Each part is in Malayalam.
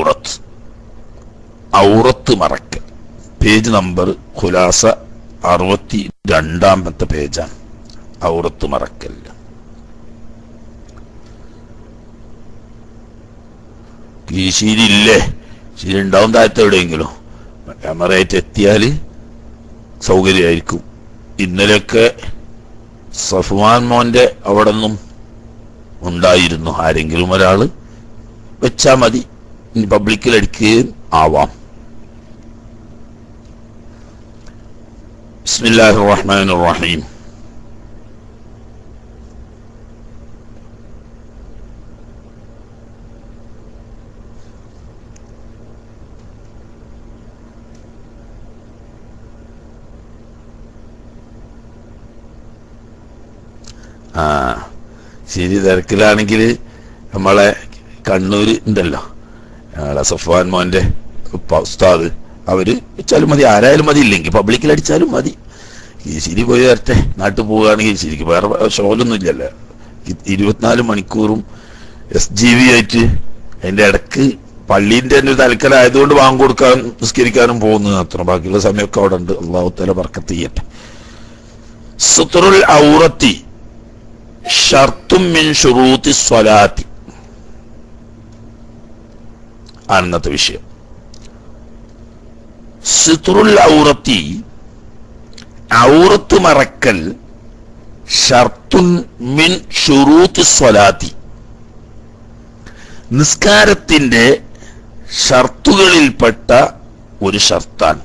ഔറത്ത് ഔറത്ത് മറക്കൽ പേജ് നമ്പർ ഖുലാസ അറുപത്തി രണ്ടാമത്തെ പേജാണ് ഔറത്ത് മറക്കൽ കീശീരില്ലേ ശരി ഉണ്ടാവും താഴത്ത് എവിടെയെങ്കിലും ക്യാമറയായിട്ട് എത്തിയാൽ സൗകര്യമായിരിക്കും ഇന്നലെയൊക്കെ സഫ്വാൻ മോന്റെ അവിടെ നിന്നും ഉണ്ടായിരുന്നു ആരെങ്കിലും ഒരാള് വെച്ചാ മതി ഇനി പബ്ലിക്കിൽ അടിക്കുകയും ആവാം ബിസ്മില്ലാഹിർ റഹ്മാനിർ റഹീം ആ ശരി തിരക്കിലാണെങ്കിൽ നമ്മളെ കണ്ണൂര് ഉണ്ടല്ലോ ഞങ്ങളെ സഫ്വാൻ മോന്റെ ഉപ്പ ഉസ്താദ് അവര് വെച്ചാലും മതി ആരായാലും മതി ഇല്ലെങ്കിൽ പബ്ലിക്കിൽ അടിച്ചാലും മതി ഈ ശരി പോയി വരട്ടെ നാട്ടിൽ പോവുകയാണെങ്കിൽ ശരിക്കും വേറെ ഷോലൊന്നും ഇല്ലല്ലോ ഇ- ഇരുപത്തിനാല് മണിക്കൂറും എസ് ജി വി ആയിട്ട് അതിന്റെ ഇടക്ക് പള്ളീന്റെ തന്നെ ഒരു തലക്കലായതുകൊണ്ട് വാങ്ങ് കൊടുക്കാൻ നിസ്കരിക്കാനും പോകുന്നത് അത്ര ബാക്കിയുള്ള സമയമൊക്കെ അവിടെ ഉണ്ട് അള്ളാഹു തല ബർക്കത്ത് ചെയ്യട്ടെ സുത്രുൽ ഔറത്തി ഷർത്തും മിൻ ഷുറൂത്തി സ്വലാത്തി ആണ് ഇന്നത്തെ വിഷയം സിത്രുൽ ഔറത്തി ഔറത്ത് മറക്കൽ ഷർത്തുൻ മിൻ ഷുറൂത്തി സ്വലാത്തി നിസ്കാരത്തിന്റെ ഷർത്തുകളിൽപ്പെട്ട ഒരു ഷർത്താണ്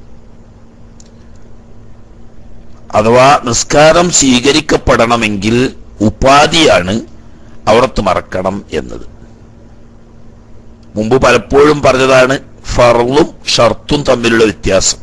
അഥവാ നിസ്കാരം സ്വീകരിക്കപ്പെടണമെങ്കിൽ ഉപാധിയാണ് ഔറത്ത് മറക്കണം എന്നത് മുമ്പ് പലപ്പോഴും പറഞ്ഞതാണ് ഫർളും ഷർത്തും തമ്മിലുള്ള വ്യത്യാസം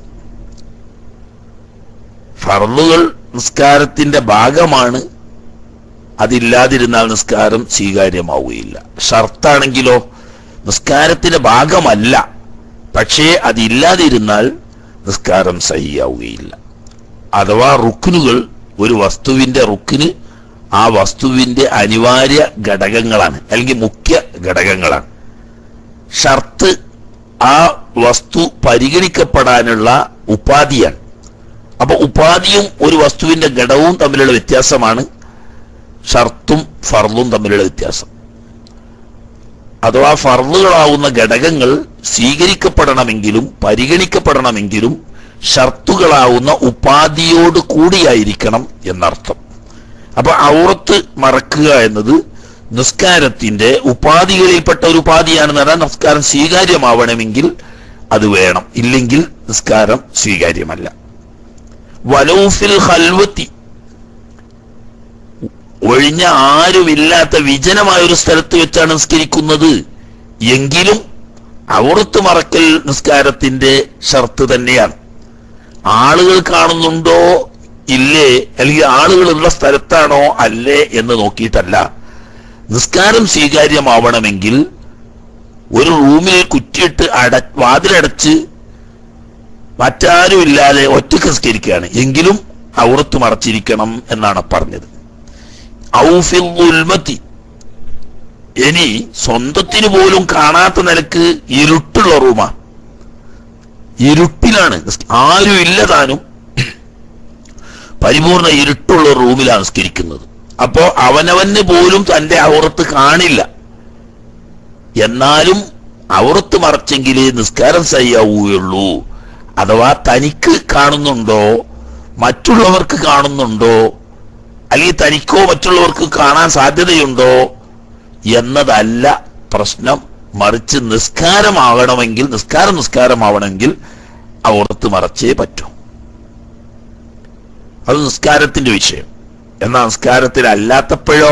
ഫർളുകൾ നിസ്കാരത്തിന്റെ ഭാഗമാണ് അതില്ലാതിരുന്നാൽ നിസ്കാരം സ്വീകാര്യമാവുകയില്ല ഷർത്താണെങ്കിലോ നിസ്കാരത്തിന്റെ ഭാഗമല്ല പക്ഷേ അതില്ലാതിരുന്നാൽ നിസ്കാരം സഹിയാവുകയില്ല അഥവാ റുക്കിനുകൾ ഒരു വസ്തുവിന്റെ റുക്കിന് ആ വസ്തുവിന്റെ അനിവാര്യ ഘടകങ്ങളാണ് അല്ലെങ്കിൽ മുഖ്യ ഘടകങ്ങളാണ് ഷർത്ത് ആ വസ്തു പരിഗണിക്കപ്പെടാനുള്ള ഉപാധിയാണ് അപ്പൊ ഉപാധിയും ഒരു വസ്തുവിന്റെ ഘടകവും തമ്മിലുള്ള വ്യത്യാസമാണ് ഷർത്തും ഫർളും തമ്മിലുള്ള വ്യത്യാസം അഥവാ ഫർളുകളാവുന്ന ഘടകങ്ങൾ സ്വീകരിക്കപ്പെടണമെങ്കിലും പരിഗണിക്കപ്പെടണമെങ്കിലും ഷർത്തുകളാവുന്ന ഉപാധിയോട് കൂടിയായിരിക്കണം എന്നർത്ഥം അപ്പൊ ഔറത്ത് മറക്കുക എന്നത് നിസ്കാരത്തിന്റെ ഉപാധികളിൽപ്പെട്ട ഒരു ഉപാധിയാണെന്ന് പറഞ്ഞാൽ നിസ്കാരം സ്വീകാര്യമാവണമെങ്കിൽ അത് വേണം ഇല്ലെങ്കിൽ നിസ്കാരം സ്വീകാര്യമല്ല വലൂഫിൽ ഹൽവത്തി ഒഴിഞ്ഞ ആരുമില്ലാത്ത വിജനമായ ഒരു സ്ഥലത്ത് വെച്ചാണ് നിസ്കരിക്കുന്നത് എങ്കിലും ഔറത്ത് മറക്കൽ നിസ്കാരത്തിന്റെ ഷർത്ത് തന്നെയാണ് ആളുകൾ കാണുന്നുണ്ടോ ഇല്ലേ അല്ലെങ്കിൽ ആളുകളുള്ള സ്ഥലത്താണോ അല്ലേ എന്ന് നോക്കിയിട്ടല്ല നിസ്കാരം സ്വീകാര്യമാവണമെങ്കിൽ ഒരു റൂമിൽ കുറ്റിയിട്ട് അട വാതിലടച്ച് മറ്റാരും ഇല്ലാതെ ഒറ്റക്ക് നിസ്കരിക്കുകയാണ് എങ്കിലും ഔറത്ത് മറച്ചിരിക്കണം എന്നാണ് പറഞ്ഞത് ഔഫിൽ ഉൽമത്തി ഇനി സ്വന്തത്തിന് പോലും കാണാത്ത നിലക്ക് ഇരുട്ടുള്ള റൂമാണ് ഇരുട്ടിലാണ് നിസ്- ആരും ഇല്ല താനും പരിപൂർണ ഇരുട്ടുള്ള റൂമിലാണ് നിസ്കരിക്കുന്നത് അപ്പോ അവനവന് പോലും തന്റെ ഔറത്ത് കാണില്ല എന്നാലും ഔറത്ത് മറച്ചെങ്കിലേ നിസ്കാരം സയ്യാവുകയുള്ളൂ അഥവാ തനിക്ക് കാണുന്നുണ്ടോ മറ്റുള്ളവർക്ക് കാണുന്നുണ്ടോ അല്ലെങ്കിൽ തനിക്കോ മറ്റുള്ളവർക്ക് കാണാൻ സാധ്യതയുണ്ടോ എന്നതല്ല പ്രശ്നം മറിച്ച് നിസ്കാരമാകണമെങ്കിൽ നിസ്കാരം നിസ്കാരമാവണമെങ്കിൽ ഔറത്ത് മറച്ചേ പറ്റൂ അത് നിസ്കാരത്തിന്റെ വിഷയം എന്നാൽ നിസ്കാരത്തിൽ അല്ലാത്തപ്പോഴോ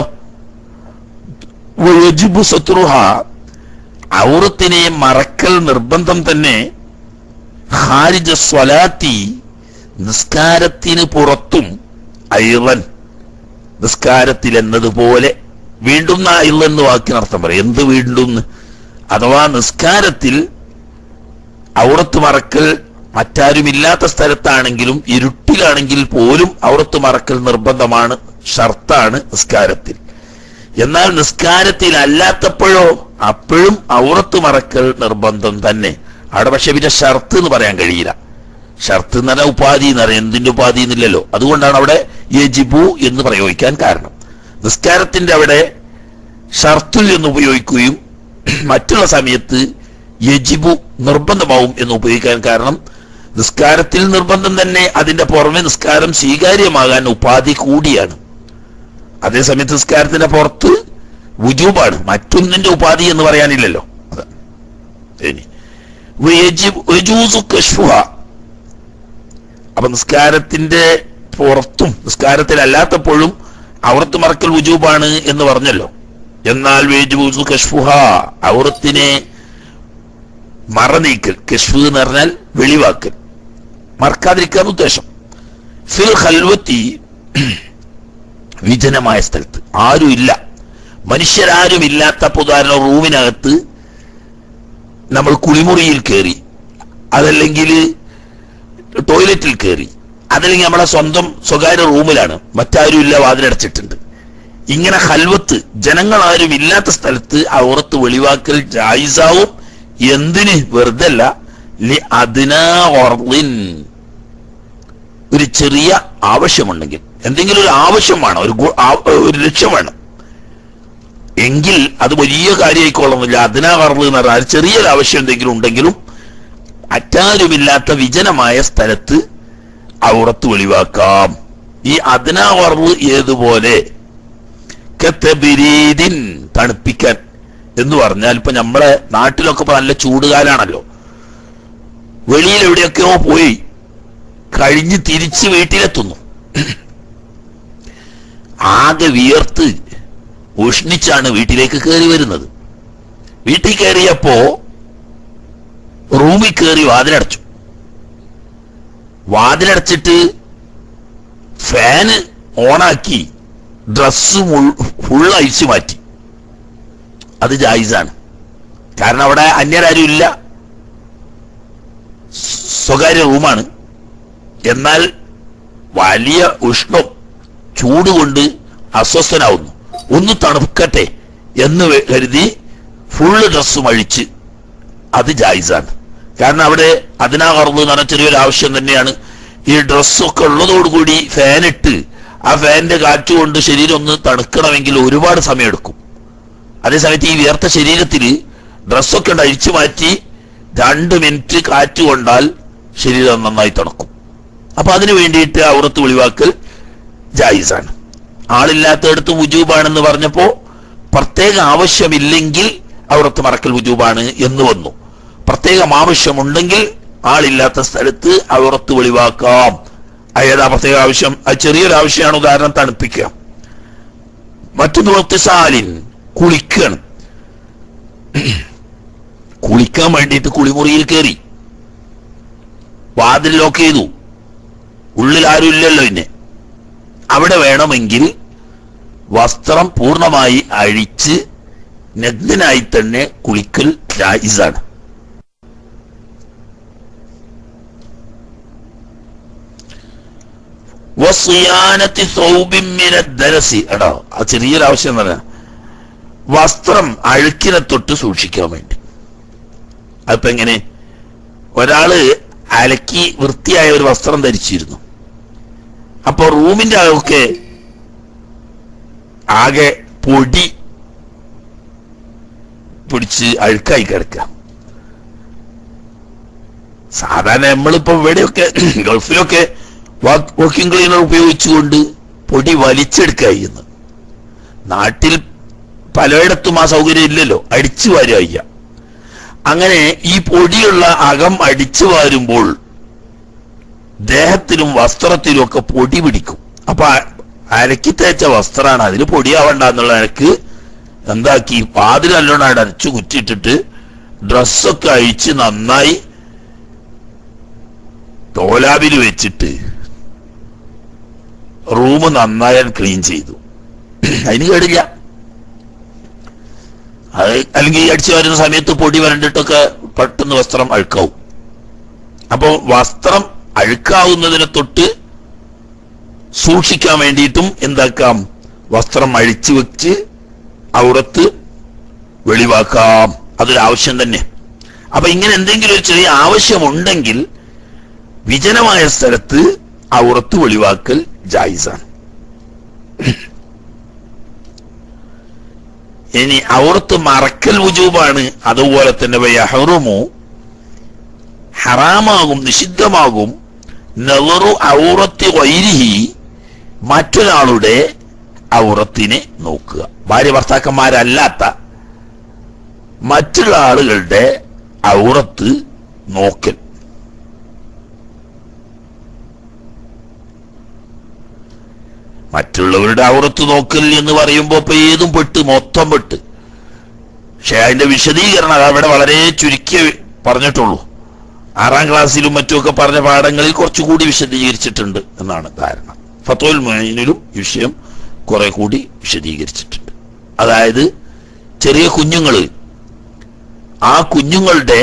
വയജിബു സത്രുഹ ഔറത്തിനെ മറക്കൽ നിർബന്ധം തന്നെ ഹാരിജ സ്വലാത്തി നിസ്കാരത്തിന് പുറത്തും അയവൻ നിസ്കാരത്തിൽ എന്നതുപോലെ വീണ്ടും നായില്ല എന്ന് വാക്കിനർത്ഥം പറയും എന്ത് വീണ്ടും എന്ന്? അഥവാ നിസ്കാരത്തിൽ ഔറത്ത് മറക്കൽ മറ്റാരുമില്ലാത്ത സ്ഥലത്താണെങ്കിലും ഇരുട്ടിലാണെങ്കിൽ പോലും ഔറത്ത് മറക്കൽ നിർബന്ധമാണ് ഷർത്താണ് നിസ്കാരത്തിൽ എന്നാൽ നിസ്കാരത്തിൽ അല്ലാത്തപ്പോഴോ അപ്പോഴും ഔറത്ത് മറക്കൽ നിർബന്ധം തന്നെ അവിടെ പക്ഷെ പിന്നെ ഷർത്ത് എന്ന് പറയാൻ കഴിയില്ല ഷർത്ത് എന്ന് പറഞ്ഞാൽ ഉപാധി എന്ന് പറയാം എന്തിന്റെ ഉപാധി എന്നില്ലല്ലോ അതുകൊണ്ടാണ് അവിടെ യജിബു എന്ന് പ്രയോഗിക്കാൻ കാരണം നിസ്കാരത്തിന്റെ അവിടെ ഷർത്തുൽ എന്ന് ഉപയോഗിക്കുകയും മറ്റുള്ള സമയത്ത് യജിബു നിർബന്ധമാവും എന്ന് ഉപയോഗിക്കാൻ കാരണം നിസ്കാരത്തിൽ നിർബന്ധം തന്നെ അതിന്റെ പുറമെ നിസ്കാരം സ്വീകാര്യമാകാൻ ഉപാധി കൂടിയാണ് അതേസമയത്ത് നിസ്കാരത്തിന്റെ പുറത്ത് വുജൂബാണ് മറ്റൊന്നിന്റെ ഉപാധി എന്ന് പറയാനില്ലല്ലോ അതാ. ഇനി വയജിബ്- വയജൂസു കശ്ഫുഹ. അപ്പൊ നിസ്കാരത്തിന്റെ പുറത്തും നിസ്കാരത്തിലല്ലാത്തപ്പോഴും ഔറത്ത് മറക്കൽ വുജൂബാണ് എന്ന് പറഞ്ഞല്ലോ എന്നാൽ വേജൂസു കശ്ഫുഹ ഔറത്തിനെ മറനീക്കൽ കശ്ഫു എന്ന് പറഞ്ഞാൽ വെളിവാക്കൽ മറക്കാതിരിക്കാൻ ഉദ്ദേശം ഫിൽ ഖൽവത്തി വിജനമായ സ്ഥലത്ത് ആരും ഇല്ല മനുഷ്യരാരും ഇല്ലാത്ത ഉദാഹരണം റൂമിനകത്ത് നമ്മൾ കുളിമുറിയിൽ കയറി അതല്ലെങ്കിൽ ടോയ്ലറ്റിൽ കയറി അതല്ലെങ്കിൽ നമ്മുടെ സ്വന്തം സ്വകാര്യ റൂമിലാണ് മറ്റാരും ഇല്ല വാതിലടച്ചിട്ടുണ്ട് ഇങ്ങനെ ഹൽവത്ത് ജനങ്ങൾ ആരും ഇല്ലാത്ത സ്ഥലത്ത് ഔറത്ത് വെളിവാക്കൽ ജായിസാവും എന്തിന് വെറുതെ അല്ല ലി അദ്നാ ഉർളിൻ. ഒരു ചെറിയ ആവശ്യമുണ്ടെങ്കിൽ എന്തെങ്കിലും ഒരു ആവശ്യം വേണം ഒരു ഗു- ആ- ഒരു ലക്ഷ്യം വേണം എങ്കിൽ അത് വലിയ കാര്യമായിക്കൊള്ളുന്നില്ല അതിനാ വർള് എന്ന് പറഞ്ഞാൽ ചെറിയൊരു ആവശ്യം എന്തെങ്കിലും ഉണ്ടെങ്കിലും അറ്റാരുമില്ലാത്ത വിജനമായ സ്ഥലത്ത് ഔറത്ത് വെളിവാക്കാം ഈ അതിനാ വർള് ഏതുപോലെ കത്തബിരീദിൻ തണുപ്പിക്കാൻ എന്ന് പറഞ്ഞാൽ ഇപ്പൊ നമ്മളെ നാട്ടിലൊക്കെ ഇപ്പൊ നല്ല ചൂടുകാലാണല്ലോ വെളിയിൽ എവിടെയൊക്കെയോ പോയി കഴിഞ്ഞ് തിരിച്ച് വീട്ടിലെത്തുന്നു ആകെ വിയർത്ത് ഉഷ്ണിച്ചാണ് വീട്ടിലേക്ക് കയറി വരുന്നത് വീട്ടിൽ കയറിയപ്പോ റൂമിൽ കയറി വാതിലടച്ചു വാതിലടച്ചിട്ട് ഫാന് ഓണാക്കി ഡ്രസ് ഫുൾ അഴിച്ചു മാറ്റി അത് ജായിസാണ് കാരണം അവിടെ അന്യരാരും ഇല്ല സ്വകാര്യ റൂമാണ് എന്നാൽ വലിയ ഉഷ്ണം ചൂട് കൊണ്ട് അസ്വസ്ഥനാവുന്നു ഒന്ന് തണുക്കട്ടെ എന്ന് വെ- കരുതി ഫുള്ള് ഡ്രസ്സും അഴിച്ച് അത് ജായിസാണ് കാരണം അവിടെ അതിനാകർന്നു എന്ന് പറഞ്ഞ ചെറിയൊരു ആവശ്യം തന്നെയാണ് ഈ ഡ്രസ്സൊക്കെ ഉള്ളതോടുകൂടി ഫാൻ ഇട്ട് ആ ഫാനിന്റെ കാറ്റ് കൊണ്ട് ശരീരം ഒന്ന് തണുക്കണമെങ്കിൽ ഒരുപാട് സമയമെടുക്കും അതേസമയത്ത് ഈ വിയർത്ത ശരീരത്തിൽ ഡ്രസ്സൊക്കെ ഉണ്ട് അഴിച്ചു മാറ്റി രണ്ട് മിനിറ്റ് കാറ്റ് കൊണ്ടാൽ ശരീരം നന്നായി തണുക്കും അപ്പൊ അതിനു വേണ്ടിയിട്ട് ഔറത്ത് വെളിവാക്കൽ ജായിസാണ് ആളില്ലാത്തടത്ത് വുജൂബാണെന്ന് പറഞ്ഞപ്പോ പ്രത്യേക ആവശ്യമില്ലെങ്കിൽ ഔറത്ത് മറക്കൽ വുജൂബാണ് എന്ന് വന്നു പ്രത്യേകം ആവശ്യമുണ്ടെങ്കിൽ ആളില്ലാത്ത സ്ഥലത്ത് ഔറത്ത് വെളിവാക്കാം ഏതാ പ്രത്യേക ആവശ്യം അത് ചെറിയൊരു ആവശ്യമാണ് ഉദാഹരണം തണുപ്പിക്കുക മറ്റൊന്ന് വക്തിസാലിൻ കുളിക്കണം കുളിക്കാൻ വേണ്ടിയിട്ട് കുളിമുറിയിൽ കയറി വാതിൽ ലോക്ക് ചെയ്തു ഉള്ളിൽ ആരും ഇല്ലല്ലോ പിന്നെ അവിടെ വേണമെങ്കിൽ വസ്ത്രം പൂർണ്ണമായി അഴിച്ച് നഗ്നനായി തന്നെ കുളിക്കൽ ജായിസാണ് വസിയാനത്തി സൗബിൻ മിന ദരസി എടോ ആ ചെറിയൊരു ആവശ്യം എന്ന് പറഞ്ഞാ വസ്ത്രം അഴുക്കിനെ തൊട്ട് സൂക്ഷിക്കാൻ വേണ്ടി അതിപ്പോ എങ്ങനെ ഒരാള് അലക്കി വൃത്തിയായ ഒരു വസ്ത്രം ധരിച്ചിരുന്നു അപ്പൊ റൂമിന്റെ അകമൊക്കെ ആകെ പൊടി പിടിച്ച് അഴുക്കായി കിടക്കുക സാധാരണ നമ്മളിപ്പോ ഇവിടെയൊക്കെ ഗൾഫിലൊക്കെ വാക്കിംഗ് ക്ലീനർ ഉപയോഗിച്ചുകൊണ്ട് പൊടി വലിച്ചെടുക്കുക ചെയ്യുന്നത് നാട്ടിൽ പലയിടത്തും ആ സൗകര്യം ഇല്ലല്ലോ അടിച്ചു വാരുക ചെയ്യുക അങ്ങനെ ഈ പൊടിയുള്ള അകം അടിച്ചു വാരുമ്പോൾ ദേഹത്തിലും വസ്ത്രത്തിലും ഒക്കെ പൊടി പിടിക്കും അപ്പൊ അ- അലക്കി തേച്ച വസ്ത്രമാണ് അതിന് പൊടിയാവണ്ട എന്നുള്ള നിലക്ക് എന്താക്കി വാതിൽ നല്ലോണം അടച്ചു കുറ്റിയിട്ടിട്ട് ഡ്രസ്സൊക്കെ അഴിച്ച് നന്നായി ടോലാബിൽ വെച്ചിട്ട് റൂം നന്നായി ക്ലീൻ ചെയ്തു അതിന് കേടില്ല അത് അല്ലെങ്കിൽ അടിച്ചു വരുന്ന സമയത്ത് പൊടി വരണ്ടിട്ടൊക്കെ പെട്ടെന്ന് വസ്ത്രം അഴുക്കാവും അപ്പൊ വസ്ത്രം അഴുക്കാവുന്നതിനെ തൊട്ട് സൂക്ഷിക്കാൻ വേണ്ടിയിട്ടും എന്താക്കാം വസ്ത്രം അഴിച്ചു വെച്ച് ഔറത്ത് വെളിവാക്കാം അതൊരു ആവശ്യം തന്നെ അപ്പൊ ഇങ്ങനെ എന്തെങ്കിലും ഒരു ചെറിയ ആവശ്യമുണ്ടെങ്കിൽ വിജനമായ സ്ഥലത്ത് ഔറത്ത് വെളിവാക്കൽ ജായിസാണ് ഇനി ഔറത്ത് മറക്കൽ വുജൂബാണ് അതുപോലെ തന്നെ വയഹറുമു ഹറാമാകും നിഷിദ്ധമാകും നെവറു ഔറത്തി വൈരിഹി മറ്റൊരാളുടെ ഔറത്തിനെ നോക്കുക ഭാര്യ ഭർത്താക്കന്മാരല്ലാത്ത മറ്റുള്ള ആളുകളുടെ ഔറത്ത് നോക്കൽ മറ്റുള്ളവരുടെ ഔറത്ത് നോക്കൽ എന്ന് പറയുമ്പോ ഇപ്പൊ ഏതും പെട്ട് മൊത്തം പെട്ട് പക്ഷെ അതിന്റെ വിശദീകരണം അത് അവിടെ വളരെ ചുരുക്കിയ പറഞ്ഞിട്ടുള്ളൂ ആറാം ക്ലാസ്സിലും മറ്റുമൊക്കെ പറഞ്ഞ പാഠങ്ങളിൽ കുറച്ചുകൂടി വിശദീകരിച്ചിട്ടുണ്ട് എന്നാണ് ധാരണ ഫത്തോൽ മൊയിനിലും ഈ വിഷയം കുറെ കൂടി വിശദീകരിച്ചിട്ടുണ്ട് അതായത് ചെറിയ കുഞ്ഞുങ്ങള് ആ കുഞ്ഞുങ്ങളുടെ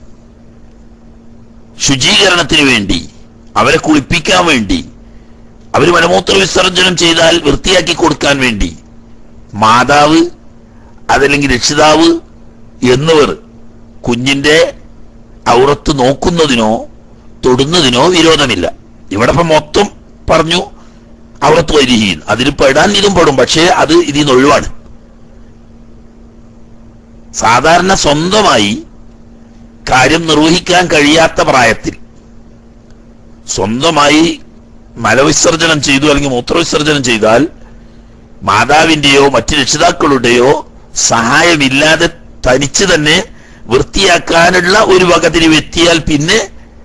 ശുചീകരണത്തിന് വേണ്ടി അവരെ കുളിപ്പിക്കാൻ വേണ്ടി അവർ മലമൂത്ര വിസർജനം ചെയ്താൽ വൃത്തിയാക്കി കൊടുക്കാൻ വേണ്ടി മാതാവ് അതല്ലെങ്കിൽ രക്ഷിതാവ് എന്നിവർ കുഞ്ഞിന്റെ ഔറത്ത് നോക്കുന്നതിനോ തൊടുന്നതിനോ വിരോധമില്ല ഇവിടെ ഇപ്പൊ മൊത്തം പറഞ്ഞു ഔറത്ത് വരികയും അതിൽ പെടാൻ ഇതും പെടും പക്ഷേ അത് ഇതിൽ നിന്ന് ഒഴിവാണ് സാധാരണ സ്വന്തമായി കാര്യം നിർവഹിക്കാൻ കഴിയാത്ത പ്രായത്തിൽ സ്വന്തമായി മലവിസർജനം ചെയ്തു അല്ലെങ്കിൽ മൂത്രവിസർജനം ചെയ്താൽ മാതാവിന്റെയോ മറ്റു രക്ഷിതാക്കളുടെയോ സഹായമില്ലാതെ തനിച്ച് തന്നെ വൃത്തിയാക്കാനുള്ള ഒരു വകതിരിവ് എത്തിയാൽ പിന്നെ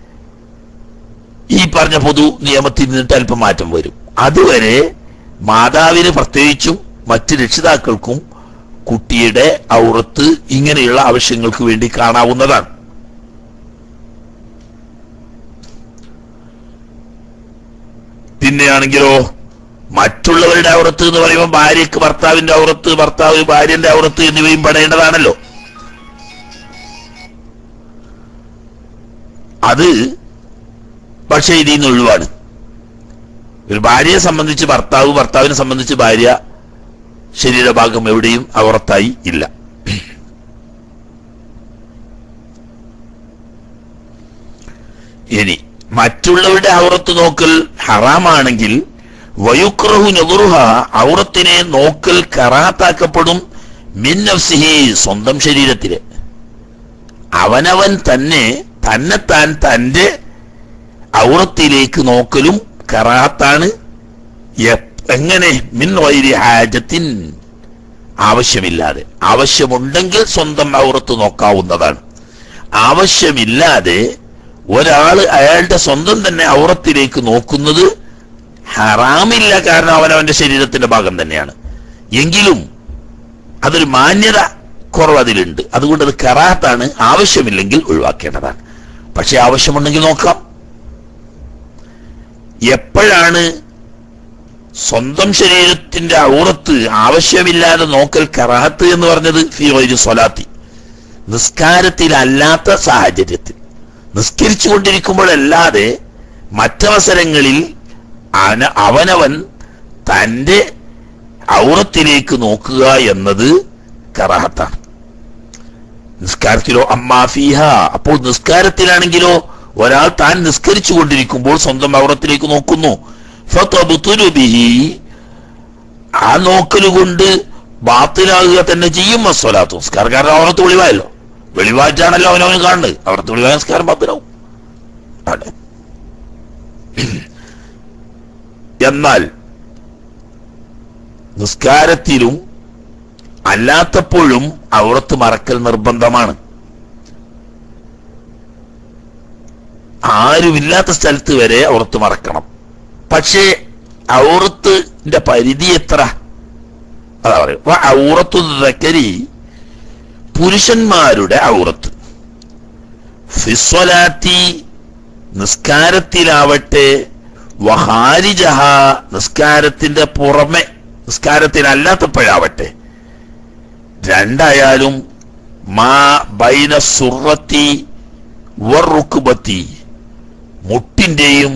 ഈ പറഞ്ഞ പൊതു നിയമത്തിൽ നിന്നിട്ട് അല്പം മാറ്റം വരും അതുവരെ മാതാവിന് പ്രത്യേകിച്ചും മറ്റ് രക്ഷിതാക്കൾക്കും കുട്ടിയുടെ ഔറത്ത് ഇങ്ങനെയുള്ള ആവശ്യങ്ങൾക്ക് വേണ്ടി കാണാവുന്നതാണ് പിന്നെയാണെങ്കിലോ മറ്റുള്ളവരുടെ ഔറത്ത് എന്ന് പറയുമ്പോൾ ഭാര്യക്ക് ഭർത്താവിന്റെ ഔറത്ത് ഭർത്താവ് ഭാര്യന്റെ ഔറത്ത് എന്നിവയും പെടേണ്ടതാണല്ലോ അത് പക്ഷേ ഇതിൽ നിന്ന് ഒഴിവാണ് ഒരു ഭാര്യയെ സംബന്ധിച്ച് ഭർത്താവ് ഭർത്താവിനെ സംബന്ധിച്ച് ഭാര്യ ശരീരഭാഗം എവിടെയും ഔറത്തായി ഇല്ല ഇനി മറ്റുള്ളവരുടെ ഔറത്ത് നോക്കൽ ഹറാമാണെങ്കിൽ വയുക്രഹു നെതുറുഹ ഔറത്തിനെ നോക്കൽ കറാത്താക്കപ്പെടും മിൻ നഫ്സിഹി സ്വന്തം ശരീരത്തില് അവനവൻ തന്നെ തന്നെത്താൻ തന്റെ ഔറത്തിലേക്ക് നോക്കലും കറാത്താണ് എ- എങ്ങനെ മിൻ വൈരി ഹാജത്തിൻ ആവശ്യമില്ലാതെ ആവശ്യമുണ്ടെങ്കിൽ സ്വന്തം ഔറത്ത് നോക്കാവുന്നതാണ് ആവശ്യമില്ലാതെ ഒരാൾ അയാളുടെ സ്വന്തം തന്നെ ഔറത്തിലേക്ക് നോക്കുന്നത് ഹറാമില്ല കാരണം അവൻ അവന്റെ ശരീരത്തിന്റെ ഭാഗം തന്നെയാണ് എങ്കിലും അതൊരു മാന്യത കുറവ് അതിലുണ്ട് അതുകൊണ്ട് അത് കറാത്താണ് ആവശ്യമില്ലെങ്കിൽ ഒഴിവാക്കേണ്ടതാണ് പക്ഷെ ആവശ്യമുണ്ടെങ്കിൽ നോക്കാം എപ്പോഴാണ് സ്വന്തം ശരീരത്തിന്റെ ഔറത്ത് ആവശ്യമില്ലാതെ നോക്കൽ കറാത്ത് എന്ന് പറഞ്ഞത് ഫി ഒരു സ്വലാത്തി നിസ്കാരത്തിലല്ലാത്ത സാഹചര്യത്തിൽ നിസ്കരിച്ചു കൊണ്ടിരിക്കുമ്പോഴല്ലാതെ മറ്റവസരങ്ങളിൽ അന- അവനവൻ തന്റെ ഔറത്തിലേക്ക് നോക്കുക എന്നത് കറാഹത്താണ് നിസ്കാരത്തിലോ അമ്മാഫിഹ അപ്പോൾ നിസ്കാരത്തിലാണെങ്കിലോ ഒരാൾ താൻ നിസ്കരിച്ചു കൊണ്ടിരിക്കുമ്പോൾ സ്വന്തം ഔറത്തിലേക്ക് നോക്കുന്നു ഫതബ്തുലു ബിഹി ആ നോക്കല് കൊണ്ട് ബാത്തിലാകുക തന്നെ ചെയ്യും അസ്വലാത്തു നിസ്കാരം കാരണം ഔറത്ത് വെളിവായല്ലോ വെളിവാറ്റാണല്ലോ അവനവന് കാണുന്നത് ഔറത്ത് വെളിവായ നിസ്കാരം ബാത്തിലാവും അതെ എന്നാൽ നിസ്കാരത്തിലും അല്ലാത്തപ്പോഴും ഔറത്ത് മറക്കൽ നിർബന്ധമാണ് ആരുമില്ലാത്ത സ്ഥലത്ത് വരെ ഔറത്ത് മറക്കണം പക്ഷേ ഔറത്തിന്റെ പരിധി എത്ര അതാ പറയും അപ്പൊ ഔറത്തു ദക്കരി പുരുഷന്മാരുടെ ഔറത്ത് ഫിസ്വലാത്തി നിസ്കാരത്തിലാവട്ടെ വഹാരിജഹ നിസ്കാരത്തിന്റെ പുറമെ നിസ്കാരത്തിനല്ലാത്തപ്പോഴാവട്ടെ രണ്ടായാലും മാ ബൈന സുറത്തി വറുക്കുബത്തി മുട്ടിന്റെയും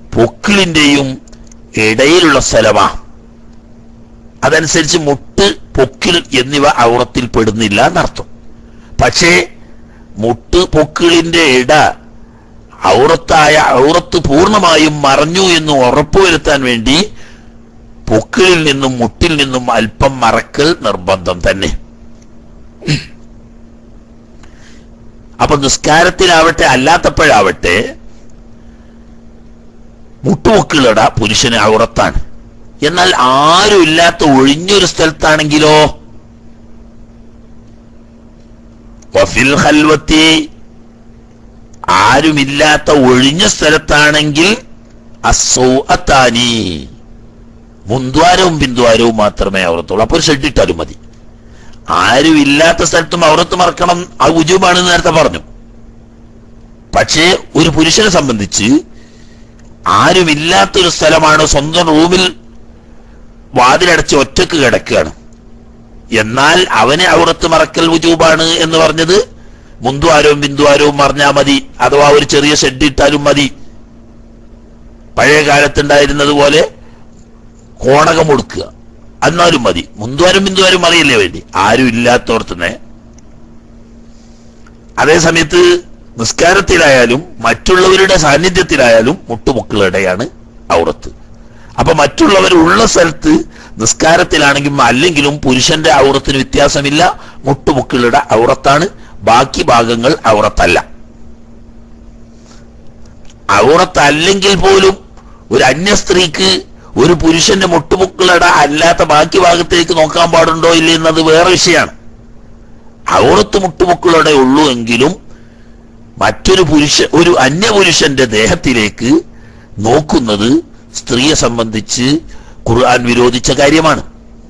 പൊക്കിളിന്റെയും ഇടയിലുള്ള സ്ഥലമാ അതനുസരിച്ച് മുട്ട് പൊക്കിൾ എന്നിവ ഔറത്തിൽ പെടുന്നില്ല എന്നർത്ഥം പക്ഷേ മുട്ട് പൊക്കിളിന്റെ ഇട ഔറത്തായ ഔറത്ത് പൂർണ്ണമായും മറഞ്ഞു എന്ന് ഉറപ്പുവരുത്താൻ വേണ്ടി പൊക്കിളിൽ നിന്നും മുട്ടിൽ നിന്നും അല്പം മറക്കൽ നിർബന്ധം തന്നെ അപ്പൊ നിസ്കാരത്തിലാവട്ടെ അല്ലാത്തപ്പോഴാവട്ടെ മുട്ടുപൊക്കിളിട പുരുഷന് ഔറത്താണ് എന്നാൽ ആരും ഇല്ലാത്ത ഒഴിഞ്ഞൊരു സ്ഥലത്താണെങ്കിലോ വഫിൽ ഖൽവത്തി ആരുമില്ലാത്ത ഒഴിഞ്ഞ സ്ഥലത്താണെങ്കിൽ അസൗഅത്താനി മുൻദ്വാരവും പിന്ദ്വാരവും മാത്രമേ ഔറത്തുള്ളൂ അപ്പോൾ ഒരു ഷെഡിട്ടാലും മതി ആരും ഇല്ലാത്ത സ്ഥലത്തും ഔറത്ത് മറക്കണം ആ ഉജുബാണെന്ന് നേരത്തെ പറഞ്ഞു പക്ഷേ ഒരു പുരുഷനെ സംബന്ധിച്ച് ആരുമില്ലാത്തൊരു സ്ഥലമാണ് സ്വന്തം റൂമിൽ വാതിലടച്ച് ഒറ്റക്ക് കിടക്കുകയാണ് എന്നാൽ അവനെ ഔറത്ത് മറക്കൽ വുജൂബാണ് എന്ന് പറഞ്ഞത് മുന്തുവാരവും ബിന്ദുവാരവും മറിഞ്ഞാൽ മതി അഥവാ ഒരു ചെറിയ ഷെഡ് ഇട്ടാലും മതി പഴയ കാലത്തുണ്ടായിരുന്നത് പോലെ കോണകം കൊടുക്കുക എന്നാലും മതി മുന്തുവാരും ബിന്ദുവാരും അറിയില്ലേ വേണ്ടി ആരും ഇല്ലാത്തോർത്തന്നെ അതേ സമയത്ത് നിസ്കാരത്തിലായാലും മറ്റുള്ളവരുടെ സാന്നിധ്യത്തിലായാലും മുട്ടുമുക്കളുടെയാണ് ഔറത്ത് അപ്പൊ മറ്റുള്ളവർ ഉള്ള സ്ഥലത്ത് നിസ്കാരത്തിലാണെങ്കിലും അല്ലെങ്കിലും പുരുഷന്റെ ഔറത്തിന് വ്യത്യാസമില്ല മുട്ടുമുക്കളുടെ ഔറത്താണ് ബാക്കി ഭാഗങ്ങൾ ഔറത്തല്ല ഔറത്തല്ലെങ്കിൽ പോലും ഒരു അന്യ സ്ത്രീക്ക് ഒരു പുരുഷന്റെ മുട്ടുമുക്കളുടെ അല്ലാത്ത ബാക്കി ഭാഗത്തേക്ക് നോക്കാൻ പാടുണ്ടോ ഇല്ല എന്നത് വേറെ വിഷയമാണ് ഔറത്ത് മുട്ടുമുക്കളുടെ ഉള്ളൂ എങ്കിലും മറ്റൊരു പുരുഷ ഒരു അന്യപുരുഷന്റെ ദേഹത്തിലേക്ക് നോക്കുന്നത് സ്ത്രീയെ സംബന്ധിച്ച് ഖുർആൻ വിരോധിച്ച കാര്യമാണ്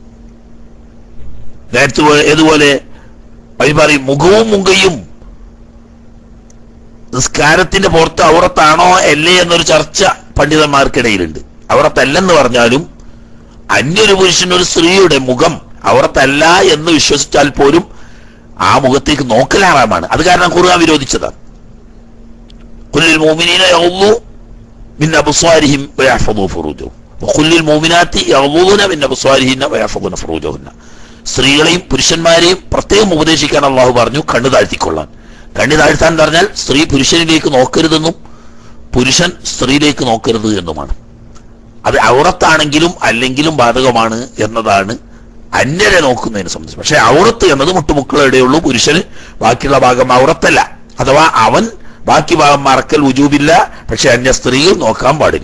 നേരത്തെ പോലെ- ഏതുപോലെ അവർ പറയും മുഖവും മുങ്കയും നിസ്കാരത്തിന്റെ പുറത്ത് ഔറത്താണോ അല്ലേ എന്നൊരു ചർച്ച പണ്ഡിതന്മാർക്കിടയിലുണ്ട് ഔറത്തല്ലെന്ന് പറഞ്ഞാലും അന്യൊരു പുരുഷൻ ഒരു സ്ത്രീയുടെ മുഖം ഔറത്തല്ല എന്ന് വിശ്വസിച്ചാൽ പോലും ആ മുഖത്തേക്ക് നോക്കൽ ഹറാമാണ് അത് കാരണം ഖുർആൻ വിരോധിച്ചതാണ് കുല്ലിൽ മോമിനീന യഗ്ളൂ മിൻ അബ്സ്വാരിഹിം വയഹ്ഫദൂ ഫുറൂജഹും വഖുല്ലിൽ മോമിനാത്തി യഗ്ളൂന മിൻ അബ്സ്വാരിഹിന്ന വയഹ്ഫദൂന ഫുറൂജഹുന്ന സ്ത്രീകളെയും പുരുഷന്മാരെയും പ്രത്യേകം ഉപദേശിക്കാൻ അള്ളാഹു പറഞ്ഞു കണ്ണു താഴ്ത്തിക്കൊള്ളാൻ കണ്ണു താഴ്ത്താൻ എന്ന് പറഞ്ഞാൽ സ്ത്രീ പുരുഷനിലേക്ക് നോക്കരുതെന്നും പുരുഷൻ സ്ത്രീയിലേക്ക് നോക്കരുത് എന്നുമാണ് അത് ഔറത്താണെങ്കിലും അല്ലെങ്കിലും ബാധകമാണ് എന്നതാണ് അന്യരെ നോക്കുന്നതിനെ സംബന്ധിച്ച് പക്ഷെ ഔറത്ത് എന്നത് മുട്ടുമുക്കളുടെയുള്ളൂ പുരുഷന് ബാക്കിയുള്ള ഭാഗം ഔറത്തല്ല അഥവാ അവൻ ബാക്കി ഭാഗം മറക്കൽ ഉജൂബില്ല പക്ഷെ അന്യ സ്ത്രീകൾ നോക്കാൻ പാടില്ല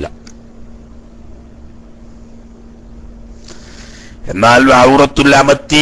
എന്നാൽ ഔറത്തുല്ലാമത്തി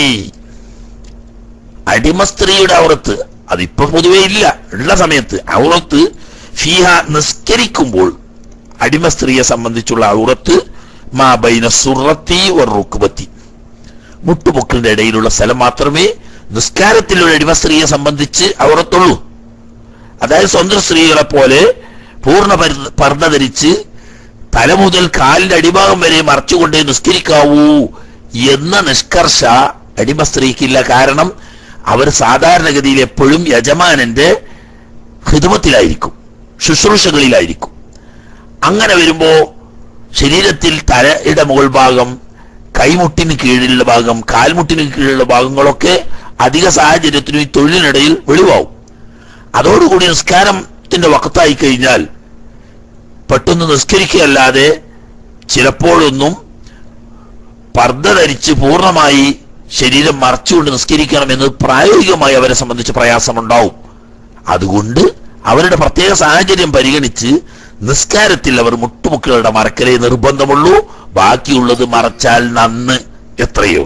അടിമ സ്ത്രീയുടെ ഔറത്ത് അതിപ്പോ പൊതുവെ ഇല്ല ഉള്ള സമയത്ത് ഔറത്ത് ഫീഹ നിസ്കരിക്കുമ്പോൾ അടിമ സ്ത്രീയെ സംബന്ധിച്ചുള്ള ഔറത്ത് മാ ബൈന സുറത്തി ഒരു റുക്കുബത്തി മുട്ടുപൊക്കിന്റെ ഇടയിലുള്ള സ്ഥലം മാത്രമേ നിസ്കാരത്തിലുള്ള അടിമ സ്ത്രീയെ സംബന്ധിച്ച് ഔറത്തുള്ളൂ അതായത് സ്വന്തം സ്ത്രീകളെ പോലെ പൂർണ്ണ പരി- പർദ്ദ ധരിച്ച് തല മുതൽ കാലിന്റെ അടിഭാഗം വരെ മറച്ചുകൊണ്ടേ നിസ്കരിക്കാവൂ എന്ന നിഷ്കർഷ അടിമ സ്ത്രീക്കില്ല കാരണം അവർ സാധാരണഗതിയിൽ എപ്പോഴും യജമാനന്റെ ഹിതമത്തിലായിരിക്കും ശുശ്രൂഷകളിലായിരിക്കും അങ്ങനെ വരുമ്പോ ശരീരത്തിൽ തലയുടെ മുകൾ ഭാഗം കൈമുട്ടിന് കീഴിലുള്ള ഭാഗം കാൽമുട്ടിന് കീഴിലുള്ള ഭാഗങ്ങളൊക്കെ അധിക സാഹചര്യത്തിനും ഈ തൊഴിലിനിടയിൽ വെളിവാവും അതോടുകൂടി നിസ്കാരത്തിന്റെ വക്കത്തായി കഴിഞ്ഞാൽ പെട്ടെന്ന് നിസ്കരിക്കുകയല്ലാതെ ചിലപ്പോഴൊന്നും പർദ്ദ ധരിച്ച് പൂർണ്ണമായി ശരീരം മറച്ചുകൊണ്ട് നിസ്കരിക്കണം എന്ന് പ്രായോഗികമായി അവരെ സംബന്ധിച്ച് പ്രയാസമുണ്ടാവും അതുകൊണ്ട് അവരുടെ പ്രത്യേക സാഹചര്യം പരിഗണിച്ച് നിസ്കാരത്തിൽ അവർ മുട്ടുമുക്കളുടെ മറക്കലേ നിർബന്ധമുള്ളൂ ബാക്കിയുള്ളത് മറച്ചാൽ നന്ന് എത്രയോ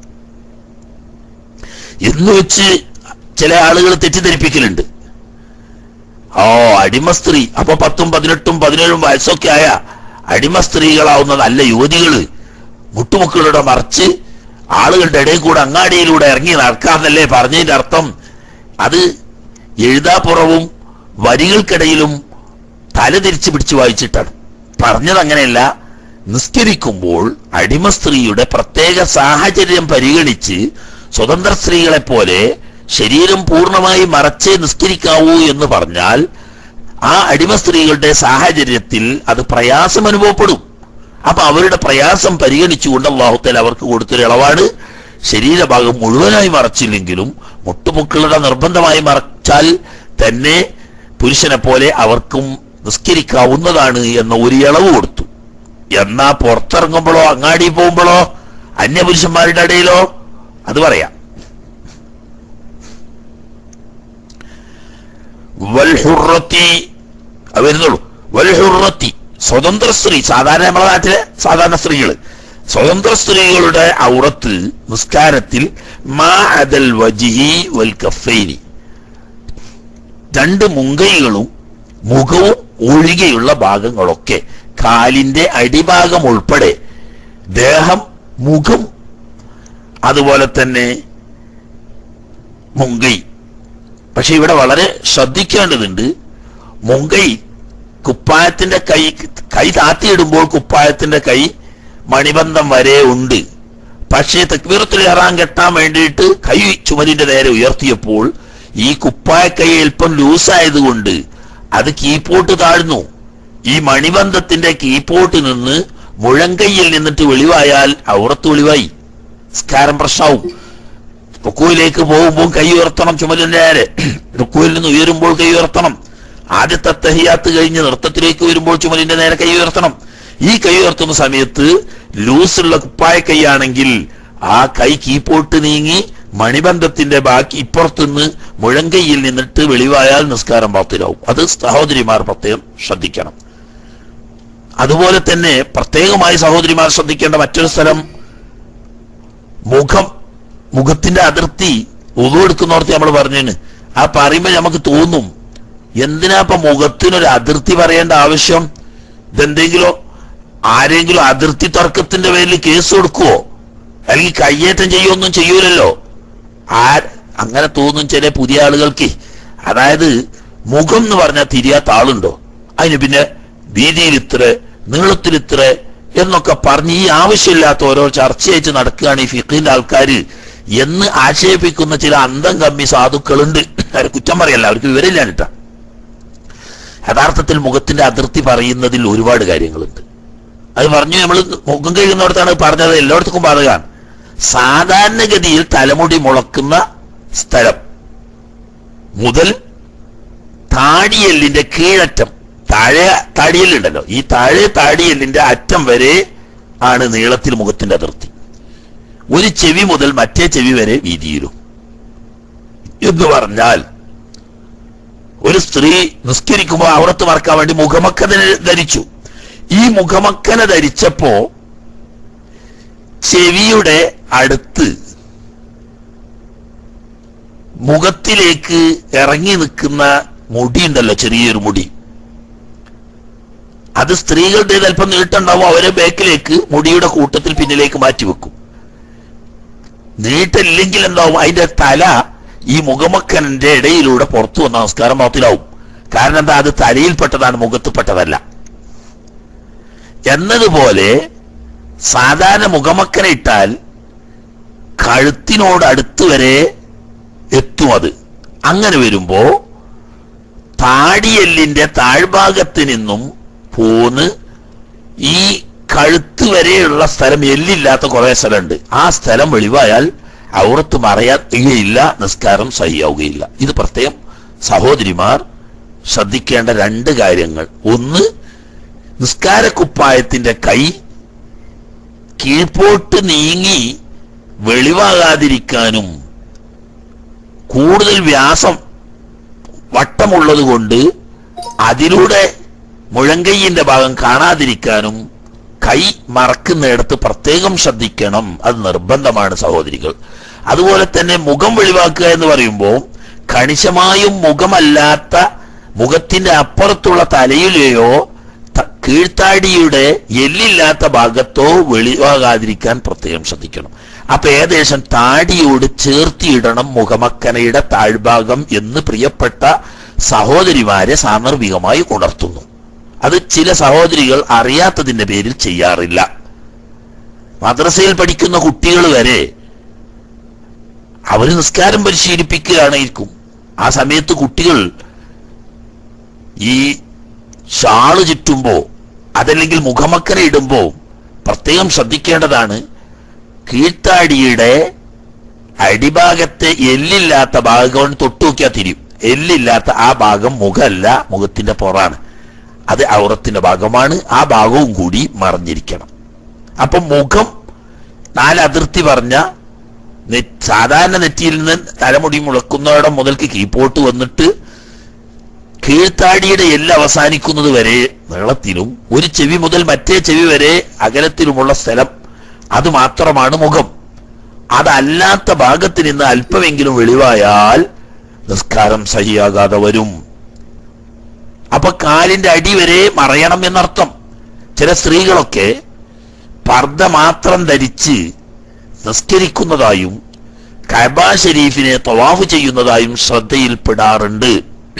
എന്ന് വെച്ച് ചില ആളുകൾ തെറ്റിദ്ധരിപ്പിക്കലുണ്ട് ഓ അടിമ സ്ത്രീ അപ്പൊ പത്തും പതിനെട്ടും പതിനേഴും വയസ്സൊക്കെ ആയ അടിമ സ്ത്രീകളാവുന്നതല്ല യുവതികള് മുട്ടുമുക്കളുടെ മറിച്ച് ആളുകളുടെ ഇടയിൽ കൂടെ അങ്ങാടിയിലൂടെ ഇറങ്ങി നടക്കാന്നല്ലേ പറഞ്ഞതിന്റെ അർത്ഥം അത് എഴുതാപ്പുറവും വരികൾക്കിടയിലും തല തിരിച്ചു പിടിച്ചു വായിച്ചിട്ടാണ് പറഞ്ഞത് അങ്ങനെയല്ല നിസ്കരിക്കുമ്പോൾ അടിമ സ്ത്രീയുടെ പ്രത്യേക സാഹചര്യം പരിഗണിച്ച് സ്വതന്ത്ര സ്ത്രീകളെ പോലെ ശരീരം പൂർണ്ണമായി മറച്ചേ നിസ്കരിക്കാവൂ എന്ന് പറഞ്ഞാൽ ആ അടിമ സ്ത്രീകളുടെ സാഹചര്യത്തിൽ അത് പ്രയാസം അനുഭവപ്പെടും അപ്പൊ അവരുടെ പ്രയാസം പരിഗണിച്ചുകൊണ്ട് അള്ളാഹുത്തൽ അവർക്ക് കൊടുത്തൊരു ഇളവാണ് ശരീരഭാഗം മുഴുവനായി മറച്ചില്ലെങ്കിലും മുട്ടുമുക്കളുടെ നിർബന്ധമായി മറച്ചാൽ തന്നെ പുരുഷനെ പോലെ അവർക്കും നിസ്കരിക്കാവുന്നതാണ് എന്ന ഒരു ഇളവ് കൊടുത്തു എന്നാ പുറത്തിറങ്ങുമ്പോഴോ അങ്ങാടി പോകുമ്പോഴോ അന്യപുരുഷന്മാരുടെ ഇടയിലോ അത് പറയാം വൽഹുറത്തി അത് വരുന്നുള്ളൂ വൽഹുറത്തി സ്വതന്ത്ര സ്ത്രീ സാധാരണ നമ്മുടെ നാട്ടിലെ സാധാരണ സ്ത്രീകൾ സ്വതന്ത്ര സ്ത്രീകളുടെ ഔറത്ത് നിസ്കാരത്തിൽ മാ അദൽ വജിഹി വൽ കഫൈനി രണ്ട് മുങ്കൈകളും മുഖവും ഒഴികെയുള്ള ഭാഗങ്ങളൊക്കെ കാലിന്റെ അടിഭാഗം ഉൾപ്പെടെ ദേഹം മുഖം അതുപോലെ തന്നെ മുങ്കൈ പക്ഷെ ഇവിടെ വളരെ ശ്രദ്ധിക്കേണ്ടതുണ്ട് മുങ്കൈ കുപ്പായത്തിന്റെ കൈ കൈ താത്തിയിടുമ്പോൾ കുപ്പായത്തിന്റെ കൈ മണിബന്ധം വരെ ഉണ്ട് പക്ഷേ തക്ബീറത്തിൽ ഇറാൻ കെട്ടാൻ വേണ്ടിയിട്ട് കൈ ചുമലിന്റെ നേരെ ഉയർത്തിയപ്പോൾ ഈ കുപ്പായ കൈ അല്പം ലൂസായതുകൊണ്ട് അത് കീപ്പോട്ട് താഴ്ന്നു ഈ മണിബന്ധത്തിന്റെ കീപ്പോട്ട് നിന്ന് മുഴങ്കൈയിൽ നിന്നിട്ട് വെളിവായാൽ ഔറത്ത് വെളിവായി സ്കാരം പ്രശ്നവും റുക്കുവിലേക്ക് പോകുമ്പോൾ കൈ ഉയർത്തണം ചുമലിന്റെ നേരെ റുക്കുവിൽ നിന്ന് ഉയരുമ്പോൾ കൈ ഉയർത്തണം ആദ്യത്തെ തഹിയാത്ത് കഴിഞ്ഞ് നൃത്തത്തിലേക്ക് വരുമ്പോൾ ചുമലിന്റെ നേരെ കൈ ഉയർത്തണം ഈ കൈ ഉയർത്തുന്ന സമയത്ത് ലൂസുള്ള കുപ്പായ കൈയാണെങ്കിൽ ആ കൈ കീപ്പോട്ട് നീങ്ങി മണിബന്ധത്തിന്റെ ബാക്കി ഇപ്പുറത്തുനിന്ന് മുഴങ്കൈയിൽ നിന്നിട്ട് വെളിവായാൽ നിസ്കാരം പാത്തിലാവും അത് സഹോദരിമാർ പ്രത്യേകം ശ്രദ്ധിക്കണം അതുപോലെ തന്നെ പ്രത്യേകമായി സഹോദരിമാർ ശ്രദ്ധിക്കേണ്ട മറ്റൊരു സ്ഥലം മുഖം മുഖത്തിന്റെ അതിർത്തി ഉതുവെടുക്കുന്നോർത്ത് നമ്മൾ പറഞ്ഞേന് ആ പറയുമ്പോ നമുക്ക് തോന്നും എന്തിനാ ഇപ്പൊ മുഖത്തിനൊരു അതിർത്തി പറയേണ്ട ആവശ്യം ഇതെന്തെങ്കിലും ആരെങ്കിലും അതിർത്തി തർക്കത്തിന്റെ പേരിൽ കേസ് കൊടുക്കുവോ അല്ലെങ്കിൽ കയ്യേറ്റം ചെയ്യുമൊന്നും ചെയ്യൂലല്ലോ ആ അങ്ങനെ തോന്നും ചില പുതിയ ആളുകൾക്ക് അതായത് മുഖം എന്ന് പറഞ്ഞാൽ തിരിയാത്ത ആളുണ്ടോ അതിന് പിന്നെ വീതിയിൽ ഇത്ര നീളത്തിൽ ഇത്ര എന്നൊക്കെ പറഞ്ഞ് ഈ ആവശ്യമില്ലാത്ത ഓരോ ചർച്ചയായിട്ട് നടക്കുകയാണ് ഈ ഫിഖിന്റെ ആൾക്കാർ എന്ന് ആക്ഷേപിക്കുന്ന ചില അന്തം കമ്മി സാധുക്കളുണ്ട് അവരെ കുറ്റം പറയല്ല അവർക്ക് വിവരമില്ലാഞ്ഞിട്ടാ യഥാർത്ഥത്തിൽ മുഖത്തിന്റെ അതിർത്തി പറയുന്നതിൽ ഒരുപാട് കാര്യങ്ങളുണ്ട് അത് പറഞ്ഞു നമ്മൾ മുഖം കഴിയുന്നിടത്താണ് പറഞ്ഞത് എല്ലായിടത്തും ബാധകമാണ് സാധാരണഗതിയിൽ തലമുടി മുളക്കുന്ന സ്ഥലം മുതൽ താടിയെല്ലിന്റെ കീഴറ്റം താഴെ താടിയെല്ലുണ്ടല്ലോ ഈ താഴെ താടിയെല്ലിന്റെ അറ്റം വരെ ആണ് നീളത്തിൽ മുഖത്തിന്റെ അതിർത്തി ഒരു ചെവി മുതൽ മറ്റേ ചെവി വരെ വീതിയിലും എന്ന് പറഞ്ഞാൽ ഒരു സ്ത്രീ നിസ്കരിക്കുമ്പോൾ അവിടത്ത് മറക്കാൻ വേണ്ടി മുഖമക്കന ധരിച്ചു ഈ മുഖമക്കന ധരിച്ചപ്പോ ചെവിയുടെ അടുത്ത് മുഖത്തിലേക്ക് ഇറങ്ങി നിൽക്കുന്ന മുടി ഉണ്ടല്ലോ ചെറിയൊരു മുടി അത് സ്ത്രീകളുടെ അല്പം നീട്ടുണ്ടാവും അവരെ ബാക്കിലേക്ക് മുടിയുടെ കൂട്ടത്തിൽ പിന്നിലേക്ക് മാറ്റിവെക്കും നീട്ടില്ലെങ്കിൽ എന്താവും അതിന്റെ തല ഈ മുഖമക്കനന്റെ ഇടയിലൂടെ പുറത്തു വന്ന നമസ്കാരം പാത്തിലാവും കാരണം എന്താ അത് തലയിൽപ്പെട്ടതാണ് മുഖത്തുപ്പെട്ടതല്ല എന്നതുപോലെ സാധാരണ മുഖമക്കന ഇട്ടാൽ കഴുത്തിനോട് അടുത്ത് വരെ എത്തും അത് അങ്ങനെ വരുമ്പോ താടിയെല്ലിന്റെ താഴ്ഭാഗത്ത് നിന്നും പോന്ന് ഈ കഴുത്ത് വരെയുള്ള സ്ഥലം എല്ലില്ലാത്ത കുറെ സ്ഥലമുണ്ട് ആ സ്ഥലം വെളിവായാൽ ഔറത്ത് മറയുകയില്ല നിസ്കാരം സഹിയാവുകയില്ല ഇത് പ്രത്യേകം സഹോദരിമാർ ശ്രദ്ധിക്കേണ്ട രണ്ട് കാര്യങ്ങൾ ഒന്ന് നിസ്കാരക്കുപ്പായത്തിന്റെ കൈ കീഴ്പോട്ട് നീങ്ങി വെളിവാകാതിരിക്കാനും കൂടുതൽ വ്യാസം വട്ടമുള്ളത് കൊണ്ട് അതിലൂടെ മുഴങ്കയ്യന്റെ ഭാഗം കാണാതിരിക്കാനും കൈ മറക്കുന്നിടത്ത് പ്രത്യേകം ശ്രദ്ധിക്കണം അത് നിർബന്ധമാണ് സഹോദരികൾ അതുപോലെ തന്നെ മുഖം വെളിവാക്കുക എന്ന് പറയുമ്പോൾ കണിശമായും മുഖമല്ലാത്ത മുഖത്തിന്റെ അപ്പുറത്തുള്ള തലയിലെയോ ത- കീഴ്ത്താടിയുടെ എല്ലില്ലാത്ത ഭാഗത്തോ വെളിവാകാതിരിക്കാൻ പ്രത്യേകം ശ്രദ്ധിക്കണം അപ്പൊ ഏകദേശം താടിയോട് ചേർത്തിയിടണം മുഖമക്കനയുടെ താഴ്ഭാഗം എന്ന് പ്രിയപ്പെട്ട സഹോദരിമാരെ സാന്ദർഭികമായി ഉണർത്തുന്നു അത് ചില സഹോദരികൾ അറിയാത്തതിന്റെ പേരിൽ ചെയ്യാറില്ല മദ്രസയിൽ പഠിക്കുന്ന കുട്ടികൾ വരെ അവര് നിസ്കാരം പരിശീലിപ്പിക്കുകയാണെയിരിക്കും ആ സമയത്ത് കുട്ടികൾ ഈ ഷാള് ചുറ്റുമ്പോ അതല്ലെങ്കിൽ മുഖമക്കര ഇടുമ്പോ പ്രത്യേകം ശ്രദ്ധിക്കേണ്ടതാണ് കീഴ്ത്താടിയുടെ അടിഭാഗത്തെ എല്ലില്ലാത്ത ഭാഗം കൊണ്ട് തൊട്ടു നോക്കിയാൽ തിരിയും എല്ലില്ലാത്ത ആ ഭാഗം മുഖമല്ല മുഖത്തിന്റെ പുറാണ് അത് ഔറത്തിന്റെ ഭാഗമാണ് ആ ഭാഗവും കൂടി മറിഞ്ഞിരിക്കണം അപ്പൊ മുഖം നാല് അതിർത്തി പറഞ്ഞ നെ- സാധാരണ നെറ്റിയിൽ നിന്ന് തലമുടി മുളക്കുന്നവിടം മുതൽക്ക് കീപ്പോട്ട് വന്നിട്ട് കീഴ്ത്താടിയുടെ എല്ല് അവസാനിക്കുന്നത് വരെ നീളത്തിലും ഒരു ചെവി മുതൽ മറ്റേ ചെവി വരെ അകലത്തിലുമുള്ള സ്ഥലം അത് മാത്രമാണ് മുഖം അതല്ലാത്ത ഭാഗത്ത് നിന്ന് അല്പമെങ്കിലും വെളിവായാൽ നിസ്കാരം സഹിയാകാതെ വരും അപ്പൊ കാലിന്റെ അടി വരെ മറയണം എന്നർത്ഥം ചില സ്ത്രീകളൊക്കെ പർദ്ദ മാത്രം ധരിച്ച് നിസ്കരിക്കുന്നതായും കബ ഷരീഫിനെ തവാഫ് ചെയ്യുന്നതായും ശ്രദ്ധയിൽപ്പെടാറുണ്ട്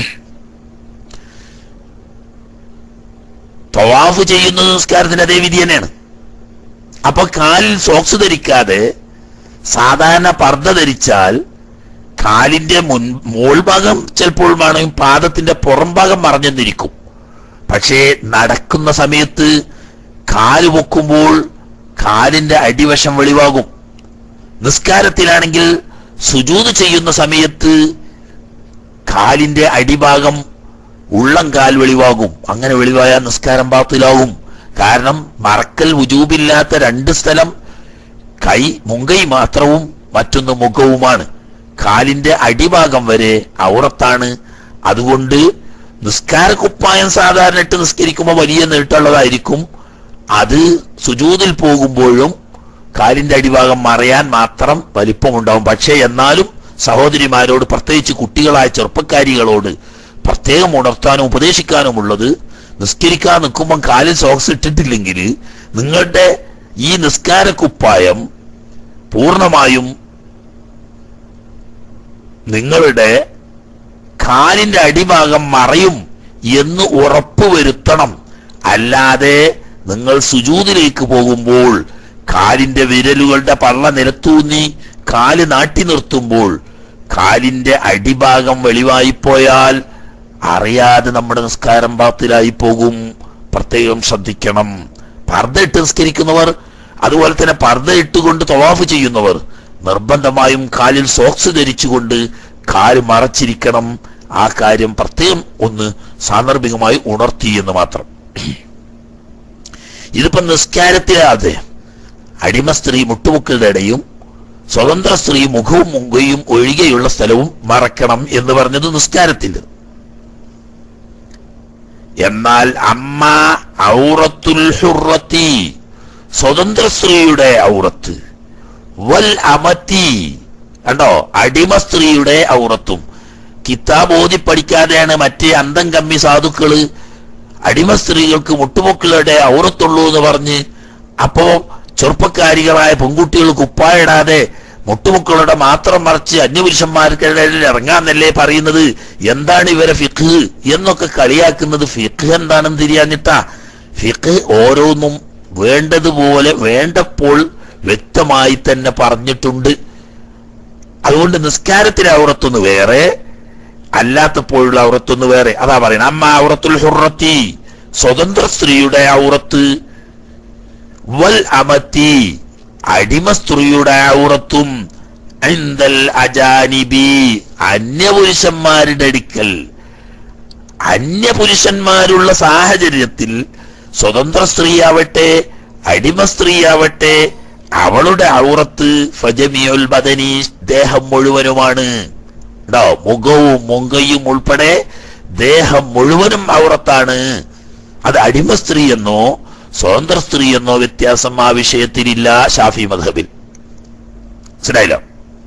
തവാഫ് ചെയ്യുന്നത് നിസ്കാരത്തിന്റെ അതേ വിധി തന്നെയാണ് അപ്പൊ കാലിൽ സോക്സ് ധരിക്കാതെ സാധാരണ പർദ്ദ ധരിച്ചാൽ കാലിന്റെ മുൻ മോൾഭാഗം ചിലപ്പോൾ വേണമെങ്കിൽ പാദത്തിന്റെ പുറം ഭാഗം മറഞ്ഞെന്നിരിക്കും പക്ഷേ നടക്കുന്ന സമയത്ത് കാല് പൊക്കുമ്പോൾ കാലിന്റെ അടിവശം വെളിവാകും നിസ്കാരത്തിലാണെങ്കിൽ സുജൂത് ചെയ്യുന്ന സമയത്ത് കാലിന്റെ അടിഭാഗം ഉള്ളം കാൽ വെളിവാകും അങ്ങനെ വെളിവായാൽ നിസ്കാരം ബാത്തിലാവും കാരണം മറക്കൽ വുജൂബില്ലാത്ത രണ്ട് സ്ഥലം കൈ മുങ്കൈ മാത്രവും മറ്റൊന്ന് മുഖവുമാണ് കാലിന്റെ അടിഭാഗം വരെ ഔറത്താണ് അതുകൊണ്ട് നിസ്കാര കുപ്പായം സാധാരണ ഇട്ട് നിസ്കരിക്കുമ്പോൾ വലിയ നീട്ടുള്ളതായിരിക്കും അത് സുജൂതിൽ പോകുമ്പോഴും കാലിന്റെ അടിഭാഗം മറയാൻ മാത്രം വലിപ്പമുണ്ടാവും പക്ഷേ എന്നാലും സഹോദരിമാരോട് പ്രത്യേകിച്ച് കുട്ടികളായ ചെറുപ്പക്കാരികളോട് പ്രത്യേകം ഉണർത്താനും ഉപദേശിക്കാനും ഉള്ളത് നിസ്കരിക്കാൻ നിൽക്കുമ്പോൾ കാലിൽ സോക്സ് ഇട്ടിട്ടില്ലെങ്കിൽ നിങ്ങളുടെ ഈ നിസ്കാര കുപ്പായം പൂർണ്ണമായും നിങ്ങളുടെ കാലിന്റെ അടിഭാഗം മറയും എന്ന് ഉറപ്പുവരുത്തണം അല്ലാതെ നിങ്ങൾ സുജൂതിലേക്ക് പോകുമ്പോൾ കാലിന്റെ വിരലുകളുടെ പള്ള നിലത്തൂന്നി കാല് നാട്ടി നിർത്തുമ്പോൾ കാലിന്റെ അടിഭാഗം വെളിവായി പോയാൽ അറിയാതെ നമ്മുടെ നിസ്കാരം പാത്തിലായി പോകും പ്രത്യേകം ശ്രദ്ധിക്കണം പർദ്ദ ഇട്ട് നിസ്കരിക്കുന്നവർ അതുപോലെ തന്നെ പർദ്ദ ഇട്ടുകൊണ്ട് തവാഫ് ചെയ്യുന്നവർ നിർബന്ധമായും കാലിൽ സോക്സ് ധരിച്ചുകൊണ്ട് കാല് മറച്ചിരിക്കണം ആ കാര്യം പ്രത്യേകം ഒന്ന് സാന്ദർഭികമായി ഉണർത്തി എന്ന് മാത്രം ഇതിപ്പോ നിസ്കാരത്തിലാതെ അടിമ സ്ത്രീ മുട്ടുമുക്കളുടെ ഇടയും സ്വതന്ത്ര സ്ത്രീ മുഖവും മുങ്കയും ഒഴികെയുള്ള സ്ഥലവും മറക്കണം എന്ന് പറഞ്ഞത് നിസ്കാരത്തിൽ എന്നാൽ അമ്മ ഔറത്തുൽ ഹുറത്തി സ്വതന്ത്ര സ്ത്രീയുടെ ഔറത്ത് വൽ അമത്തി കണ്ടോ അടിമ സ്ത്രീയുടെ ഔറത്തും കിതാബ് ഓതി പഠിക്കാതെയാണ് മറ്റേ അന്തം കമ്മി സാധുക്കള് അടിമ സ്ത്രീകൾക്ക് മുട്ടുമൊക്കളുടെ ഔറത്തുള്ളൂ എന്ന് പറഞ്ഞ് അപ്പോ ചെറുപ്പക്കാരികളായ പെൺകുട്ടികൾ കുപ്പായിടാതെ മുട്ടുമുക്കളുടെ മാത്രം മറിച്ച് അന്യപുരുഷന്മാർക്കിടയിൽ ഇറങ്ങാന്നല്ലേ പറയുന്നത് എന്താണ് ഇവരെ ഫിഖ് എന്നൊക്കെ കളിയാക്കുന്നത് ഫിഖ് എന്താണെന്ന് തിരിയാഞ്ഞിട്ടാ ഫിഖ് ഓരോന്നും വേണ്ടതുപോലെ വേണ്ടപ്പോൾ വ്യക്തമായി തന്നെ പറഞ്ഞിട്ടുണ്ട് അതുകൊണ്ട് നിസ്കാരത്തിലെ ഔറത്തൊന്ന് വേറെ അല്ലാത്തപ്പോഴുള്ള ഔറത്തൊന്ന് വേറെ അതാ പറയുന്നത് അമ്മ ഔറത്തുൽ ഹുറത്തി സ്വതന്ത്ര സ്ത്രീയുടെ ഔറത്ത് വൽ അമത്തി അടിമ സ്ത്രീയുടെ ഔറത്തും ഇന്ദൽ അജാനിബി അന്യപുരുഷന്മാരുടെ അടുക്കൽ അന്യപുരുഷന്മാരുള്ള സാഹചര്യത്തിൽ സ്വതന്ത്ര സ്ത്രീയാവട്ടെ അടിമ സ്ത്രീയാവട്ടെ അവളുടെ ഔറത്ത് ഫജമിയുൽ ബദനി ദേഹം മുഴുവനുമാണ് കേട്ടോ മുഖവും മുങ്കയും ഉൾപ്പെടെ ദേഹം മുഴുവനും ഔറത്താണ് അത് അടിമ സ്ത്രീ എന്നോ സ്വതന്ത്ര സ്ത്രീ എന്നോ വ്യത്യാസം ആ വിഷയത്തിലില്ല ഷാഫി മധബിൽ മനസ്സിലായില്ലോ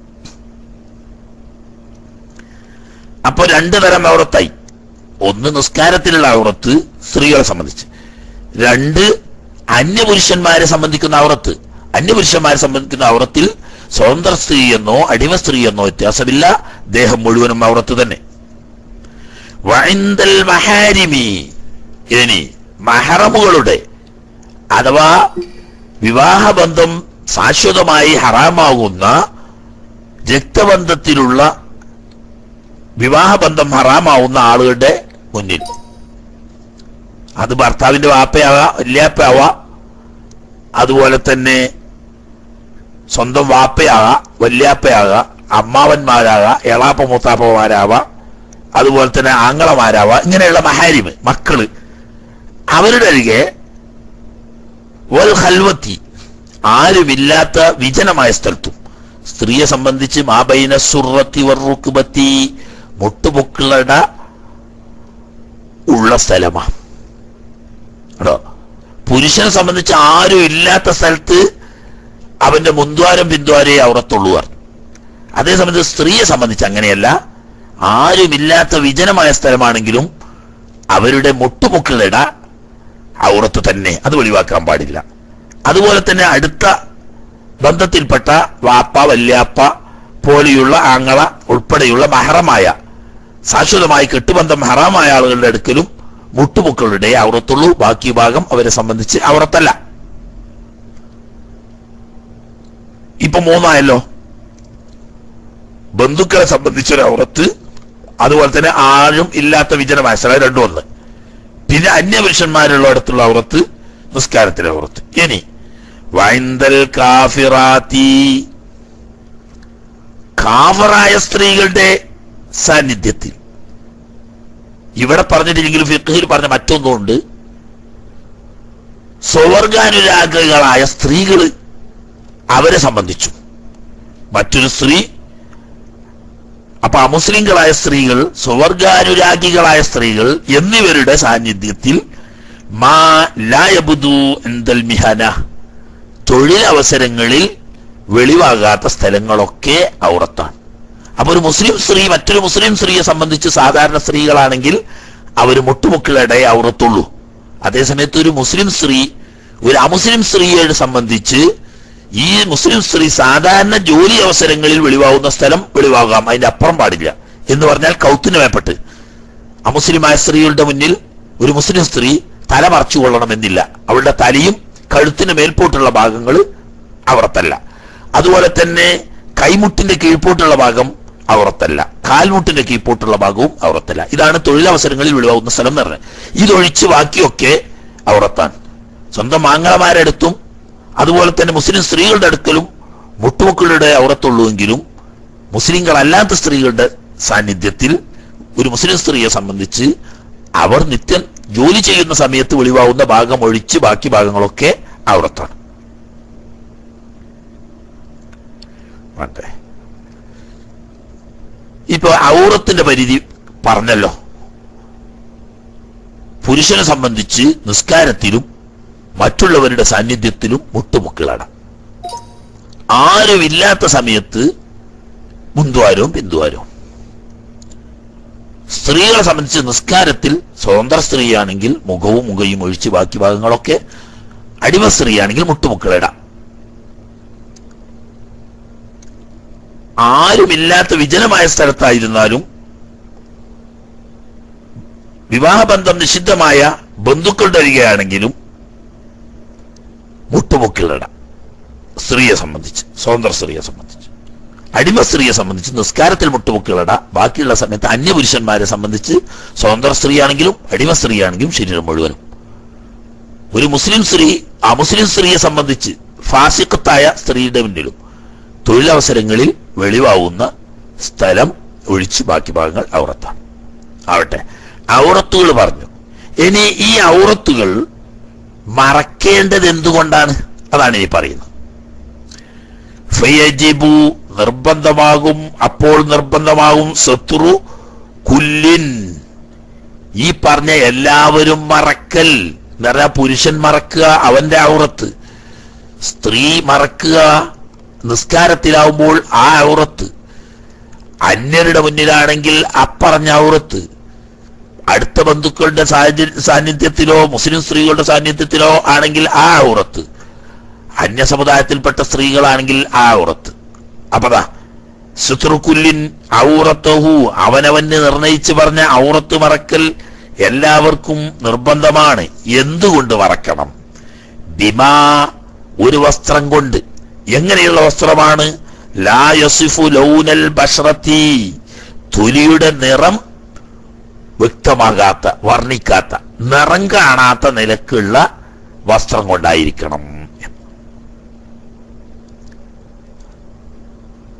അപ്പൊ രണ്ടു തരം ഔറത്തായി ഒന്ന് നിസ്കാരത്തിലുള്ള ഔറത്ത് സ്ത്രീകളെ സംബന്ധിച്ച് രണ്ട് അന്യപുരുഷന്മാരെ സംബന്ധിക്കുന്ന ഔറത്ത് അന്യപുരുഷന്മാരെ സംബന്ധിക്കുന്ന ഔറത്തിൽ സ്വതന്ത്ര സ്ത്രീ എന്നോ അടിമ സ്ത്രീ എന്നോ വ്യത്യാസമില്ല ദേഹം മുഴുവനും ഔറത്ത് തന്നെ വൈന്തൽ മഹാരിമി ഇനി മഹറമുകളുടെ അഥവാ വിവാഹബന്ധം ശാശ്വതമായി ഹറാമാകുന്ന രക്തബന്ധത്തിലുള്ള വിവാഹബന്ധം ഹറാമാവുന്ന ആളുകളുടെ മുന്നിൽ അത് ഭർത്താവിന്റെ വാപ്പയാവാം വല്യാപ്പയാവാം അതുപോലെ തന്നെ സ്വന്തം വാപ്പയാകാം വല്യാപ്പയാകാം അമ്മാവന്മാരാകാം എളാപ്പ മൂത്താപ്പമാരാവാം അതുപോലെ തന്നെ ആങ്ങളമാരാവാം ഇങ്ങനെയുള്ള മഹാരിമ് മക്കള് അവരുടെ അരികെ വൽ ഹൽവത്തി ആരുമില്ലാത്ത വിജനമായ സ്ഥലത്തും സ്ത്രീയെ സംബന്ധിച്ച് മാബൈന സുറത്തി വർറുക്കുബത്തി മുട്ടുപൊക്കളുടെ ഉള്ള സ്ഥലമാണ് കേട്ടോ പുരുഷനെ സംബന്ധിച്ച് ആരും ഇല്ലാത്ത സ്ഥലത്ത് അവന്റെ മുൻദ്വാരം പിന്ദ്വാരേ ഔറത്തുള്ളൂ പറഞ്ഞു അതേ സംബന്ധിച്ച് സ്ത്രീയെ സംബന്ധിച്ച് അങ്ങനെയല്ല ആരുമില്ലാത്ത വിജനമായ സ്ഥലമാണെങ്കിലും അവരുടെ മുട്ടുമുക്കളിട ഔറത്ത് തന്നെ അത് ഒഴിവാക്കാൻ പാടില്ല അതുപോലെ തന്നെ അടുത്ത ബന്ധത്തിൽപ്പെട്ട വാപ്പ വല്യാപ്പ പോലെയുള്ള ആങ്ങള ഉൾപ്പെടെയുള്ള മഹറമായ ശാശ്വതമായി കെട്ടുബന്ധം ഹറാമായ ആളുകളുടെ അടുക്കലും മുട്ടുമുക്കളുടെ ഔറത്തുള്ളൂ ബാക്കി ഭാഗം അവരെ സംബന്ധിച്ച് ഔറത്തല്ല ഇപ്പൊ മൂന്നായല്ലോ ബന്ധുക്കളെ സംബന്ധിച്ചൊരു ഔറത്ത് അതുപോലെ തന്നെ ആരും ഇല്ലാത്ത വിജനമായ സ്ഥലം രണ്ടും ഒന്ന് പിന്നെ അന്യപുരുഷന്മാരുള്ള ഇടത്തുള്ള ഔറത്ത് നിസ്കാരത്തിലെ ഔറത്ത് ഇനി വൈന്തൽ കാഫിറാത്തി കാഫറായ സ്ത്രീകളുടെ സാന്നിധ്യത്തിൽ ഇവിടെ പറഞ്ഞിട്ടില്ലെങ്കിലും ഫിഖിൽ പറഞ്ഞ മറ്റൊന്നുണ്ട് സ്വവർഗാനുരാഗികളായ സ്ത്രീകൾ അവരെ സംബന്ധിച്ചു മറ്റൊരു സ്ത്രീ അപ്പൊ അമുസ്ലിങ്ങളായ സ്ത്രീകൾ സ്വവർഗാനുരാഗികളായ സ്ത്രീകൾ എന്നിവരുടെ സാന്നിധ്യത്തിൽ മാ ലായബുദു എന്തൽ മിഹന തൊഴിലവസരങ്ങളിൽ വെളിവാകാത്ത സ്ഥലങ്ങളൊക്കെ ഔറത്താണ് അപ്പൊ ഒരു മുസ്ലിം സ്ത്രീ മറ്റൊരു മുസ്ലിം സ്ത്രീയെ സംബന്ധിച്ച് സാധാരണ സ്ത്രീകളാണെങ്കിൽ അവർ മുട്ടുമുക്കളുടെ ഔറത്തുള്ളൂ അതേസമയത്ത് ഒരു മുസ്ലിം സ്ത്രീ ഒരു അമുസ്ലിം സ്ത്രീയെ സംബന്ധിച്ച് ഈ മുസ്ലിം സ്ത്രീ സാധാരണ ജോലി അവസരങ്ങളിൽ വെളിവാകുന്ന സ്ഥലം വെളിവാകാം അതിന്റെ അപ്പുറം പാടില്ല എന്ന് പറഞ്ഞാൽ കൗത്തിന് വേപ്പെട്ട് അമുസ്ലിമായ സ്ത്രീകളുടെ മുന്നിൽ ഒരു മുസ്ലിം സ്ത്രീ തല മറച്ചു കൊള്ളണമെന്നില്ല അവളുടെ തലയും കഴുത്തിന് മേൽപോട്ടുള്ള ഭാഗങ്ങൾ അവർത്തല്ല അതുപോലെ തന്നെ കൈമുട്ടിന്റെ കീഴ്പോട്ടുള്ള ഭാഗം അവർത്തല്ല കാൽമുട്ടിന്റെ കീഴ്പോട്ടുള്ള ഭാഗവും അവർത്തല്ല ഇതാണ് തൊഴിലവസരങ്ങളിൽ വെളിവാകുന്ന സ്ഥലം എന്ന് പറഞ്ഞത് ഇതൊഴിച്ച് ബാക്കിയൊക്കെ അവർത്താണ് സ്വന്തം മാങ്ങളമാരടുത്തും അതുപോലെ തന്നെ മുസ്ലിം സ്ത്രീകളുടെ അടുക്കലും മുട്ടുമക്കളുടെ ഔറത്തുള്ളൂവെങ്കിലും മുസ്ലിങ്ങളല്ലാത്ത സ്ത്രീകളുടെ സാന്നിധ്യത്തിൽ ഒരു മുസ്ലിം സ്ത്രീയെ സംബന്ധിച്ച് അവർ നിത്യം ജോലി ചെയ്യുന്ന സമയത്ത് വെളിവാകുന്ന ഭാഗം ഒഴിച്ച് ബാക്കി ഭാഗങ്ങളൊക്കെ ഔറത്താണ് വേണ്ടേ ഇപ്പൊ ഔറത്തിന്റെ പരിധി പറഞ്ഞല്ലോ പുരുഷനെ സംബന്ധിച്ച് നിസ്കാരത്തിലും മറ്റുള്ളവരുടെ സാന്നിധ്യത്തിലും മുട്ടുമുക്കളാണ് ആരുമില്ലാത്ത സമയത്ത് മുൻദ്വാരവും പിന്തുവാരവും സ്ത്രീകളെ സംബന്ധിച്ച് നിസ്കാരത്തിൽ സ്വതന്ത്ര സ്ത്രീയാണെങ്കിൽ മുഖവും മുഖയും ഒഴിച്ച് ബാക്കി ഭാഗങ്ങളൊക്കെ അടിമ സ്ത്രീയാണെങ്കിൽ മുട്ടുമുക്കളിടാം ആരുമില്ലാത്ത വിജനമായ സ്ഥലത്തായിരുന്നാലും വിവാഹബന്ധം നിഷിദ്ധമായ ബന്ധുക്കളുടെ അരികെയാണെങ്കിലും മുട്ടുമുക്കിലിടാം സ്ത്രീയെ സംബന്ധിച്ച് സ്വതന്ത്ര സ്ത്രീയെ സംബന്ധിച്ച് അടിമ സ്ത്രീയെ സംബന്ധിച്ച് നിസ്കാരത്തിൽ മുട്ടുമുക്കിലിട ബാക്കിയുള്ള സമയത്ത് അന്യപുരുഷന്മാരെ സംബന്ധിച്ച് സ്വതന്ത്ര സ്ത്രീയാണെങ്കിലും അടിമ സ്ത്രീയാണെങ്കിലും ശരീരം മുഴുവനും ഒരു മുസ്ലിം സ്ത്രീ ആ മുസ്ലിം സ്ത്രീയെ സംബന്ധിച്ച് ഫാസിക്കത്തായ സ്ത്രീയുടെ മുന്നിലും തൊഴിലവസരങ്ങളിൽ വെളിവാകുന്ന സ്ഥലം ഒഴിച്ച് ബാക്കി ഭാഗങ്ങൾ ഔറത്താണ് ആവട്ടെ ഔറത്തുകൾ പറഞ്ഞു ഇനി ഈ ഔറത്തുകൾ മറക്കേണ്ടത് എന്തുകൊണ്ടാണ് അതാണ് ഈ പറയുന്നത് ഫയജിബു നിർബന്ധമാകും അപ്പോൾ നിർബന്ധമാകും ശത്രു കുല്ലിൻ ഈ പറഞ്ഞ എല്ലാവരും മറക്കൽ എന്ന് പറഞ്ഞാൽ പുരുഷൻ മറക്കുക അവന്റെ ഔറത്ത് സ്ത്രീ മറക്കുക നിസ്കാരത്തിലാവുമ്പോൾ ആ ഔറത്ത് അന്യരുടെ മുന്നിലാണെങ്കിൽ അപ്പറഞ്ഞ ഔറത്ത് അടുത്ത ബന്ധുക്കളുടെ സാഹചര്യ സാന്നിധ്യത്തിലോ മുസ്ലിം സ്ത്രീകളുടെ സാന്നിധ്യത്തിലോ ആണെങ്കിൽ ആ ഔറത്ത് അന്യ സമുദായത്തിൽപ്പെട്ട സ്ത്രീകളാണെങ്കിൽ ആ ഔറത്ത് അപ്പതാ ശുത്രുക്കുല്ലിൻ ഔറത്തഹു അവനവന് നിർണയിച്ച് പറഞ്ഞ ഔറത്ത് മറക്കൽ എല്ലാവർക്കും നിർബന്ധമാണ് എന്തുകൊണ്ട് മറക്കണം ബിമാ ഒരു വസ്ത്രം കൊണ്ട് എങ്ങനെയുള്ള വസ്ത്രമാണ് ലാ യസിഫു ലൗനൽ ബഷ്റത്തി തൊലിയുടെ നിറം വ്യക്തമാകാത്ത വർണ്ണിക്കാത്ത നിറം കാണാത്ത നിലക്കുള്ള വസ്ത്രം കൊണ്ടായിരിക്കണം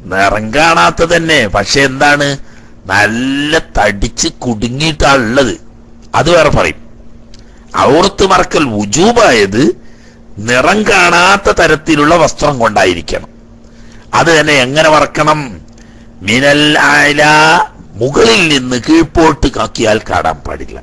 നിറം കാണാത്ത തന്നെ പക്ഷെ എന്താണ് നല്ല തടിച്ച് കുടുങ്ങിയിട്ടാ ഉള്ളത് അത് വേറെ പറയും ഔറത്ത് മറക്കൽ വുജൂബായത് നിറം കാണാത്ത തരത്തിലുള്ള വസ്ത്രം കൊണ്ടായിരിക്കണം അത് തന്നെ എങ്ങനെ മറക്കണം മിനൽ ആല മുകളിൽ നിന്ന് കീഴ്പോട്ട് കാക്കിയാൽ കാണാൻ പാടില്ല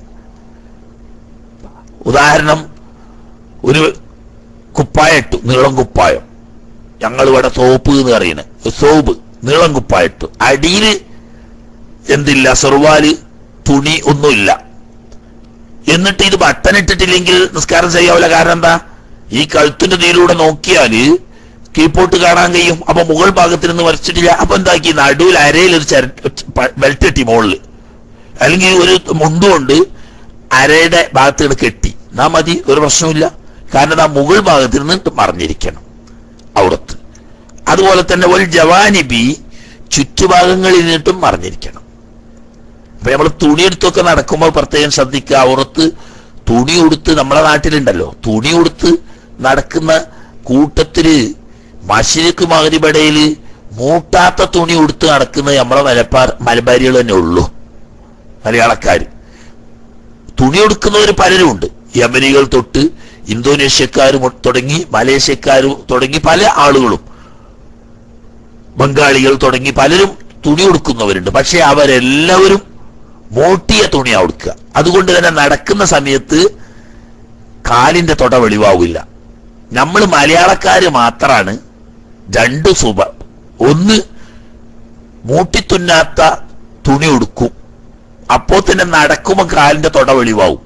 ഉദാഹരണം ഒരു കുപ്പായ ഇട്ടു നീളം കുപ്പായം ഞങ്ങൾ ഇവിടെ സോപ്പ് എന്ന് പറയുന്നത് സോപ്പ് നീളം കുപ്പായ ഇട്ടു അടിയില് എന്തില്ല സെറുവാല് തുണി ഒന്നുമില്ല എന്നിട്ട് ഇത് ബട്ടൺ ഇട്ടിട്ടില്ലെങ്കിൽ നിസ്കാരം ചെയ്യാവില്ല കാരണം എന്താ ഈ കഴുത്തിന്റെ നീരിലൂടെ നോക്കിയാല് കീഴ്പോട്ട് കാണാൻ കഴിയും അപ്പൊ മുകൾ ഭാഗത്ത് നിന്ന് വരച്ചിട്ടില്ല അപ്പൊ എന്താക്കി നടുവിൽ അരയിൽ ഒരു ബെൽറ്റ് കെട്ടി മുകളിൽ അല്ലെങ്കിൽ ഒരു മുണ്ടുകൊണ്ട് അരയുടെ ഭാഗത്ത് കെട്ടി നാ മതി ഒരു പ്രശ്നമില്ല കാരണം ആ മുകൾ ഭാഗത്ത് നിന്ന് മറിഞ്ഞിരിക്കണം അവിടത്ത് അതുപോലെ തന്നെ ഒരു ജവാനിബി ചുറ്റുഭാഗങ്ങളിൽ നിന്നിട്ടും മറിഞ്ഞിരിക്കണം അപ്പൊ നമ്മൾ തുണിയെടുത്തൊക്കെ നടക്കുമ്പോൾ പ്രത്യേകം ശ്രദ്ധിക്കുക അവിടത്ത് തുണി ഉടുത്ത് നമ്മളെ നാട്ടിലുണ്ടല്ലോ തുണി ഉടുത്ത് നടക്കുന്ന കൂട്ടത്തില് മഷിരിക്ക് മകരിബടയില് മൂട്ടാത്ത തുണി ഉടുത്ത് നടക്കുന്നത് നമ്മളെ മലപ്പാർ മലബാരികൾ തന്നെ ഉള്ളൂ മലയാളക്കാര് തുണി ഉടുക്കുന്നവർ പലരും ഉണ്ട് യമനികൾ തൊട്ട് ഇന്തോനേഷ്യക്കാർ തുടങ്ങി മലേഷ്യക്കാർ തുടങ്ങി പല ആളുകളും ബംഗാളികൾ തുടങ്ങി പലരും തുണി ഉടുക്കുന്നവരുണ്ട് പക്ഷെ അവരെല്ലാവരും മോട്ടിയ തുണിയാ ഉടുക്കുക അതുകൊണ്ട് തന്നെ നടക്കുന്ന സമയത്ത് കാലിന്റെ തൊട വെളിവാവില്ല നമ്മൾ മലയാളക്കാര് മാത്രാണ് രണ്ട് സുബ ഒന്ന് മൂട്ടിത്തുന്നാത്ത തുണി ഉടുക്കും അപ്പോ തന്നെ നടക്കുമ്പോ കാലിന്റെ തൊട വെളിവാവും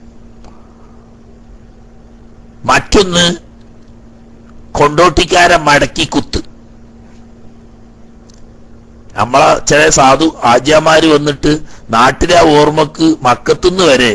മറ്റൊന്ന് കൊണ്ടോട്ടിക്കാരെ മടക്കി കുത്ത് നമ്മളെ ചില സാധു ആജ്യമാര് വന്നിട്ട് നാട്ടിലെ ആ ഓർമ്മക്ക് മക്കത്തുനിന്ന് വരെ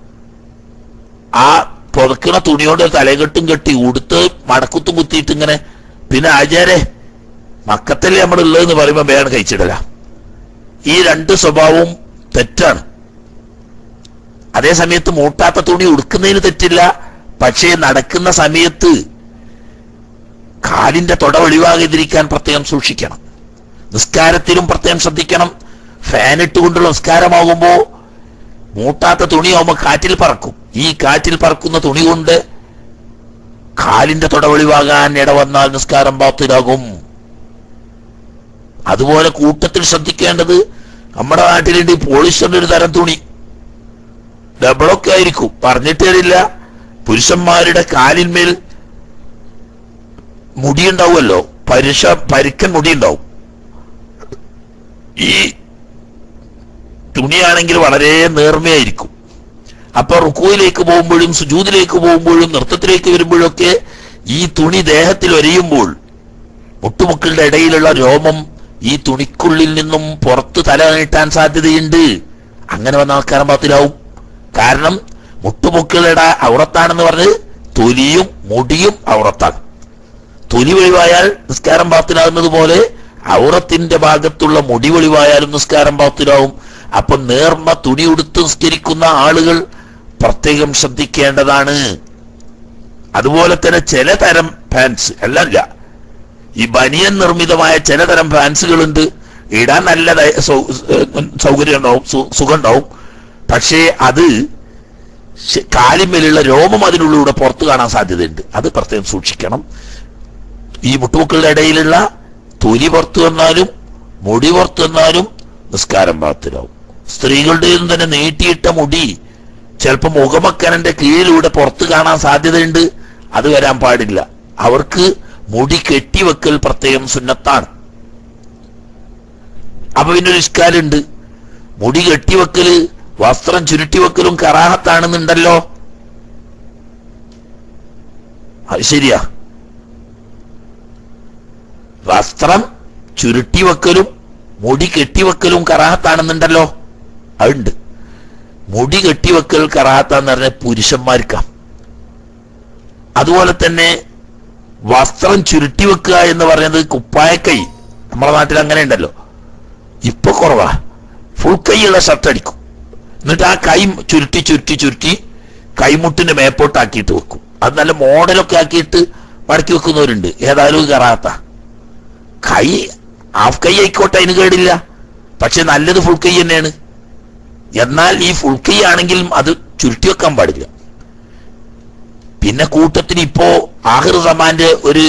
ആ പുതക്കണ തുണിയോട് തലകെട്ടും കെട്ടി ഉടുത്ത് മടക്കുത്തും കുത്തിയിട്ട് ഇങ്ങനെ പിന്നെ ആചാരെ മക്കത്തല്ലേ നമ്മൾ ഉള്ളതെന്ന് പറയുമ്പോ വേണം കഴിച്ചിടല ഈ രണ്ട് സ്വഭാവവും തെറ്റാണ് അതേ സമയത്ത് മൂട്ടാത്ത തുണി ഉടുക്കുന്നതിന് തെറ്റില്ല പക്ഷേ നടക്കുന്ന സമയത്ത് കാലിന്റെ തൊട ഒഴിവാകാതിരിക്കാൻ പ്രത്യേകം സൂക്ഷിക്കണം നിസ്കാരത്തിലും പ്രത്യേകം ശ്രദ്ധിക്കണം ഫാൻ ഇട്ടുകൊണ്ടുള്ള നിസ്കാരമാകുമ്പോ മൂട്ടാത്ത തുണിയാവുമ്പോ കാറ്റിൽ പറക്കും ഈ കാറ്റിൽ പറക്കുന്ന തുണി കൊണ്ട് കാലിന്റെ തൊട ഒഴിവാകാൻ ഇടവന്നാൽ നിസ്കാരം ബാത്തിലാകും അതുപോലെ കൂട്ടത്തിൽ ശ്രദ്ധിക്കേണ്ടത് നമ്മുടെ നാട്ടിലുണ്ട് ഈ പോളിസ്റ്ററിന്റെ ഒരു തരം തുണി ഡബിളൊക്കെ ആയിരിക്കും പറഞ്ഞിട്ട് തരില്ല പുരുഷന്മാരുടെ കാലിന്മേൽ മുടിയുണ്ടാവുമല്ലോ പരുഷ പരുക്കൻ മുടിയുണ്ടാവും ഈ തുണിയാണെങ്കിൽ വളരെ നേർമയായിരിക്കും അപ്പൊ റുക്കുവിലേക്ക് പോകുമ്പോഴും സുജൂതിലേക്ക് പോകുമ്പോഴും നൃത്തത്തിലേക്ക് വരുമ്പോഴൊക്കെ ഈ തുണി ദേഹത്തിൽ ഒരയുമ്പോൾ മുട്ടുമുക്കളുടെ ഇടയിലുള്ള രോമം ഈ തുണിക്കുള്ളിൽ നിന്നും പുറത്ത് തല നീട്ടാൻ സാധ്യതയുണ്ട് അങ്ങനെ വന്ന ആൾക്കാരൻ പാത്തിലാവും കാരണം മുട്ടുമുക്കളുടെ ഔറത്താണെന്ന് പറഞ്ഞ് തൊലിയും മുടിയും ഔറത്താണ് തൊലി വെളിവായാൽ നിസ്കാരം പാത്തിലാകുന്നത് പോലെ ഔറത്തിന്റെ ഭാഗത്തുള്ള മുടി വെളിവായാലും നിസ്കാരം പാത്തിലാവും അപ്പൊ നേർമ തുണി ഉടുത്ത് നിസ്കരിക്കുന്ന ആളുകൾ പ്രത്യേകം ശ്രദ്ധിക്കേണ്ടതാണ് അതുപോലെ തന്നെ ചില തരം പാൻസ് അല്ലല്ല ഈ ബനിയൻ നിർമ്മിതമായ ചിലതരം ഫാൻസുകളുണ്ട് ഇടാൻ നല്ല ദയ- സൗ- സൗകര്യം ഉണ്ടാവും സു- സുഖം ഉണ്ടാവും പക്ഷേ അത് ശ- കാലിന്മേലുള്ള രോമം അതിനുള്ളിലൂടെ പുറത്തു കാണാൻ സാധ്യതയുണ്ട് അത് പ്രത്യേകം സൂക്ഷിക്കണം ഈ മുട്ടുമുക്കളുടെ ഇടയിലുള്ള തൊലി പുറത്തു വന്നാലും മുടി പുറത്തു വന്നാലും നിസ്കാരം പാത്തിലാവും സ്ത്രീകളുടെയും തന്നെ നീട്ടിയിട്ട മുടി ചിലപ്പോൾ മുഖമക്കനന്റെ കീഴിലൂടെ പുറത്ത് കാണാൻ സാധ്യതയുണ്ട് അത് വരാൻ പാടില്ല അവർക്ക് മുടി കെട്ടിവെക്കൽ പ്രത്യേകം സുന്നത്താണ് അപ്പൊ പിന്നെ ഒരു ഇഷ്കാലുണ്ട് മുടി കെട്ടിവെക്കല് വസ്ത്രം ചുരുട്ടിവെക്കലും കറാഹത്താണെന്നുണ്ടല്ലോ അത് ശരിയാ വസ്ത്രം ചുരുട്ടിവെക്കലും മുടി കെട്ടിവെക്കലും കറാഹത്താണെന്നുണ്ടല്ലോ അതുണ്ട് മുടി കെട്ടിവെക്കൽ കറാഹത്താന്ന് പറഞ്ഞ പുരുഷന്മാർക്കാ അതുപോലെ തന്നെ വസ്ത്രം ചുരുട്ടി വെക്കുക എന്ന് പറയുന്നത് കുപ്പായക്കൈ നമ്മുടെ നാട്ടിൽ അങ്ങനെ ഉണ്ടല്ലോ ഇപ്പൊ കുറവാ ഫുൾ കൈയുള്ള ഷർട്ട് അടിക്കും എന്നിട്ട് ആ കൈ ചുരുട്ടി ചുരുട്ടി ചുരുട്ടി കൈമുട്ടിന്റെ മേപ്പോട്ടാക്കിയിട്ട് വെക്കും അത് നല്ല മോഡലൊക്കെ ആക്കിയിട്ട് മടക്കി വെക്കുന്നവരുണ്ട് ഏതായാലും കറാത്ത കൈ ഹാഫ് കൈ ആയിക്കോട്ടെ അതിന് കേടില്ല പക്ഷെ നല്ലത് ഫുൾ കൈ തന്നെയാണ് എന്നാൽ ഈ ഫുൾ കൈ ആണെങ്കിലും അത് ചുരുട്ടി വെക്കാൻ പാടില്ല പിന്നെ കൂട്ടത്തിന് ഇപ്പോ ആഹിർ റഹ്മാന്റെ ഒരു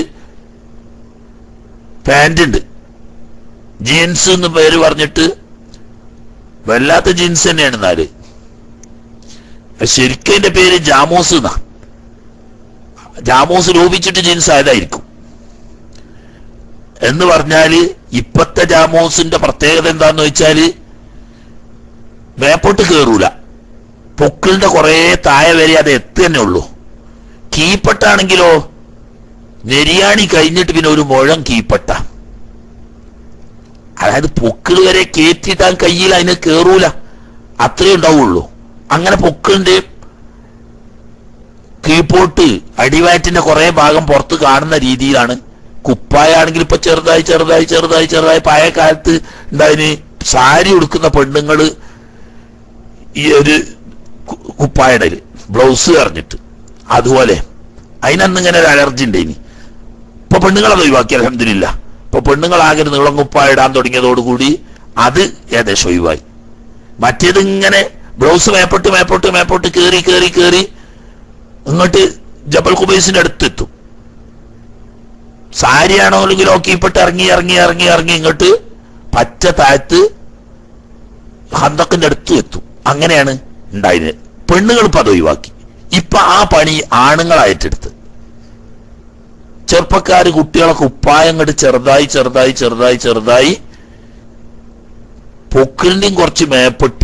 പാന്റ് ഉണ്ട് ജീൻസ് എന്ന് പേര് പറഞ്ഞിട്ട് വല്ലാത്ത ജീൻസ് തന്നെയാണ് എന്നാല് ശരിക്കും അതിന്റെ പേര് ജാമോസ് എന്നാ ജാമോസ് ലോപിച്ചിട്ട് ജീൻസ് ആയതായിരിക്കും എന്ന് പറഞ്ഞാല് ഇപ്പത്തെ ജാമോസിന്റെ പ്രത്യേകത എന്താന്ന് വെച്ചാല് മേപ്പോട്ട് കേറൂല പൊക്കിളിന്റെ കുറെ താഴെ വരെ അത് എത്തു തന്നെ ഉള്ളൂ കീപ്പട്ടാണെങ്കിലോ നെരിയാണി കഴിഞ്ഞിട്ട് പിന്നെ ഒരു മുഴം കീപ്പട്ട അതായത് പൊക്കിള് വരെ കേറ്റിട്ടാൻ കയ്യിൽ അതിന് കേറൂല അത്രേ ഉണ്ടാവുള്ളൂ അങ്ങനെ പൊക്കിളിന്റെ കീപ്പോട്ട് അടിവയറ്റിന്റെ കുറെ ഭാഗം പുറത്ത് കാണുന്ന രീതിയിലാണ് കുപ്പായാണെങ്കിൽ ഇപ്പൊ ചെറുതായി ചെറുതായി ചെറുതായി ചെറുതായി പഴയ കാലത്ത് ഉണ്ടായിന് സാരി ഉടുക്കുന്ന പെണ്ണുങ്ങള് ഈ ഒരു കു- കുപ്പായടല് ബ്ലൗസ് അറിഞ്ഞിട്ട് അതുപോലെ അതിനന്ന് ഇങ്ങനെ ഒരു അലർജി ഉണ്ട് ഇനി ഇപ്പൊ പെണ്ണുങ്ങളത് ഒഴിവാക്കി അലഹമില്ല ഇപ്പൊ പെണ്ണുങ്ങളാകെ ഒരു നീളം കുപ്പായ ഇടാൻ തുടങ്ങിയതോടുകൂടി അത് ഏകദേശം ഒഴിവായി മറ്റേത് ഇങ്ങനെ ബ്ലൗസ് മേപ്പോട്ട് മേപ്പോട്ട് മേപ്പോട്ട് കേറി കേറി കേറി ഇങ്ങോട്ട് ജബൽ കുബൈസിന്റെ അടുത്തെത്തും സാരിയാണോ അല്ലെങ്കിൽ ഓക്കിപ്പെട്ട് ഇറങ്ങി ഇറങ്ങി ഇറങ്ങി ഇറങ്ങി ഇങ്ങോട്ട് പച്ച താഴത്ത് ഹന്തക്കിന്റെ അടുത്ത് എത്തും അങ്ങനെയാണ് ഉണ്ടായത് പെണ്ണുങ്ങൾ ഇപ്പൊ അത് ഒഴിവാക്കി ഇപ്പൊ ആ പണി ആണുങ്ങളായിട്ടെടുത്ത് ചെറുപ്പക്കാര് കുട്ടികളൊക്കെ ഉപ്പായം കണ്ട് ചെറുതായി ചെറുതായി ചെറുതായി ചെറുതായി പൊക്കിളിന്റെയും കുറച്ച് മേപ്പെട്ട്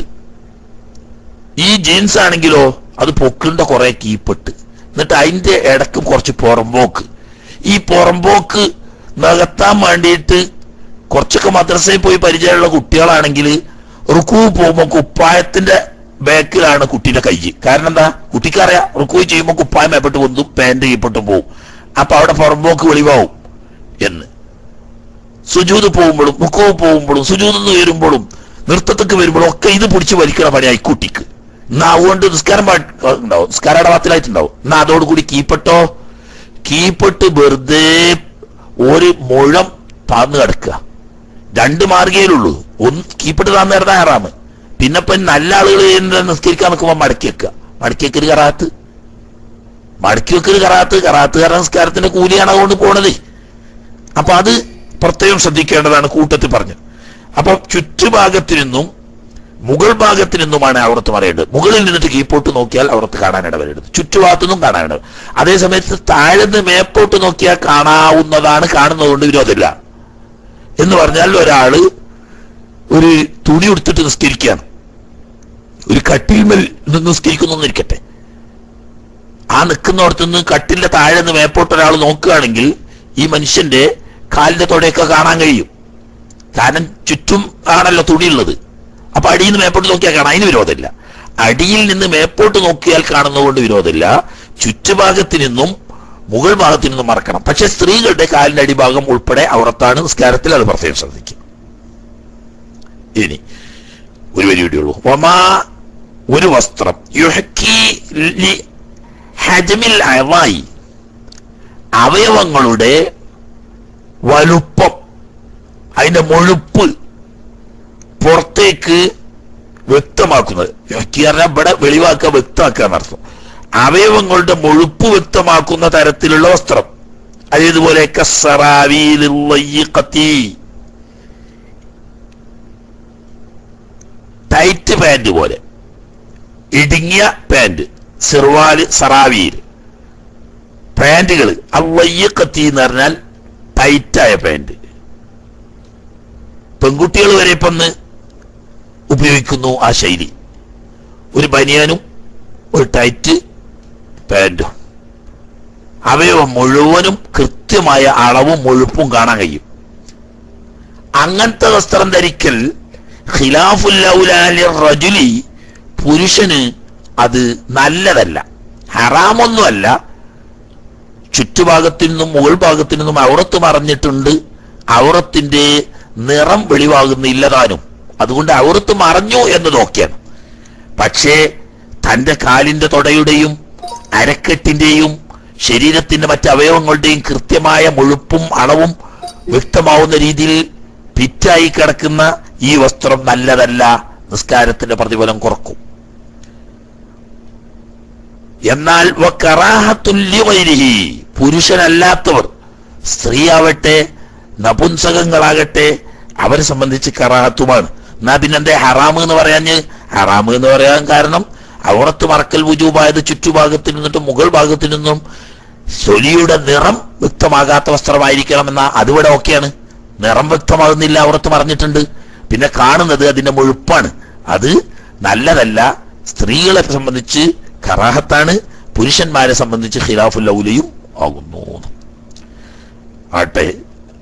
ഈ ജീൻസ് ആണെങ്കിലോ അത് പൊക്കിളിന്റെ കുറെ കീപ്പെട്ട് എന്നിട്ട് അതിന്റെ ഇടക്ക് കുറച്ച് പുറമ്പോക്ക് ഈ പുറമ്പോക്ക് നികത്താൻ വേണ്ടിയിട്ട് കുറച്ചൊക്കെ മദ്രസയിൽ പോയി പരിചയമുള്ള കുട്ടികളാണെങ്കിൽ റുക്കു പോകുമ്പോൾ കുപ്പായത്തിന്റെ ബാക്കിലാണ് കുട്ടിയുടെ കൈ കാരണം എന്താ കുട്ടിക്കറിയാം റുക്കു ചെയ്യുമ്പോൾ കുപ്പായം മേപ്പെട്ട് പൊന്തും പാന്റ് കീപ്പെട്ടും പോകും അപ്പൊ അവിടെ പുറമ്പോക്ക് വെളിവാവും എന്ന് സുജൂത് പോകുമ്പോഴും മുക്കവ് പോകുമ്പോഴും സുജൂത് നിന്ന് വരുമ്പോഴും നൃത്തത്തിക്ക് വരുമ്പോഴും ഒക്കെ ഇത് പിടിച്ച് വലിക്കണ പണിയായി കുട്ടിക്ക് എന്നാ അതുകൊണ്ട് നിസ്കാരം പാ- ഉണ്ടാവും നിസ്കാരം അടവാത്തിലായിട്ടുണ്ടാവും എന്നാ അതോടുകൂടി കീപ്പട്ടോ കീപ്പെട്ട് വെറുതെ ഒരു മുഴം താന്ന് കിടക്കുക രണ്ട് മാർഗേലുള്ളൂ ഒന്ന് കീപ്പെട്ട് താന്ന് കിടന്ന ഹറാമ് പിന്നെ ഇപ്പൊ നല്ല ആളുകൾ എന്താ നിസ്കരിക്കാൻ നിൽക്കുമ്പോ മടക്കി വെക്കുക മടക്കി വെക്കല് കറാത്ത് മടക്കി വെക്കല് കറാത്ത് കറാത്ത് കാരണം നിസ്കാരത്തിന്റെ കൂലിയാണ് അതുകൊണ്ട് പോണത് അപ്പൊ അത് പ്രത്യേകം ശ്രദ്ധിക്കേണ്ടതാണ് കൂട്ടത്തിൽ പറഞ്ഞത് അപ്പൊ ചുറ്റുഭാഗത്തു നിന്നും മുകൾ ഭാഗത്തു നിന്നുമാണ് അവിടത്ത് മറയേണ്ടത് മുകളിൽ നിന്നിട്ട് കീപ്പോട്ട് നോക്കിയാൽ അവിടത്ത് കാണാനിടവരരുത് ചുറ്റുഭാഗത്തു നിന്നും കാണാനിട അതേ സമയത്ത് താഴ്ന്ന് മേപ്പോട്ട് നോക്കിയാൽ കാണാവുന്നതാണ് കാണുന്നതുകൊണ്ട് വിരോധമില്ല എന്ന് പറഞ്ഞാൽ ഒരാള് ഒരു തുണി ഉടുത്തിട്ട് നിസ്കരിക്കുകയാണ് ഒരു കട്ടിൽമേൽ നിന്ന് നിസ്കരിക്കുന്നു എന്നിരിക്കട്ടെ ആ നിൽക്കുന്നിടത്ത് നിന്ന് കട്ടിലിന്റെ താഴെ നിന്ന് മേപ്പോട്ട് ഒരാൾ നോക്കുകയാണെങ്കിൽ ഈ മനുഷ്യന്റെ കാലിന്റെ തൊടയൊക്കെ കാണാൻ കഴിയും കാരണം ചുറ്റും ആണല്ലോ തുണിയുള്ളത് അപ്പൊ അടിയിൽ നിന്ന് മേപ്പോട്ട് നോക്കിയാൽ കാണാം അതിന് വിരോധമില്ല അടിയിൽ നിന്ന് മേപ്പോട്ട് നോക്കിയാൽ കാണുന്നതുകൊണ്ട് വിരോധമില്ല ചുറ്റുഭാഗത്ത് നിന്നും മുകൾ ഭാഗത്ത് നിന്നും മറക്കണം പക്ഷെ സ്ത്രീകളുടെ കാലിന്റെ അടിഭാഗം ഉൾപ്പെടെ അവർത്താണ് നിസ്കാരത്തിൽ അത് പ്രത്യേകം ശ്രദ്ധിക്കും ഇനി ഒരു വരി കൂടിയുള്ളൂ ഒമാ ഒരു വസ്ത്രം യുഹക്കി ലി ഹജമിൽ അവായി അവയവങ്ങളുടെ വലുപ്പം അതിന്റെ മുഴുപ്പ് പുറത്തേക്ക് വ്യക്തമാക്കുന്നത് യുഹക്കി പറഞ്ഞാൽ ഇവിടെ വെളിവാക്കുക വ്യക്തമാക്കുക എന്നർത്ഥം അവയവങ്ങളുടെ മുഴുപ്പ് വ്യക്തമാക്കുന്ന തരത്തിലുള്ള വസ്ത്രം അതേതുപോലെ കസറാവീലുള്ളീക്കത്തി ടൈറ്റ് പാന്റ് പോലെ ഇടുങ്ങിയ പാന്റ് സിർവാല് സറാവീൽ പാന്റുകൾ അവയ്യക്കത്തി എന്ന് പറഞ്ഞാൽ ടൈറ്റായ പാന്റ് പെൺകുട്ടികൾ വരെ ഇപ്പൊ ഒന്ന് ഉപയോഗിക്കുന്നു ആ ശൈലി ഒരു ബനിയാനും ഒരു ടൈറ്റ് പാന്റും അവയവം മുഴുവനും കൃത്യമായ അളവും മുഴുപ്പും കാണാൻ കഴിയും അങ്ങനത്തെ വസ്ത്രം ധരിക്കൽ ഖിലാഫുല്ലി റജുലി പുരുഷന് അത് നല്ലതല്ല ഹറാമൊന്നുമല്ല ചുറ്റുഭാഗത്തു നിന്നും മുകൾ ഭാഗത്തു നിന്നും ഔറത്ത് മറഞ്ഞിട്ടുണ്ട് ഔറത്തിന്റെ നിറം വെളിവാകുന്നില്ലതാനും അതുകൊണ്ട് ഔറത്ത് മറഞ്ഞു എന്ന് നോക്കിയാണ് പക്ഷേ തന്റെ കാലിന്റെ തൊടയുടെയും അരക്കെട്ടിന്റെയും ശരീരത്തിന്റെ മറ്റ് അവയവങ്ങളുടെയും കൃത്യമായ മുഴുപ്പും അളവും വ്യക്തമാവുന്ന രീതിയിൽ പിറ്റായി കിടക്കുന്ന ഈ വസ്ത്രം നല്ലതല്ല നിസ്കാരത്തിന്റെ പ്രതിഫലം കുറക്കും എന്നാൽ വക്കറാഹത്തുല്യവൈരിഹി പുരുഷനല്ലാത്തവർ സ്ത്രീ ആവട്ടെ നപുംസകങ്ങളാകട്ടെ അവരെ സംബന്ധിച്ച് കറാഹത്തുമാണ് എന്നാ പിന്നെന്തേ ഹറാമ് എന്ന് പറയാഞ്ഞ് ഹറാമ് എന്ന് പറയാൻ കാരണം അവറത്ത് മറക്കൽ വുജൂബായത് ചുറ്റുഭാഗത്തിൽ നിന്നിട്ടും മുകൾ ഭാഗത്തിൽ നിന്നും സ്വലിയുടെ നിറം വ്യക്തമാകാത്ത വസ്ത്രമായിരിക്കണം എന്ന അതിവിടെ ഓക്കെയാണ് നിറം വ്യക്തമാകുന്നില്ല അവറത്ത് പറഞ്ഞിട്ടുണ്ട് പിന്നെ കാണുന്നത് അതിന്റെ മുഴുപ്പാണ് അത് നല്ലതല്ല സ്ത്രീകളെ സംബന്ധിച്ച് കറാഹത്താണ് പുരുഷന്മാരെ സംബന്ധിച്ച് ഖിലാഫുൽ ഔലയും ആകുന്നു ആട്ടെ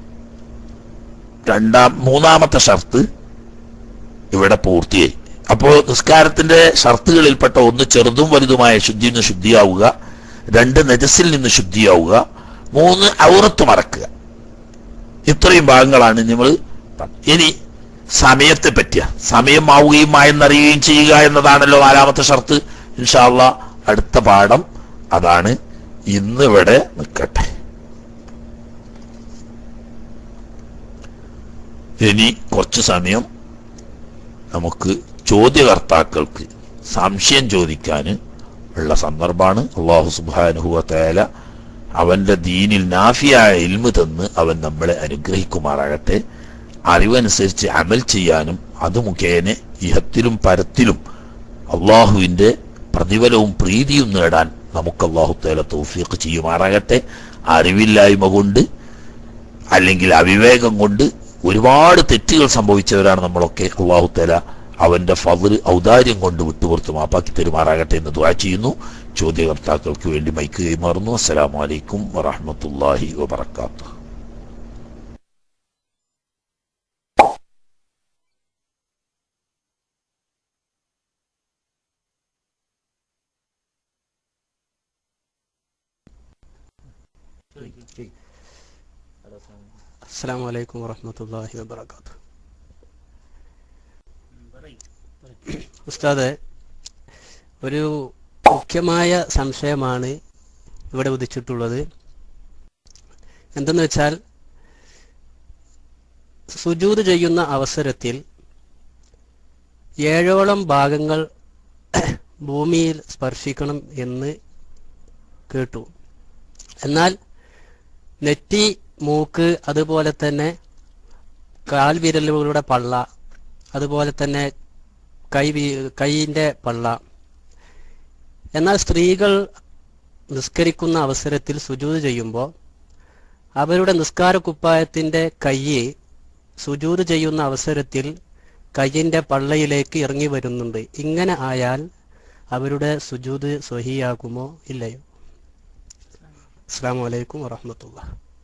രണ്ടാം മൂന്നാമത്തെ ഷർത്ത് ഇവിടെ പൂർത്തിയായി അപ്പോ നിസ്കാരത്തിന്റെ ഷർത്തുകളിൽപ്പെട്ട ഒന്ന് ചെറുതും വലുതുമായ ശുദ്ധിയിൽ നിന്ന് ശുദ്ധിയാവുക രണ്ട് നജസിൽ നിന്ന് ശുദ്ധിയാവുക മൂന്ന് ഔറത്ത് മറക്കുക ഇത്രയും ഭാഗങ്ങളാണ് നമ്മൾ ഇനി സമയത്തെ പറ്റിയ സമയം ആവുകയും ആയെന്നറിയുകയും ചെയ്യുക എന്നതാണല്ലോ നാലാമത്തെ ഷർത്ത് ഇൻഷാല്ല അടുത്ത പാഠം അതാണ് ഇന്ന് ഇവിടെ നിൽക്കട്ടെ ഇനി കുറച്ച് സമയം നമുക്ക് ചോദ്യകർത്താക്കൾക്ക് സംശയം ചോദിക്കാൻ ഉള്ള സന്ദർഭമാണ് അള്ളാഹു സുബാനുഹുവ തേല അവന്റെ ദീനിൽ നാഫിയായ ഇൽമ് തന്ന് അവൻ നമ്മളെ അനുഗ്രഹിക്കുമാറാകട്ടെ അറിവനുസരിച്ച് അമൽ ചെയ്യാനും അത് മുഖേന ഇഹത്തിലും പരത്തിലും അള്ളാഹുവിന്റെ പ്രതിഫലവും പ്രീതിയും നേടാൻ നമുക്ക് അള്ളാഹു തേല തൗഫീഖ് ചെയ്യുമാറാകട്ടെ അറിവില്ലായ്മ കൊണ്ട് അല്ലെങ്കിൽ അവിവേകം കൊണ്ട് ഒരുപാട് തെറ്റുകൾ സംഭവിച്ചവരാണ് നമ്മളൊക്കെ അള്ളാഹു തേല അവന്റെ ഫضل ഔദാര്യം കൊണ്ട് വിട്ടുപുറത്ത് മാപ്പാക്കി തരുമാറാകട്ടെ എന്ന് ദുആ ചെയ്യുന്നു ചോദ്യകർത്താക്കൾക്ക് വേണ്ടി മൈക്ക് കൈമാറുന്നു അസ്സലാമു അലൈക്കും വറഹ്മത്തുള്ളാഹി വബറകാതുഹു അസ്സാം വലൈക്കും വറഹമത്തല്ലാഹി വബർക്കാത്തു ഉസ്താദ് ഒരു മുഖ്യമായ സംശയമാണ് ഇവിടെ ഉദിച്ചിട്ടുള്ളത് എന്തെന്ന് വെച്ചാൽ സുജൂത് ചെയ്യുന്ന അവസരത്തിൽ ഏഴോളം ഭാഗങ്ങൾ ഭൂമിയിൽ സ്പർശിക്കണം എന്ന് കേട്ടു എന്നാൽ നെറ്റി മൂക്ക് അതുപോലെ തന്നെ കാൽവിരലുകളുടെ പള്ള അതുപോലെ തന്നെ കൈ വി- കൈയിന്റെ പള്ള എന്നാൽ സ്ത്രീകൾ നിസ്കരിക്കുന്ന അവസരത്തിൽ സുജൂത് ചെയ്യുമ്പോൾ അവരുടെ നിസ്കാര കുപ്പായത്തിന്റെ കൈ സുജൂത് ചെയ്യുന്ന അവസരത്തിൽ കയ്യിന്റെ പള്ളയിലേക്ക് ഇറങ്ങി വരുന്നുണ്ട് ഇങ്ങനെ ആയാൽ അവരുടെ സുജൂത് സ്വഹിയാകുമോ ഇല്ലയോ അസ്സാം വലൈക്കും വറഹമത്തുള്ള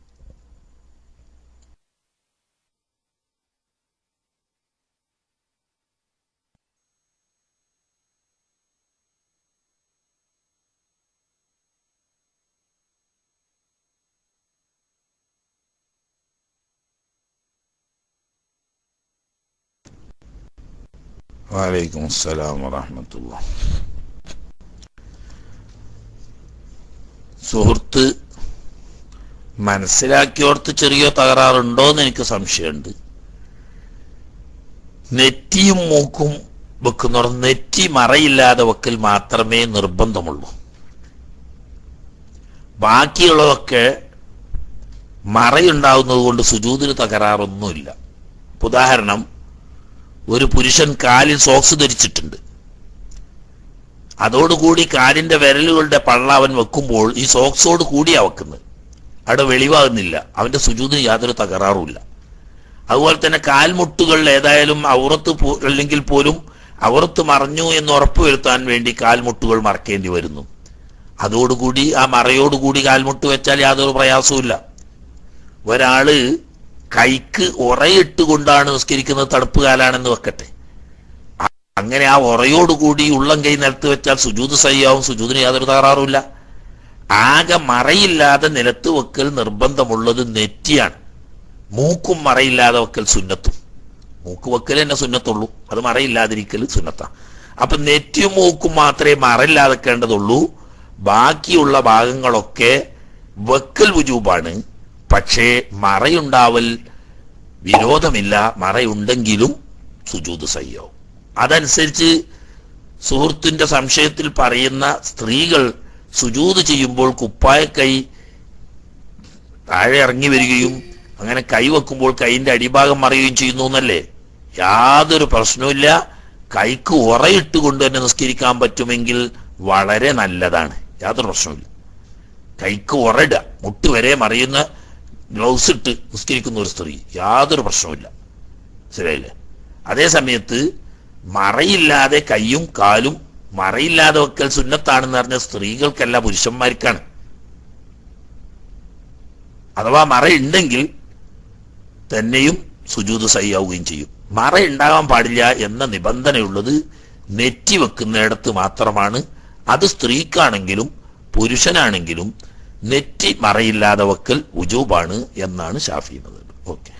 വലൈക്കും അസ്സലാം വറഹ്മത്തുള്ളാ സുഹൃത്ത് മനസ്സിലാക്കിയോർത്ത് ചെറിയ തകരാറുണ്ടോ എന്ന് എനിക്ക് സംശയമുണ്ട് നെറ്റിയും മൂക്കും വെക്കുന്നിടത്ത് നെറ്റി മറയില്ലാതെ വെക്കൽ മാത്രമേ നിർബന്ധമുള്ളൂ ബാക്കിയുള്ളതൊക്കെ മറയുണ്ടാവുന്നത് കൊണ്ട് സുജൂതിന് തകരാറൊന്നുമില്ല ഇപ്പൊ ഉദാഹരണം ഒരു പുരുഷൻ കാലിൽ സോക്സ് ധരിച്ചിട്ടുണ്ട് അതോടുകൂടി കാലിന്റെ വിരലുകളുടെ പള്ള അവൻ വെക്കുമ്പോൾ ഈ സോക്സോട് കൂടിയാ വെക്കുന്നത് അവിടെ വെളിവാകുന്നില്ല അവന്റെ സുജൂതിന് യാതൊരു തകരാറുമില്ല അതുപോലെ തന്നെ കാൽമുട്ടുകൾ ഏതായാലും ഔറത്ത് പോ- അല്ലെങ്കിൽ പോലും ഔറത്ത് മറഞ്ഞു എന്ന് ഉറപ്പുവരുത്താൻ വേണ്ടി കാൽമുട്ടുകൾ മറക്കേണ്ടി വരുന്നു അതോടുകൂടി ആ മറയോടുകൂടി കാൽമുട്ട് വെച്ചാൽ യാതൊരു പ്രയാസവുമില്ല ഒരാള് കൈക്ക് ഉറയിട്ട് കൊണ്ടാണ് നിസ്കരിക്കുന്നത് തണുപ്പ് കാലാണെന്ന് വെക്കട്ടെ അ- അങ്ങനെ ആ ഉറയോടുകൂടി ഉള്ളം കൈ നിലത്ത് വെച്ചാൽ സുജൂത് സയ്യാവും സുജൂതിന് യാതൊരു തകരാറുമില്ല ആകെ മറയില്ലാതെ നിലത്ത് വെക്കൽ നിർബന്ധമുള്ളത് നെറ്റിയാണ് മൂക്കും മറയില്ലാതെ വെക്കൽ സുന്നത്തും മൂക്ക് വെക്കൽ തന്നെ സുന്നത്തുള്ളൂ അത് മറയില്ലാതിരിക്കൽ സുന്നത്താ അപ്പൊ നെറ്റിയും മൂക്കും മാത്രമേ മറയില്ലാതെ വെക്കേണ്ടതുള്ളൂ ബാക്കിയുള്ള ഭാഗങ്ങളൊക്കെ വെക്കൽ വുജൂബാണ് പക്ഷേ മറയുണ്ടാവൽ വിരോധമില്ല മറയുണ്ടെങ്കിലും സുജൂത് സയ്യാവും അതനുസരിച്ച് സുഹൃത്തിന്റെ സംശയത്തിൽ പറയുന്ന സ്ത്രീകൾ സുജൂത് ചെയ്യുമ്പോൾ കുപ്പായ കൈ താഴെ ഇറങ്ങി വരികയും അങ്ങനെ കൈ വെക്കുമ്പോൾ കൈന്റെ അടിഭാഗം മറയുകയും ചെയ്യുന്നു എന്നല്ലേ യാതൊരു പ്രശ്നവുമില്ല കൈക്ക് ഉറയിട്ട് കൊണ്ട് തന്നെ നിസ്കരിക്കാൻ പറ്റുമെങ്കിൽ വളരെ നല്ലതാണ് യാതൊരു പ്രശ്നവുമില്ല കൈക്ക് ഉറയിടുക മുട്ട് വരെ മറിയുന്ന ഗ്ലൗസ് ഇട്ട് നിസ്കരിക്കുന്ന ഒരു സ്ത്രീ യാതൊരു പ്രശ്നവുമില്ല ശരിയല്ലേ അതേ സമയത്ത് മറയില്ലാതെ കൈയും കാലും മറയില്ലാതെ വെക്കൽ സുന്നത്താണെന്ന് പറഞ്ഞ സ്ത്രീകൾക്കല്ല പുരുഷന്മാർക്കാണ് അഥവാ മറയുണ്ടെങ്കിൽ തന്നെയും സുജൂത് സയ്യാവുകയും ചെയ്യും മറ ഉണ്ടാകാൻ പാടില്ല എന്ന നിബന്ധനയുള്ളത് നെറ്റി വെക്കുന്നിടത്ത് മാത്രമാണ് അത് സ്ത്രീക്കാണെങ്കിലും പുരുഷനാണെങ്കിലും നെറ്റി മറയില്ലാതെ വെക്കൽ ഉജൂബാണ് എന്നാണ് ഷാഫി മതം ഓക്കെ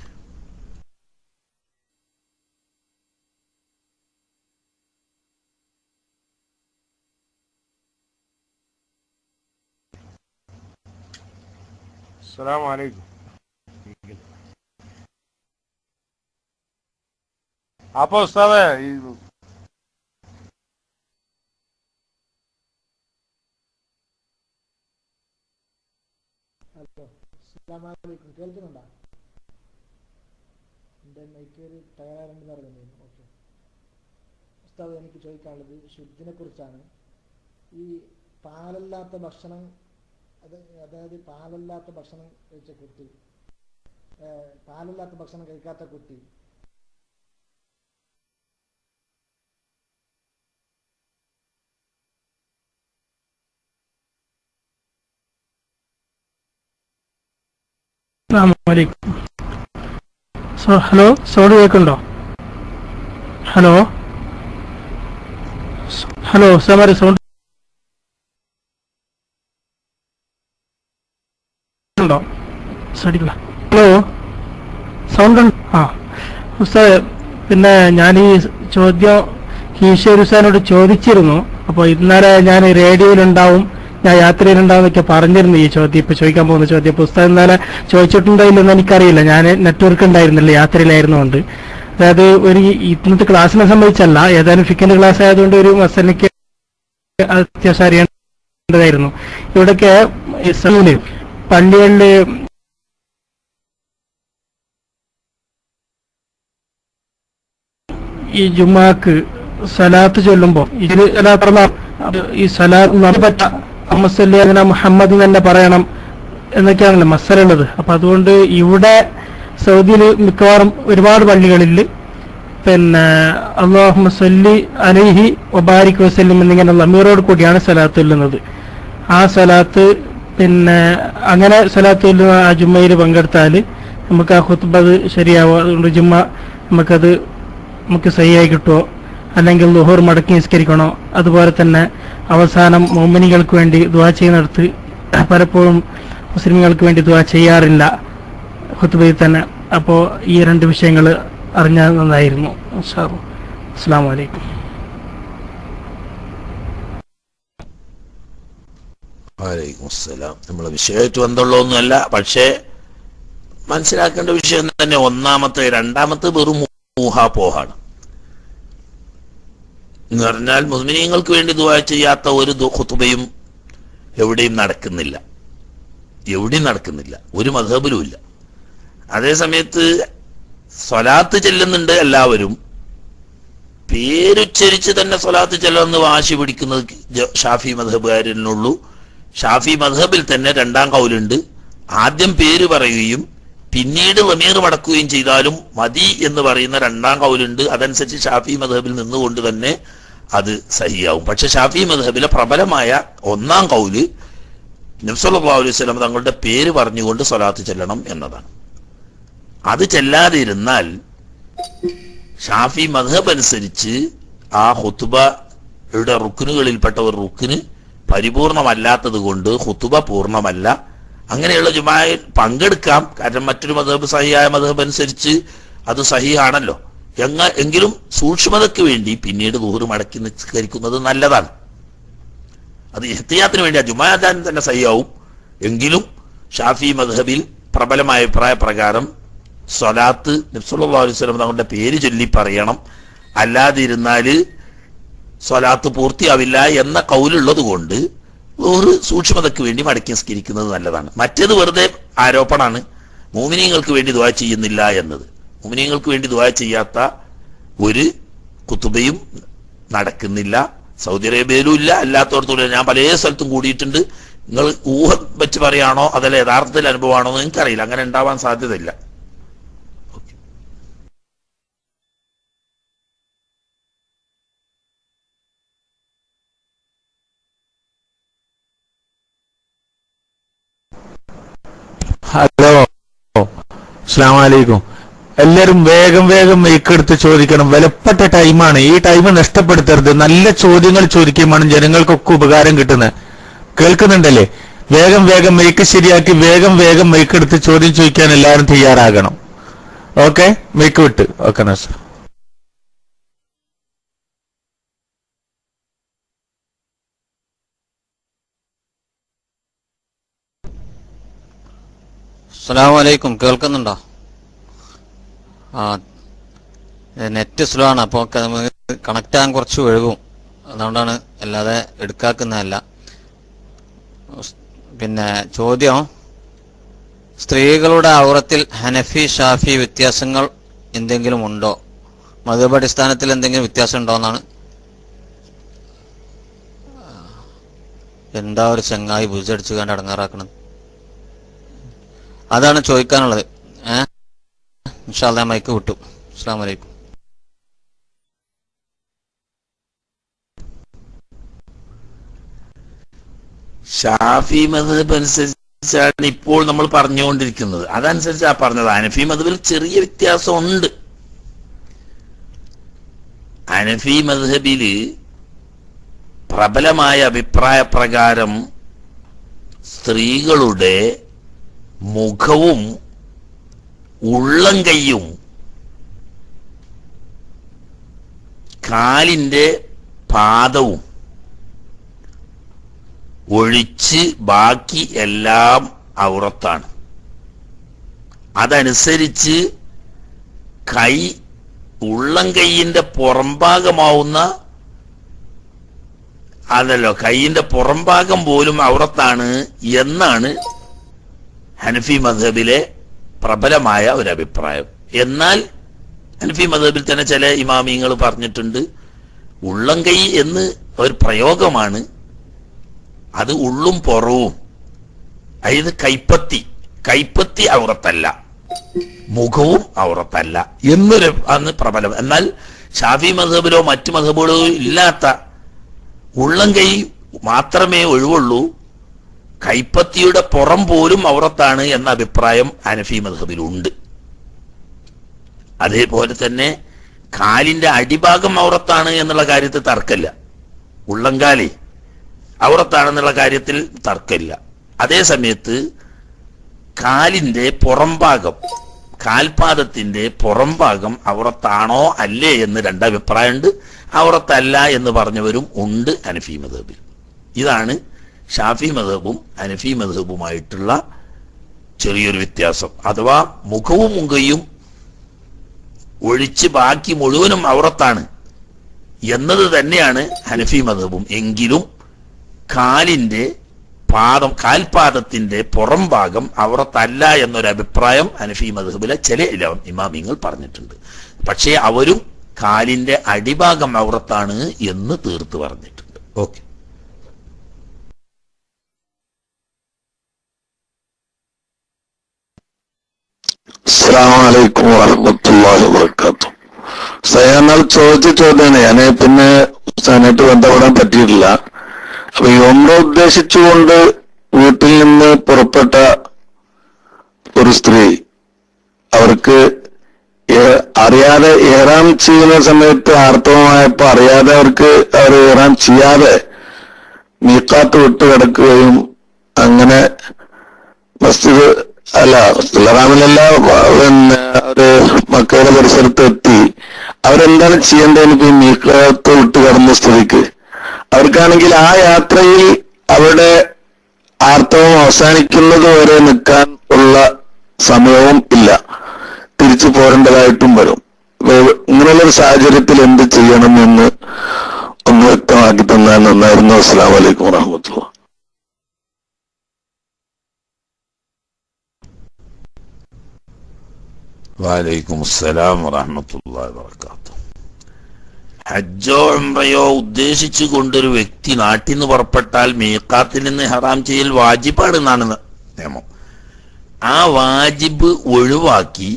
السلام عليكم അപ്പൊ ഉസ്താദെ ഈ ഹലോ അസ്സലാമലൈക്കും കേൾക്കുന്നുണ്ടോ എൻ്റെ മൈക്ക് ഒരു തകരാറുണ്ടെന്ന് അറിയുന്നു ഓക്കെ ഉസ്താദ് എനിക്ക് ചോദിക്കാനുള്ളത് ശുദ്ധിനെ കുറിച്ചാണ് ഈ പാലല്ലാത്ത ഭക്ഷണം അത് അതായത് പാലല്ലാത്ത ഭക്ഷണം കഴിച്ച കുട്ടി ഏഹ്, പാലല്ലാത്ത ഭക്ഷണം കഴിക്കാത്ത കുട്ടി അസ്സാമലൈക്കും സോ ഹലോ സൗണ്ട് കേൾക്കുന്നുണ്ടോ ഹലോ സ് ഹലോ സാമാരെ സൗണ്ട് ഉണ്ടോ ശ്രദ്ധിക്കില്ല ഹലോ സൗണ്ട് ഉണ്ട് ആ ഉസ്താദ് പിന്നെ ഞാൻ ഈ ചോദ്യം കീശേർ ഹുസാനോട് ചോദിച്ചിരുന്നു അപ്പോൾ ഇന്നലെ ഞാൻ റേഡിയോയിലുണ്ടാവും ഞാൻ യാത്രയിലുണ്ടാവും എന്നൊക്കെ പറഞ്ഞിരുന്നു ഈ ചോദ്യം ഇപ്പൊ ചോദിക്കാൻ പോകുന്ന ചോദ്യം അപ്പൊ ഉസ്താദ് ഇന്നലെ ചോദിച്ചിട്ടുണ്ടോ ഇല്ലെന്ന് എനിക്കറിയില്ല ഞാൻ നെറ്റ്വർക്ക് ഉണ്ടായിരുന്നില്ല യാത്രയിലായിരുന്നുകൊണ്ട് അതായത് ഒരു ഇന്നത്തെ ക്ലാസ്സിനെ സംബന്ധിച്ചല്ല ഏതായാലും ഫിക്കന്റെ ക്ലാസ് ആയതുകൊണ്ട് ഒരു മസലിക്ക് അത്യാവശ്യം അറിയേണ്ടതായിരുന്നു ഇവിടൊക്കെ ഇസ്ലാമില് പള്ളികളില് ഈ ജുമാക്ക് സലാത്ത് ചൊല്ലുമ്പോ ഇതില് സലാത്ത് പറഞ്ഞാ അത് ഈ സലാത്ത് നടപ്പറ്റ അമ്മസല്ലി അങ്ങനെ മുഹമ്മദ് എന്ന് തന്നെ പറയണം എന്നൊക്കെയാണല്ലോ മസല ഉള്ളത് അപ്പൊ അതുകൊണ്ട് ഇവിടെ സൗദിയിൽ മിക്കവാറും ഒരുപാട് പള്ളികളിൽ പിന്നെ അള്ളാഹു സല്ലി അലൈഹി വബാരിക് വസല്ലിം എന്നിങ്ങനെ ലമീറോട് കൂടിയാണ് സലാത്ത് ചൊല്ലുന്നത് ആ സലാത്ത് പിന്നെ അങ്ങനെ സലാത്ത് ചൊല്ലുന്ന ആ ജുമ്മയിൽ പങ്കെടുത്താൽ നമുക്ക് ആ ഹുത്ബത് ശരിയാവും അതുകൊണ്ട് ജുമ്മ നമുക്കത് നമുക്ക് സഹിയായി കിട്ടുമോ അല്ലെങ്കിൽ ലുഹൂർ മടക്കി നിസ്കരിക്കണോ അതുപോലെ തന്നെ അവസാനം മോമിനികൾക്ക് വേണ്ടി ദുവാ ചെയ്യുന്നിടത്ത് പലപ്പോഴും മുസ്ലിമുകൾക്ക് വേണ്ടി ദുവാ ചെയ്യാറില്ല ഹുത്തുബയിൽ തന്നെ അപ്പോൾ ഈ രണ്ട് വിഷയങ്ങൾ അറിഞ്ഞാൽ നന്നായിരുന്നു അസ്സാം വലൈക്കും വലൈക്കും അസ്സലാം നമ്മളെ വിഷയമായിട്ട് ബന്ധമുള്ളതൊന്നുമല്ല പക്ഷേ മനസ്സിലാക്കേണ്ട വിഷയം തന്നെ ഒന്നാമത്തെ രണ്ടാമത്തെ വെറും ഊഹാപോഹാണ് എന്ന് പറഞ്ഞാൽ മുസ്ലിങ്ങൾക്ക് വേണ്ടി ദുവാ ചെയ്യാത്ത ഒരു ദു- ഖുത്ബയും എവിടെയും നടക്കുന്നില്ല എവിടെയും നടക്കുന്നില്ല ഒരു മധബിലും ഇല്ല അതേ സമയത്ത് സ്വലാത്ത് ചെല്ലുന്നുണ്ട് എല്ലാവരും പേരുച്ചരിച്ച് തന്നെ സ്വലാത്ത് ചെല്ലുമെന്ന് വാശി പിടിക്കുന്നത് ജ- ഷാഫി മധബുകാരനുള്ളൂ ഷാഫി മധബിൽ തന്നെ രണ്ടാം കൗലുണ്ട് ആദ്യം പേര് പറയുകയും പിന്നീട് ലമീർ മടക്കുകയും ചെയ്താലും മതി എന്ന് പറയുന്ന രണ്ടാം കൗലുണ്ട് അതനുസരിച്ച് ഷാഫി മധബിൽ നിന്നുകൊണ്ട് തന്നെ അത് സഹിയാവും പക്ഷെ ഷാഫി മധബിലെ പ്രബലമായ ഒന്നാം കൗല് നബ്സല്ലാ അലൈഹി സ്വലം തങ്ങളുടെ പേര് പറഞ്ഞുകൊണ്ട് സ്വലാത്ത് ചെല്ലണം എന്നതാണ് അത് ചെല്ലാതിരുന്നാൽ ഷാഫി മധബ് അനുസരിച്ച് ആ ഹുത്തുബയുടെ റുക്കിനുകളിൽപ്പെട്ട ഒരു റുക്കിന് പരിപൂർണമല്ലാത്തത് കൊണ്ട് ഹുത്തുബ പൂർണ്ണമല്ല അങ്ങനെയുള്ള ജുമായിൽ പങ്കെടുക്കാം കാരണം മറ്റൊരു മധബ് സഹിയായ മധബ് അനുസരിച്ച് അത് സഹിയാണല്ലോ എങ്ങ എങ്കിലും സൂക്ഷ്മതയ്ക്ക് വേണ്ടി പിന്നീട് ദൂറ് മടക്കി നിസ്കരിക്കുന്നത് നല്ലതാണ് അത് എഹ്തിയാത്തിന് വേണ്ടി ജുമാദാൻ തന്നെ സഹിയാവും എങ്കിലും ഷാഫി മധബിൽ പ്രബലമായ അഭിപ്രായ പ്രകാരം സ്വലാത്ത് നബ്സുല്ലാ അലൈഹി സ്വലം തങ്ങളുടെ പേര് ചൊല്ലി പറയണം അല്ലാതിരുന്നാല് സ്വലാത്ത് പൂർത്തിയാവില്ല എന്ന കൗലുള്ളത് കൊണ്ട് ഒരു സൂക്ഷ്മതയ്ക്ക് വേണ്ടി മടക്കി നിസ്കരിക്കുന്നത് നല്ലതാണ് മറ്റേത് വെറുതെ ആരോപണമാണ് മൂമിനിയങ്ങൾക്ക് വേണ്ടി ദുവാ ചെയ്യുന്നില്ല എന്നത് മൂമിനിയങ്ങൾക്ക് വേണ്ടി ദുവാ ചെയ്യാത്ത ഒരു കുത്തുബയും നടക്കുന്നില്ല സൗദി അറേബ്യയിലും ഇല്ല അല്ലാത്തടത്തും ഞാൻ പല സ്ഥലത്തും കൂടിയിട്ടുണ്ട് നിങ്ങൾ ഊഹം വെച്ച് പറയാണോ അതല്ല യഥാർത്ഥത്തിൽ അനുഭവമാണോ എന്ന് എനിക്കറിയില്ല അങ്ങനെ ഉണ്ടാവാൻ സാധ്യതയില്ല ഹലോ അസ്സാം വലൈക്കും എല്ലാരും വേഗം വേഗം മേക്കെടുത്ത് ചോദിക്കണം വിലപ്പെട്ട ടൈമാണ് ഈ ടൈം നഷ്ടപ്പെടുത്തരുത് നല്ല ചോദ്യങ്ങൾ ചോദിക്കുമ്പോൾ ജനങ്ങൾക്കൊക്കെ ഉപകാരം കിട്ടുന്നത് കേൾക്കുന്നുണ്ടല്ലേ വേഗം വേഗം മേക്ക് ശരിയാക്കി വേഗം വേഗം മേക്കെടുത്ത് ചോദ്യം ചോദിക്കാൻ എല്ലാവരും തയ്യാറാകണം ഓക്കെ മേക്ക് വിട്ട് ഓക്കെ നസർ അസ്സലാമു അലൈക്കും കേൾക്കുന്നുണ്ടോ ആ നെറ്റ് സ്ലോ ആണ് അപ്പോൾ കണക്ട് ആകാൻ കുറച്ച് ഒഴുകും അതുകൊണ്ടാണ് അല്ലാതെ എടുക്കാക്കുന്നതല്ല ഉസ്- പിന്നെ ചോദ്യം സ്ത്രീകളുടെ ഔറത്തിൽ ഹനഫി ഷാഫി വ്യത്യാസങ്ങൾ എന്തെങ്കിലും ഉണ്ടോ മതപടിസ്ഥാനത്തിൽ എന്തെങ്കിലും വ്യത്യാസം ഉണ്ടോ എന്നാണ് എന്താ ഒരു ചങ്ങായി ബുജടിച്ചു കണ്ട് അടങ്ങാറാക്കണത് അതാണ് ചോദിക്കാനുള്ളത് ഏഹ് ഇൻഷാല്ലാ മൈക്ക് വിട്ടു അസ്സാം വലൈക്കും ഷാഫി മധബ് അനുസരിച്ചാണ് ഇപ്പോൾ നമ്മൾ പറഞ്ഞുകൊണ്ടിരിക്കുന്നത് അതനുസരിച്ചാ പറഞ്ഞത് അനഫി മധബിൽ ചെറിയ വ്യത്യാസം ഉണ്ട് അനഫി മധബില് പ്രബലമായ അഭിപ്രായ പ്രകാരം സ്ത്രീകളുടെ മുഖവും ഉള്ളം കൈയും കാലിന്റെ പാദവും ഒഴിച്ച് ബാക്കി എല്ലാം ഔറത്താണ് അതനുസരിച്ച് കൈ ഉള്ളം കൈയിന്റെ പുറംഭാഗമാവുന്ന അതല്ലോ കൈയിന്റെ പുറംഭാഗം പോലും ഔറത്താണ് എന്നാണ് ഹനഫി മധബിലെ പ്രബലമായ ഒരു അഭിപ്രായം എന്നാൽ ഹനഫി മധബിൽ തന്നെ ചില ഇമാമിങ്ങൾ പറഞ്ഞിട്ടുണ്ട് ഉള്ളം കൈ എന്ന് ഒരു പ്രയോഗമാണ് അത് ഉള്ളും പുറവും അതായത് കൈപ്പത്തി കൈപ്പത്തി ഔറത്തല്ല മുഖവും ഔറത്തല്ല എന്നൊരു അന്ന് പ്രബലം എന്നാൽ ഷാഫി മധബിലോ മറ്റു മധബുകളോ ഇല്ലാത്ത ഉള്ളം കൈ മാത്രമേ ഒഴിവുള്ളൂ കൈപ്പത്തിയുടെ പുറം പോലും ഔറത്താണ് എന്ന അഭിപ്രായം അനഫി മധബിലുണ്ട് അതേപോലെ തന്നെ കാലിന്റെ അടിഭാഗം ഔറത്താണ് എന്നുള്ള കാര്യത്തിൽ തർക്കമില്ല ഉള്ളംകാലി ഔറത്താണെന്നുള്ള കാര്യത്തിൽ തർക്കമില്ല അതേ സമയത്ത് കാലിന്റെ പുറംഭാഗം കാൽപാദത്തിന്റെ പുറംഭാഗം ഔറത്താണോ അല്ലേ എന്ന് രണ്ടഭിപ്രായമുണ്ട് ഔറത്തല്ല എന്ന് പറഞ്ഞവരും ഉണ്ട് അനഫി മദബിൽ ഇതാണ് ഷാഫി മദബും അനഫി മദബുമായിട്ടുള്ള ചെറിയൊരു വ്യത്യാസം അഥവാ മുഖവും മുഖയും ഒഴിച്ച് ബാക്കി മുഴുവനും ഔറത്താണ് എന്നത് തന്നെയാണ് ഹനഫി മതവും എങ്കിലും കാലിന്റെ പാദം കാൽപാദത്തിന്റെ പുറം ഭാഗം ഔറത്തല്ല എന്നൊരു അഭിപ്രായം ഹനഫി മധുബിലെ ചില ഇല- ഇമാമിങ്ങൾ പറഞ്ഞിട്ടുണ്ട് പക്ഷേ അവരും കാലിന്റെ അടിഭാഗം ഔറത്താണ് എന്ന് തീർത്ത് പറഞ്ഞിട്ടുണ്ട് ഓക്കെ അസ്സാമലൈക്കും വറഹമത്തല്ലാഹി വാബർക്കാത്തു സയാനാൽ ചോദിച്ച ചോദ്യമാണ് ഞാന് പിന്നെ ഉസ്താനായിട്ട് ബന്ധപ്പെടാൻ പറ്റിയിട്ടില്ല അപ്പൊ ഈ ഒമ്ര ഉദ്ദേശിച്ചുകൊണ്ട് വീട്ടിൽ നിന്ന് പുറപ്പെട്ട ഒരു സ്ത്രീ അവർക്ക് ഏ- അറിയാതെ ഏറാം ചെയ്യുന്ന സമയത്ത് ആർത്തവമായപ്പോ അറിയാതെ അവർക്ക് അവർ ഏറാം ചെയ്യാതെ മീക്കാത്ത് വിട്ട് കിടക്കുകയും അങ്ങനെ മസ്ജിദ് അല്ല മസ്ജിദുൽ ഹറാമിലല്ല വ- പിന്നെ അവര് മക്കയുടെ പരിസരത്ത് എത്തി അവരെന്താണ് ചെയ്യേണ്ടത് എനിക്ക് ഈ മീക്കാത്ത് വിട്ട് കടന്ന സ്ഥിതിക്ക് അവർക്കാണെങ്കിൽ ആ യാത്രയിൽ അവരുടെ ആർത്തവം അവസാനിക്കുന്നത് വരെ നിൽക്കാൻ ഉള്ള സമയവും ഇല്ല തിരിച്ചു പോരേണ്ടതായിട്ടും വരും അപ്പൊ ഇങ്ങനെയുള്ള ഒരു സാഹചര്യത്തിൽ എന്ത് ചെയ്യണം എന്ന് ഒന്ന് വ്യക്തമാക്കി തന്നാൽ നന്നായിരുന്നു അസ്സാം വലൈക്കും വറഹമത്തുള്ള വാലൈക്കും അസ്സലാം വറഹമത്തുള്ളാഹി വബറകാതുഹു ഹജ്ജോ ഉംറയോ ഉദ്ദേശിച്ചു കൊണ്ടൊരു വ്യക്തി നാട്ടിൽ നിന്ന് പുറപ്പെട്ടാൽ മീക്കാത്തിൽ നിന്ന് ഹറാം ചെയ്യൽ വാജിബാണ് എന്നാണ് ന- നിയമം ആ വാജിബ് ഒഴിവാക്കി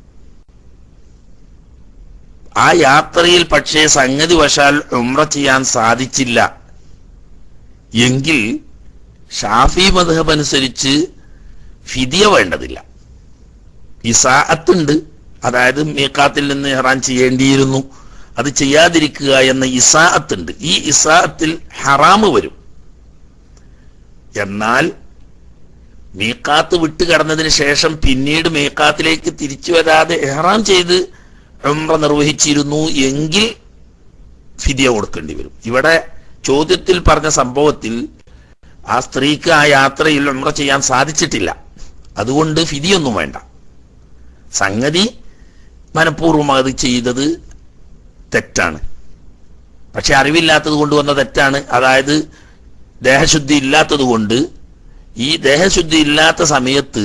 ആ യാത്രയിൽ പക്ഷേ സംഗതി വശാൽ ഉംറ ചെയ്യാൻ സാധിച്ചില്ല എങ്കിൽ ഷാഫി മധബ് അനുസരിച്ച് ഫിദിയ വേണ്ടതില്ല ഇസാഅത്തുണ്ട് അതായത് മീക്കാത്തിൽ നിന്ന് ഹറാൻ ചെയ്യേണ്ടിയിരുന്നു അത് ചെയ്യാതിരിക്കുക എന്ന ഇസാഅത്തുണ്ട് ഈ ഇസാഅത്തിൽ ഹറാമ് വരും എന്നാൽ മീക്കാത്ത് വിട്ട് കടന്നതിന് ശേഷം പിന്നീട് മീക്കാത്തിലേക്ക് തിരിച്ചു വരാതെ എഹ്റാം ചെയ്ത് ഉംറ നിർവഹിച്ചിരുന്നു എങ്കിൽ ഫിദിയ കൊടുക്കേണ്ടി വരും ഇവിടെ ചോദ്യത്തിൽ പറഞ്ഞ സംഭവത്തിൽ ആ സ്ത്രീക്ക് ആ യാത്രയിൽ ഉംറ ചെയ്യാൻ സാധിച്ചിട്ടില്ല അതുകൊണ്ട് ഫിദിയൊന്നും വേണ്ട സംഗതി മനഃപൂർവ്വം അത് ചെയ്തത് തെറ്റാണ് പക്ഷെ അറിവില്ലാത്തത് കൊണ്ട് വന്ന തെറ്റാണ് അതായത് ദേഹശുദ്ധി ഇല്ലാത്തത് കൊണ്ട് ഈ ദേഹശുദ്ധി ഇല്ലാത്ത സമയത്ത്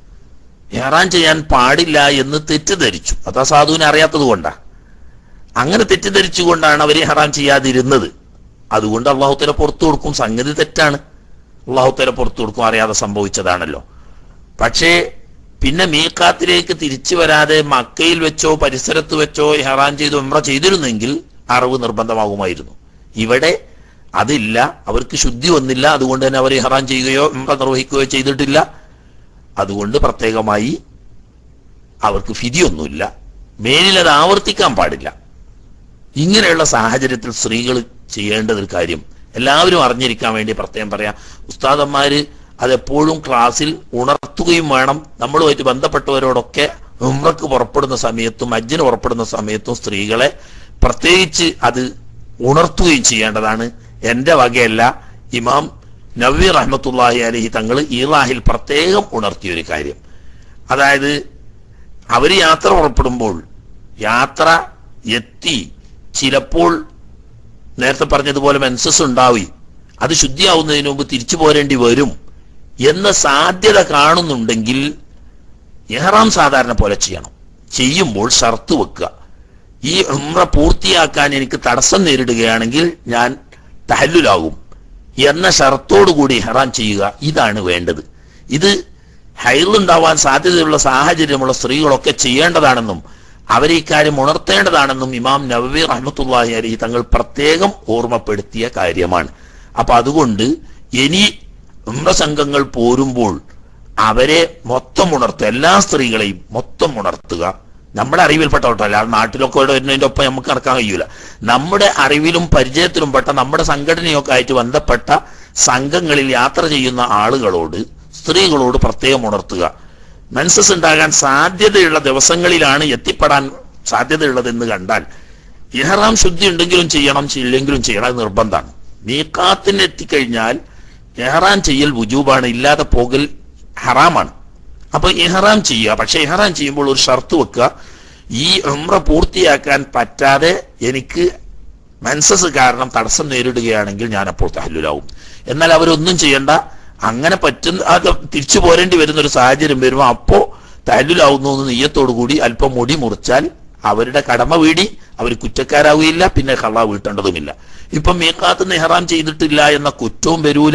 ഹെറാൻ ചെയ്യാൻ പാടില്ല എന്ന് തെറ്റിദ്ധരിച്ചു അത് ആ സാധുവിനെ അറിയാത്തത് കൊണ്ടാ അങ്ങനെ തെറ്റിദ്ധരിച്ചുകൊണ്ടാണ് അവർ ഹറാം ചെയ്യാതിരുന്നത് അതുകൊണ്ട് അള്ളാഹുത്തല പുറത്തു കൊടുക്കും സംഗതി തെറ്റാണ് അള്ളാഹുത്തല പുറത്തു കൊടുക്കും അറിയാതെ സംഭവിച്ചതാണല്ലോ പക്ഷേ പിന്നെ മീക്കാത്തിലേക്ക് തിരിച്ചു വരാതെ മക്കയിൽ വെച്ചോ പരിസരത്ത് വെച്ചോ ഹറാൻ ചെയ്ത് ഉംറ ചെയ്തിരുന്നെങ്കിൽ അറിവ് നിർബന്ധമാകുമായിരുന്നു ഇവിടെ അതില്ല അവർക്ക് ശുദ്ധി വന്നില്ല അതുകൊണ്ട് തന്നെ അവർ ഹറാൻ ചെയ്യുകയോ ഉംറ നിർവഹിക്കുകയോ ചെയ്തിട്ടില്ല അതുകൊണ്ട് പ്രത്യേകമായി അവർക്ക് ഫിതിയൊന്നുമില്ല മേലിൽ അത് ആവർത്തിക്കാൻ പാടില്ല ഇങ്ങനെയുള്ള സാഹചര്യത്തിൽ സ്ത്രീകൾ ചെയ്യേണ്ടത് ഒരു കാര്യം എല്ലാവരും അറിഞ്ഞിരിക്കാൻ വേണ്ടി പ്രത്യേകം പറയാം ഉസ്താദന്മാര് അതെപ്പോഴും ക്ലാസ്സിൽ ഉണർത്തുകയും വേണം നമ്മളുമായിട്ട് ബന്ധപ്പെട്ടവരോടൊക്കെ ഉമ്രക്ക് പുറപ്പെടുന്ന സമയത്തും അജ്ജിന് പുറപ്പെടുന്ന സമയത്തും സ്ത്രീകളെ പ്രത്യേകിച്ച് അത് ഉണർത്തുകയും ചെയ്യേണ്ടതാണ് എന്റെ വകയല്ല ഇമാം നവി റഹ്മത്തുല്ലാഹി അലഹി തങ്ങൾ ഈറാഹിൽ പ്രത്യേകം ഉണർത്തിയ ഒരു കാര്യം അതായത് അവർ യാത്ര പുറപ്പെടുമ്പോൾ യാത്ര എത്തി ചിലപ്പോൾ നേരത്തെ പറഞ്ഞതുപോലെ മെൻസസ് ഉണ്ടാവി അത് ശുദ്ധിയാവുന്നതിന് മുമ്പ് തിരിച്ചു പോരേണ്ടി വരും എന്ന സാധ്യത കാണുന്നുണ്ടെങ്കിൽ എഹ്റാം സാധാരണ പോലെ ചെയ്യണം ചെയ്യുമ്പോൾ ഷർത്ത് വെക്കുക ഈ ഉംറ പൂർത്തിയാക്കാൻ എനിക്ക് തടസ്സം നേരിടുകയാണെങ്കിൽ ഞാൻ തഹല്ലുലാകും എന്ന ഷർത്തോടുകൂടി ഹെറാൻ ചെയ്യുക ഇതാണ് വേണ്ടത് ഇത് ഹൈറുണ്ടാവാൻ സാധ്യതയുള്ള സാഹചര്യമുള്ള സ്ത്രീകളൊക്കെ ചെയ്യേണ്ടതാണെന്നും അവരെ ഇക്കാര്യം ഉണർത്തേണ്ടതാണെന്നും ഇമാം നവവി റഹ്മത്തുല്ലാഹി അലി തങ്ങൾ പ്രത്യേകം ഓർമ്മപ്പെടുത്തിയ കാര്യമാണ് അപ്പൊ അതുകൊണ്ട് ഇനി ഉമ്ര സംഘങ്ങൾ പോരുമ്പോൾ അവരെ മൊത്തം ഉണർത്തുക എല്ലാ സ്ത്രീകളെയും മൊത്തം ഉണർത്തുക നമ്മുടെ അറിവിൽപ്പെട്ട കേട്ടോ അല്ലാതെ നാട്ടിലൊക്കെ ഇവിടെ വരുന്നതിന്റെ ഒപ്പം നമുക്ക് നടക്കാൻ കഴിയൂല നമ്മുടെ അറിവിലും പരിചയത്തിലും പെട്ട നമ്മുടെ സംഘടനയൊക്കെ ആയിട്ട് ബന്ധപ്പെട്ട സംഘങ്ങളിൽ യാത്ര ചെയ്യുന്ന ആളുകളോട് സ്ത്രീകളോട് പ്രത്യേകം ഉണർത്തുക മെൻസസ് ഉണ്ടാകാൻ സാധ്യതയുള്ള ദിവസങ്ങളിലാണ് എത്തിപ്പെടാൻ സാധ്യതയുള്ളതെന്ന് കണ്ടാൽ ഇഹറാം ശുദ്ധി ഉണ്ടെങ്കിലും ചെയ്യണം ഇല്ലെങ്കിലും ചെയ്യണം അത് നിർബന്ധമാണ് മീക്കാത്തിന് എത്തിക്കഴിഞ്ഞാൽ ഇഹറാം ചെയ്യൽ വുജൂബാണ് ഇല്ലാതെ പോകൽ ഹറാമാണ് അപ്പൊ ഇഹറാം ചെയ്യുക പക്ഷെ ഇഹറാം ചെയ്യുമ്പോൾ ഒരു ഷർത്ത് വെക്കുക ഈ ഉംറ പൂർത്തിയാക്കാൻ പറ്റാതെ എനിക്ക് മെൻസസ് കാരണം തടസ്സം നേരിടുകയാണെങ്കിൽ ഞാൻ അപ്പോൾ തഹല്ലുലാവും എന്നാൽ അവരൊന്നും ചെയ്യണ്ട അങ്ങനെ പറ്റുന്ന അത് തിരിച്ചു പോരേണ്ടി വരുന്ന ഒരു സാഹചര്യം വരുമ്പോൾ അപ്പോ തഹല്ലുലാവുന്നു എന്ന് നെയ്യത്തോടു കൂടി അല്പം മുടി മുറിച്ചാൽ അവരുടെ കടമ വീടി അവർ കുറ്റക്കാരാവുകയില്ല പിന്നെ കള്ള വീട്ടേണ്ടതുമില്ല ഇപ്പം മീക്കാത്ത് നെഹ്റാം ചെയ്തിട്ടില്ല എന്ന കുറ്റവും വരൂല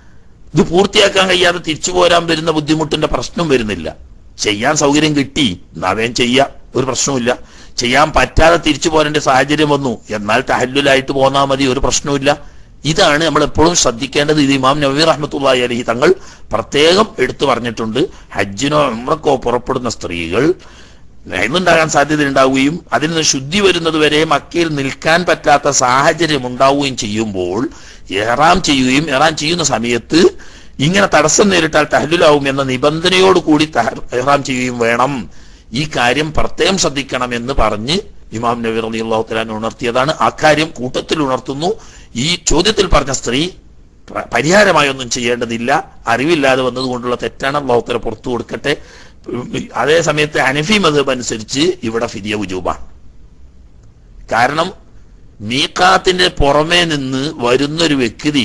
ഇത് പൂർത്തിയാക്കാൻ കഴിയാതെ തിരിച്ചു പോരാൻ വരുന്ന ബുദ്ധിമുട്ടിന്റെ പ്രശ്നം വരുന്നില്ല ചെയ്യാൻ സൗകര്യം കിട്ടി എന്നാവേം ചെയ്യാം ഒരു പ്രശ്നവുമില്ല ചെയ്യാൻ പറ്റാതെ തിരിച്ചു പോരേണ്ട സാഹചര്യം വന്നു എന്നാൽ തഹല്ലുലായിട്ട് പോന്നാൽ മതി ഒരു പ്രശ്നവുമില്ല ഇതാണ് നമ്മൾ എപ്പോഴും ശ്രദ്ധിക്കേണ്ടത് ഇത് ഇമാം നബി റഹ്മത്തുള്ളാഹി അലഹി തങ്ങൾ പ്രത്യേകം എടുത്തു പറഞ്ഞിട്ടുണ്ട് ഹജ്ജിനോ ഉമ്രക്കോ പുറപ്പെടുന്ന സ്ത്രീകൾ ഉണ്ടാകാൻ സാധ്യത ഉണ്ടാവുകയും അതിൽ നിന്ന് ശുദ്ധി വരുന്നത് വരെ മക്കയിൽ നിൽക്കാൻ പറ്റാത്ത സാഹചര്യം ഉണ്ടാവുകയും ചെയ്യുമ്പോൾ എഹ്റാം ചെയ്യുകയും എഹ്റാം ചെയ്യുന്ന സമയത്ത് ഇങ്ങനെ തടസ്സം നേരിട്ടാൽ തഹലുലാവും എന്ന നിബന്ധനയോട് കൂടി തഹ- എഹ്റാം ചെയ്യുകയും വേണം ഈ കാര്യം പ്രത്യേകം ശ്രദ്ധിക്കണം എന്ന് പറഞ്ഞ് ഇമാം നബി റലി അള്ളാഹു തലാൻ ഉണർത്തിയതാണ് ആ കാര്യം കൂട്ടത്തിൽ ഉണർത്തുന്നു ഈ ചോദ്യത്തിൽ പറഞ്ഞ സ്ത്രീ പ്ര- പരിഹാരമായി ഒന്നും ചെയ്യേണ്ടതില്ല അറിവില്ലാതെ വന്നതുകൊണ്ടുള്ള തെറ്റാണ് അള്ളാഹുത്തല പുറത്തു കൊടുക്കട്ടെ അതേ സമയത്ത് ഹനഫി മതബ് അനുസരിച്ച് ഇവിടെ ഫിദിയ ഉജൂബാണ് കാരണം മീക്കാത്തിന്റെ പുറമേ നിന്ന് വരുന്നൊരു വ്യക്തി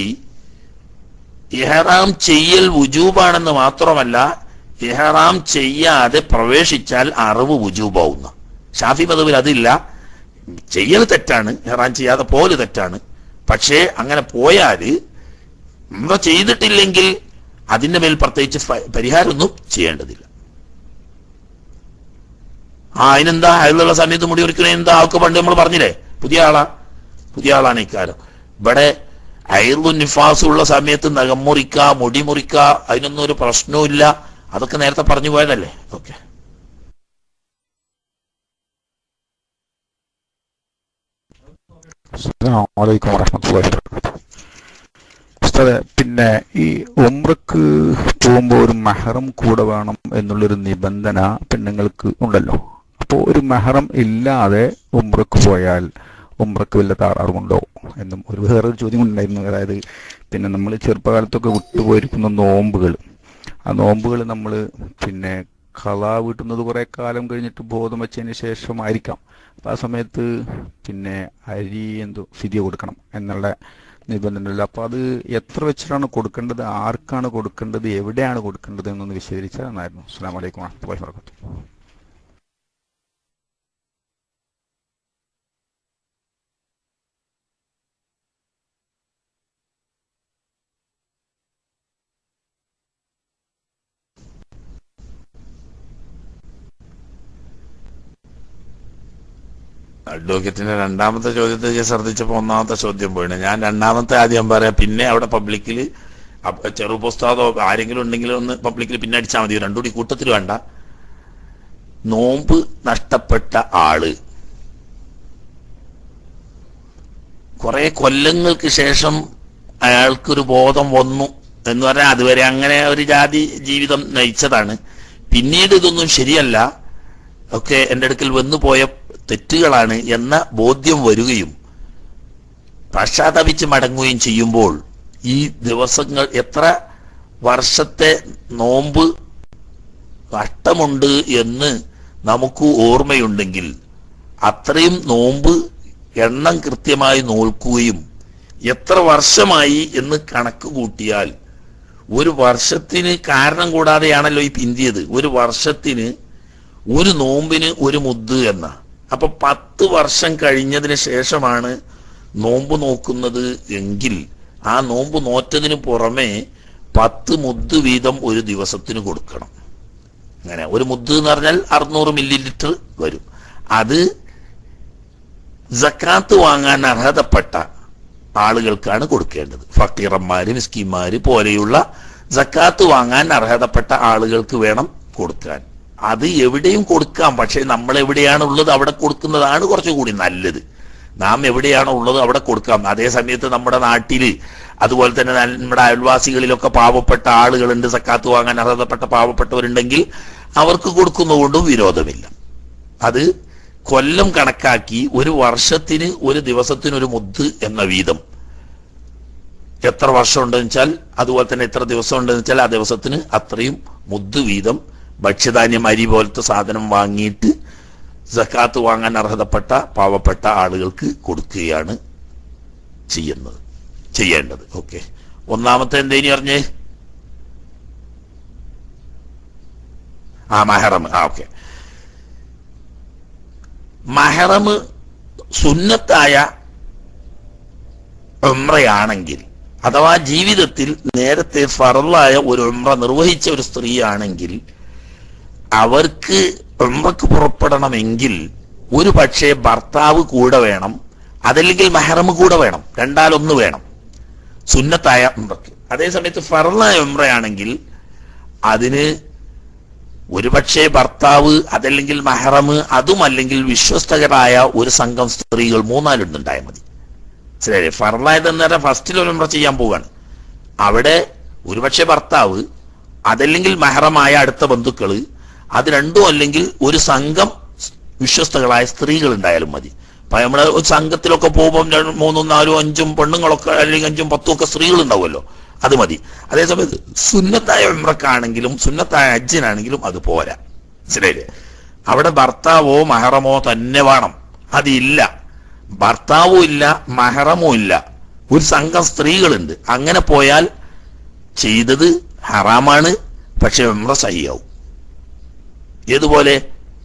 ഇഹറാം ചെയ്യൽ വുജൂബാണെന്ന് മാത്രമല്ല ഇഹറാം ചെയ്യാതെ പ്രവേശിച്ചാൽ അറിവ് വുജൂബാവുന്ന ഷാഫി മതബിൽ അതില്ല ചെയ്യൽ തെറ്റാണ് ഇഹറാം ചെയ്യാതെ പോലെ തെറ്റാണ് പക്ഷേ അങ്ങനെ പോയാല് ഉംറ ചെയ്തിട്ടില്ലെങ്കിൽ അതിന്റെ മേൽ പ്രത്യേകിച്ച് ഫ- പരിഹാരമൊന്നും ചെയ്യേണ്ടതില്ല ആ അതിനെന്താ അതിലുള്ള സമയത്ത് മുടി ഒരുക്കണേ എന്താ ആൾക്ക് പണ്ട് നമ്മൾ പറഞ്ഞില്ലേ പുതിയ ആളാ പുതിയ ആളാണ് ഇക്കാലം ഇവിടെ അയർലു നിഫാസ് ഉള്ള സമയത്ത് നഖം മുറിക്ക മുടി മുറിക്ക അതിനൊന്നും ഒരു പ്രശ്നവും ഇല്ല അതൊക്കെ നേരത്തെ പറഞ്ഞു പോയതല്ലേ ഓക്കെ അസ്സലാമലൈക്കും വറഹമത്തുള്ളാഹി വബറകാതുഹു ഉസ്താദെ പിന്നെ ഈ ഉംറക്ക് പോകുമ്പോൾ ഒരു മെഹറം കൂടെ വേണം എന്നുള്ളൊരു നിബന്ധന പെണ്ണുങ്ങൾക്ക് ഉണ്ടല്ലോ അപ്പോൾ ഒരു മെഹറം ഇല്ലാതെ ഉംറക്ക് പോയാൽ ഉംറക്ക് വല്ല താറാറുമുണ്ടോ എന്നും ഒരു വേറൊരു ചോദ്യം ഉണ്ടായിരുന്നു അതായത് പിന്നെ നമ്മൾ ചെറുപ്പകാലത്തൊക്കെ വിട്ടുപോയിരിക്കുന്ന നോമ്പുകൾ ആ നോമ്പുകൾ നമ്മൾ പിന്നെ കള വീട്ടുന്നത് കുറെ കാലം കഴിഞ്ഞിട്ട് ബോധം വെച്ചതിന് ശേഷമായിരിക്കാം അപ്പം ആ സമയത്ത് പിന്നെ അരി എന്തോ ഫിദിയ കൊടുക്കണം എന്നുള്ള നിബന്ധനയില്ല അപ്പോൾ അത് എത്ര വെച്ചിട്ടാണ് കൊടുക്കേണ്ടത് ആർക്കാണ് കൊടുക്കേണ്ടത് എവിടെയാണ് കൊടുക്കേണ്ടത് എന്നൊന്ന് വിശദീകരിച്ചാൽ നന്നായിരുന്നു അസ്സാം വലൈക്കും വാഹമത്തുള്ളാഹി വർക്കാത്തു അഡ്വക്കേറ്റിന്റെ രണ്ടാമത്തെ ചോദ്യത്തെ ഞാൻ ശ്രദ്ധിച്ചപ്പോൾ ഒന്നാമത്തെ ചോദ്യം പോയിണ് ഞാൻ രണ്ടാമത്തെ ആദ്യം പറയാം പിന്നെ അവിടെ പബ്ലിക്കിൽ ചെറുപുസ്താദോ ആരെങ്കിലും ഉണ്ടെങ്കിൽ ഒന്ന് പബ്ലിക്കിൽ പിന്നെ അടിച്ചാൽ മതി രണ്ടു കൂടി കൂട്ടത്തിൽ വേണ്ട നോമ്പ് നഷ്ടപ്പെട്ട ആള് കുറെ കൊല്ലങ്ങൾക്ക് ശേഷം അയാൾക്കൊരു ബോധം വന്നു എന്ന് പറഞ്ഞാൽ അതുവരെ അങ്ങനെ ഒരു ജാതി ജീവിതം നയിച്ചതാണ് പിന്നീട് ഇതൊന്നും ശരിയല്ല ഒക്കെ എൻ്റെ അടുക്കൽ വന്നു പോയ തെറ്റുകളാണ് എന്ന ബോധ്യം വരികയും പശ്ചാത്തപിച്ച് മടങ്ങുകയും ചെയ്യുമ്പോൾ ഈ ദിവസങ്ങൾ എത്ര വർഷത്തെ നോമ്പ് നഷ്ടമുണ്ട് എന്ന് നമുക്ക് ഓർമ്മയുണ്ടെങ്കിൽ അത്രയും നോമ്പ് എണ്ണം കൃത്യമായി നോൽക്കുകയും എത്ര വർഷമായി എന്ന് കണക്ക് കൂട്ടിയാൽ ഒരു വർഷത്തിന് കാരണം കൂടാതെയാണല്ലോ ഈ പിന്തിയത് ഒരു വർഷത്തിന് ഒരു നോമ്പിന് ഒരു മുദ്ദ് എന്ന അപ്പൊ പത്ത് വർഷം കഴിഞ്ഞതിന് ശേഷമാണ് നോമ്പ് നോക്കുന്നത് എങ്കിൽ ആ നോമ്പ് നോറ്റതിന് പുറമെ പത്ത് മുദ്ദ് വീതം ഒരു ദിവസത്തിന് കൊടുക്കണം അങ്ങനെ ഒരു മുദ്ദ് എന്ന് പറഞ്ഞാൽ അറുന്നൂറ് മില്ലി ലിറ്റർ വരും അത് ജക്കാത്ത് വാങ്ങാൻ അർഹതപ്പെട്ട ആളുകൾക്കാണ് കൊടുക്കേണ്ടത് ഫക്കീറന്മാര് മിസ്കിന്മാര് പോലെയുള്ള ജക്കാത്ത് വാങ്ങാൻ അർഹതപ്പെട്ട ആളുകൾക്ക് വേണം കൊടുക്കാൻ അത് എവിടെയും കൊടുക്കാം പക്ഷെ നമ്മൾ എവിടെയാണ് ഉള്ളത് അവിടെ കൊടുക്കുന്നതാണ് കുറച്ചുകൂടി നല്ലത് നാം എവിടെയാണോ ഉള്ളത് അവിടെ കൊടുക്കാം അതേ സമയത്ത് നമ്മുടെ നാട്ടില് അതുപോലെ തന്നെ നമ്മുടെ അയൽവാസികളിലൊക്കെ പാവപ്പെട്ട ആളുകളുണ്ട് സക്കാത്ത് വാങ്ങാൻ അർഹതപ്പെട്ട പാവപ്പെട്ടവരുണ്ടെങ്കിൽ അവർക്ക് കൊടുക്കുന്നതുകൊണ്ടും വിരോധമില്ല അത് കൊല്ലം കണക്കാക്കി ഒരു വർഷത്തിന് ഒരു ദിവസത്തിന് ഒരു മുദ്ദ് എന്ന വീതം എത്ര വർഷം ഉണ്ടെന്ന് വെച്ചാൽ അതുപോലെ തന്നെ എത്ര ദിവസം ഉണ്ടെന്ന് വെച്ചാൽ ആ ദിവസത്തിന് അത്രയും മുദ്ദ് വീതം ഭക്ഷ്യധാന്യം അരി പോലത്തെ സാധനം വാങ്ങിയിട്ട് സക്കാത്ത് വാങ്ങാൻ അർഹതപ്പെട്ട പാവപ്പെട്ട ആളുകൾക്ക് കൊടുക്കുകയാണ് ചെയ്യുന്നത് ചെയ്യേണ്ടത് ഓക്കെ ഒന്നാമത്തെ എന്തേനി പറഞ്ഞേ ആ മഹറം ആ ഓക്കെ മഹറം സുന്നത്തായ ഉമ്രയാണെങ്കിൽ അഥവാ ജീവിതത്തിൽ നേരത്തെ ഫറലായ ഒരു ഉമ്ര നിർവഹിച്ച ഒരു സ്ത്രീയാണെങ്കിൽ അവർക്ക് ഉമ്രക്ക് പുറപ്പെടണമെങ്കിൽ ഒരു പക്ഷേ ഭർത്താവ് കൂടെ വേണം അതല്ലെങ്കിൽ മെഹറം കൂടെ വേണം രണ്ടാലൊന്ന് വേണം സുന്നത്തായ ഉമ്രക്ക് അതേസമയത്ത് ഫറലായ ഉമ്രയാണെങ്കിൽ അതിന് ഒരുപക്ഷെ ഭർത്താവ് അതല്ലെങ്കിൽ മെഹറം അതും അല്ലെങ്കിൽ വിശ്വസ്തകരായ ഒരു സംഘം സ്ത്രീകൾ മൂന്നാലുണ്ടുണ്ടായാൽ മതി ശരി ഫറലായത് നേരം ഫസ്റ്റിൽ ഒരു ഉംറ ചെയ്യാൻ പോവാണ് അവിടെ ഒരുപക്ഷെ ഭർത്താവ് അതല്ലെങ്കിൽ മെഹറമായ അടുത്ത ബന്ധുക്കള് അത് രണ്ടും അല്ലെങ്കിൽ ഒരു സംഘം വിശ്വസ്തകളായ സ്ത്രീകൾ ഉണ്ടായാലും മതി അപ്പൊ നമ്മള് ഒരു സംഘത്തിലൊക്കെ പോകുമ്പോൾ രണ്ട് മൂന്നും നാലും അഞ്ചും പെണ്ണുങ്ങളൊക്കെ അല്ലെങ്കിൽ അഞ്ചും പത്തും ഒക്കെ സ്ത്രീകൾ ഉണ്ടാവുമല്ലോ അത് മതി അതേസമയത്ത് സുന്നത്തായ ഉമ്രക്കാണെങ്കിലും സുന്നത്തായ അജ്ജിനാണെങ്കിലും അത് പോരാ മനസ്സിലായില്ലേ അവിടെ ഭർത്താവോ മഹറമോ തന്നെ വേണം അതില്ല ഭർത്താവും ഇല്ല മഹറമോ ഇല്ല ഒരു സംഘം സ്ത്രീകളുണ്ട് അങ്ങനെ പോയാൽ ചെയ്തത് ഹറാമാണ് പക്ഷെ ഉംറ സഹിയാവും ഏതുപോലെ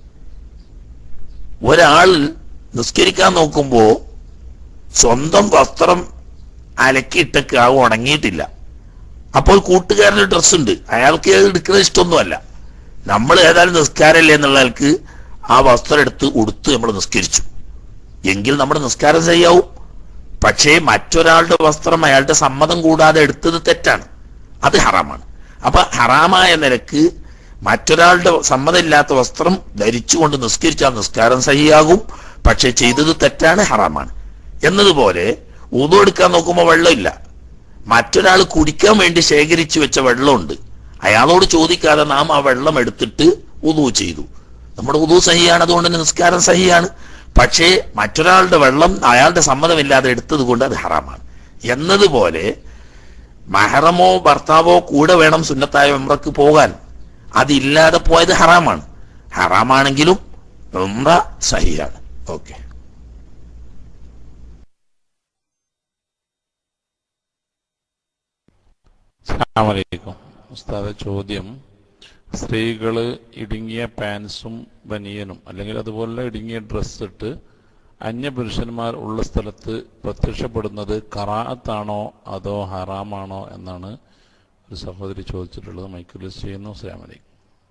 ഒരാൾ നിസ്കരിക്കാൻ നോക്കുമ്പോ സ്വന്തം വസ്ത്രം അലക്കിയിട്ടൊക്കെ ആ ഉണങ്ങിയിട്ടില്ല അപ്പോൾ കൂട്ടുകാരൻ്റെ ഡ്രസ് ഉണ്ട് അയാൾക്ക് അത് എടുക്കുന്നത് ഇഷ്ടമൊന്നുമല്ല നമ്മൾ ഏതായാലും നിസ്കാരമല്ലേ എന്നുള്ളയാൾക്ക് ആ വസ്ത്രം എടുത്ത് ഉടുത്ത് നമ്മൾ നിസ്കരിച്ചു എങ്കിൽ നമ്മുടെ നിസ്കാരം ശരിയാവും പക്ഷേ മറ്റൊരാളുടെ വസ്ത്രം അയാളുടെ സമ്മതം കൂടാതെ എടുത്തത് തെറ്റാണ് അത് ഹറാമാണ് അപ്പൊ ഹറാമായ നിലക്ക് മറ്റൊരാളുടെ സമ്മതമില്ലാത്ത വസ്ത്രം ധരിച്ചുകൊണ്ട് നിസ്കരിച്ചാൽ നിസ്കാരം സഹിയാകും പക്ഷെ ചെയ്തത് തെറ്റാണ് ഹറാമാണ് എന്നതുപോലെ ഊതു എടുക്കാൻ നോക്കുമ്പോൾ വെള്ളമില്ല മറ്റൊരാൾ കുടിക്കാൻ വേണ്ടി ശേഖരിച്ചു വെച്ച വെള്ളമുണ്ട് അയാളോട് ചോദിക്കാതെ നാം ആ വെള്ളം എടുത്തിട്ട് ഉതു ചെയ്തു നമ്മുടെ ഉതു സഹിയാണ് അതുകൊണ്ട് തന്നെ നിസ്കാരം സഹിയാണ് പക്ഷേ മറ്റൊരാളുടെ വെള്ളം അയാളുടെ സമ്മതമില്ലാതെ എടുത്തത് കൊണ്ട് അത് ഹറാമാണ് എന്നതുപോലെ മഹറമോ ഭർത്താവോ കൂടെ വേണം സുന്നത്തായ ഉംറക്ക് പോകാൻ അതില്ലാതെ പോയത് ഹറാമാണ് ഹറാമാണെങ്കിലും ഉംറ സഹിയാണ് ഓക്കെ അസ്സലാമലൈക്കും ഉസ്താദ ചോദ്യം സ്ത്രീകള് ഇടുങ്ങിയ പാൻസും ബനിയനും അല്ലെങ്കിൽ അതുപോലെ ഇടുങ്ങിയ ഡ്രസ്സ് ഇട്ട് അന്യ പുരുഷന്മാർ ഉള്ള സ്ഥലത്ത് പ്രത്യക്ഷപ്പെടുന്നത് കറാത്താണോ അതോ ഹറാമാണോ എന്നാണ് ഒരു സഹോദരി ചോദിച്ചിട്ടുള്ളത് മൈക്കിൾ ചെയ്യുന്നു അസ്സലാമലൈക്കും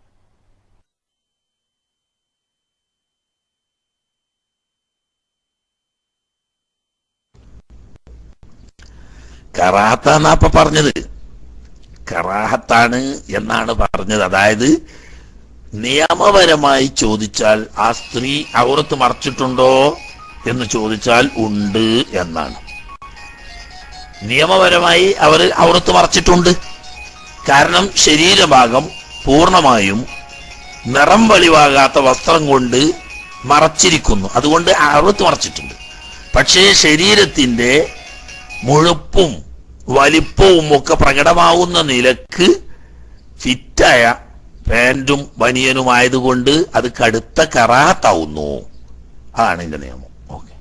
കറാത്താന്നാ അപ്പൊ പറഞ്ഞത് കറാഹത്താണ് എന്നാണ് പറഞ്ഞത് അതായത് നിയമപരമായി ചോദിച്ചാൽ ആ സ്ത്രീ ഔറത്ത് മറച്ചിട്ടുണ്ടോ എന്ന് ചോദിച്ചാൽ ഉണ്ട് എന്നാണ് നിയമപരമായി അവർ ഔറത്ത് മറച്ചിട്ടുണ്ട് കാരണം ശരീരഭാഗം പൂർണ്ണമായും നിറം വെളിവാകാത്ത വസ്ത്രം കൊണ്ട് മറച്ചിരിക്കുന്നു അതുകൊണ്ട് ഔറത്ത് മറച്ചിട്ടുണ്ട് പക്ഷേ ശരീരത്തിന്റെ മുഴുപ്പും വലിപ്പവും ഒക്കെ പ്രകടമാവുന്ന നിലക്ക് ഫിറ്റായ പാൻറ്റും ബനിയനും ആയതുകൊണ്ട് അത് കടുത്ത കറാത്താവുന്നു അതാണ് ഇതിന്റെ നിയമം ഓക്കെ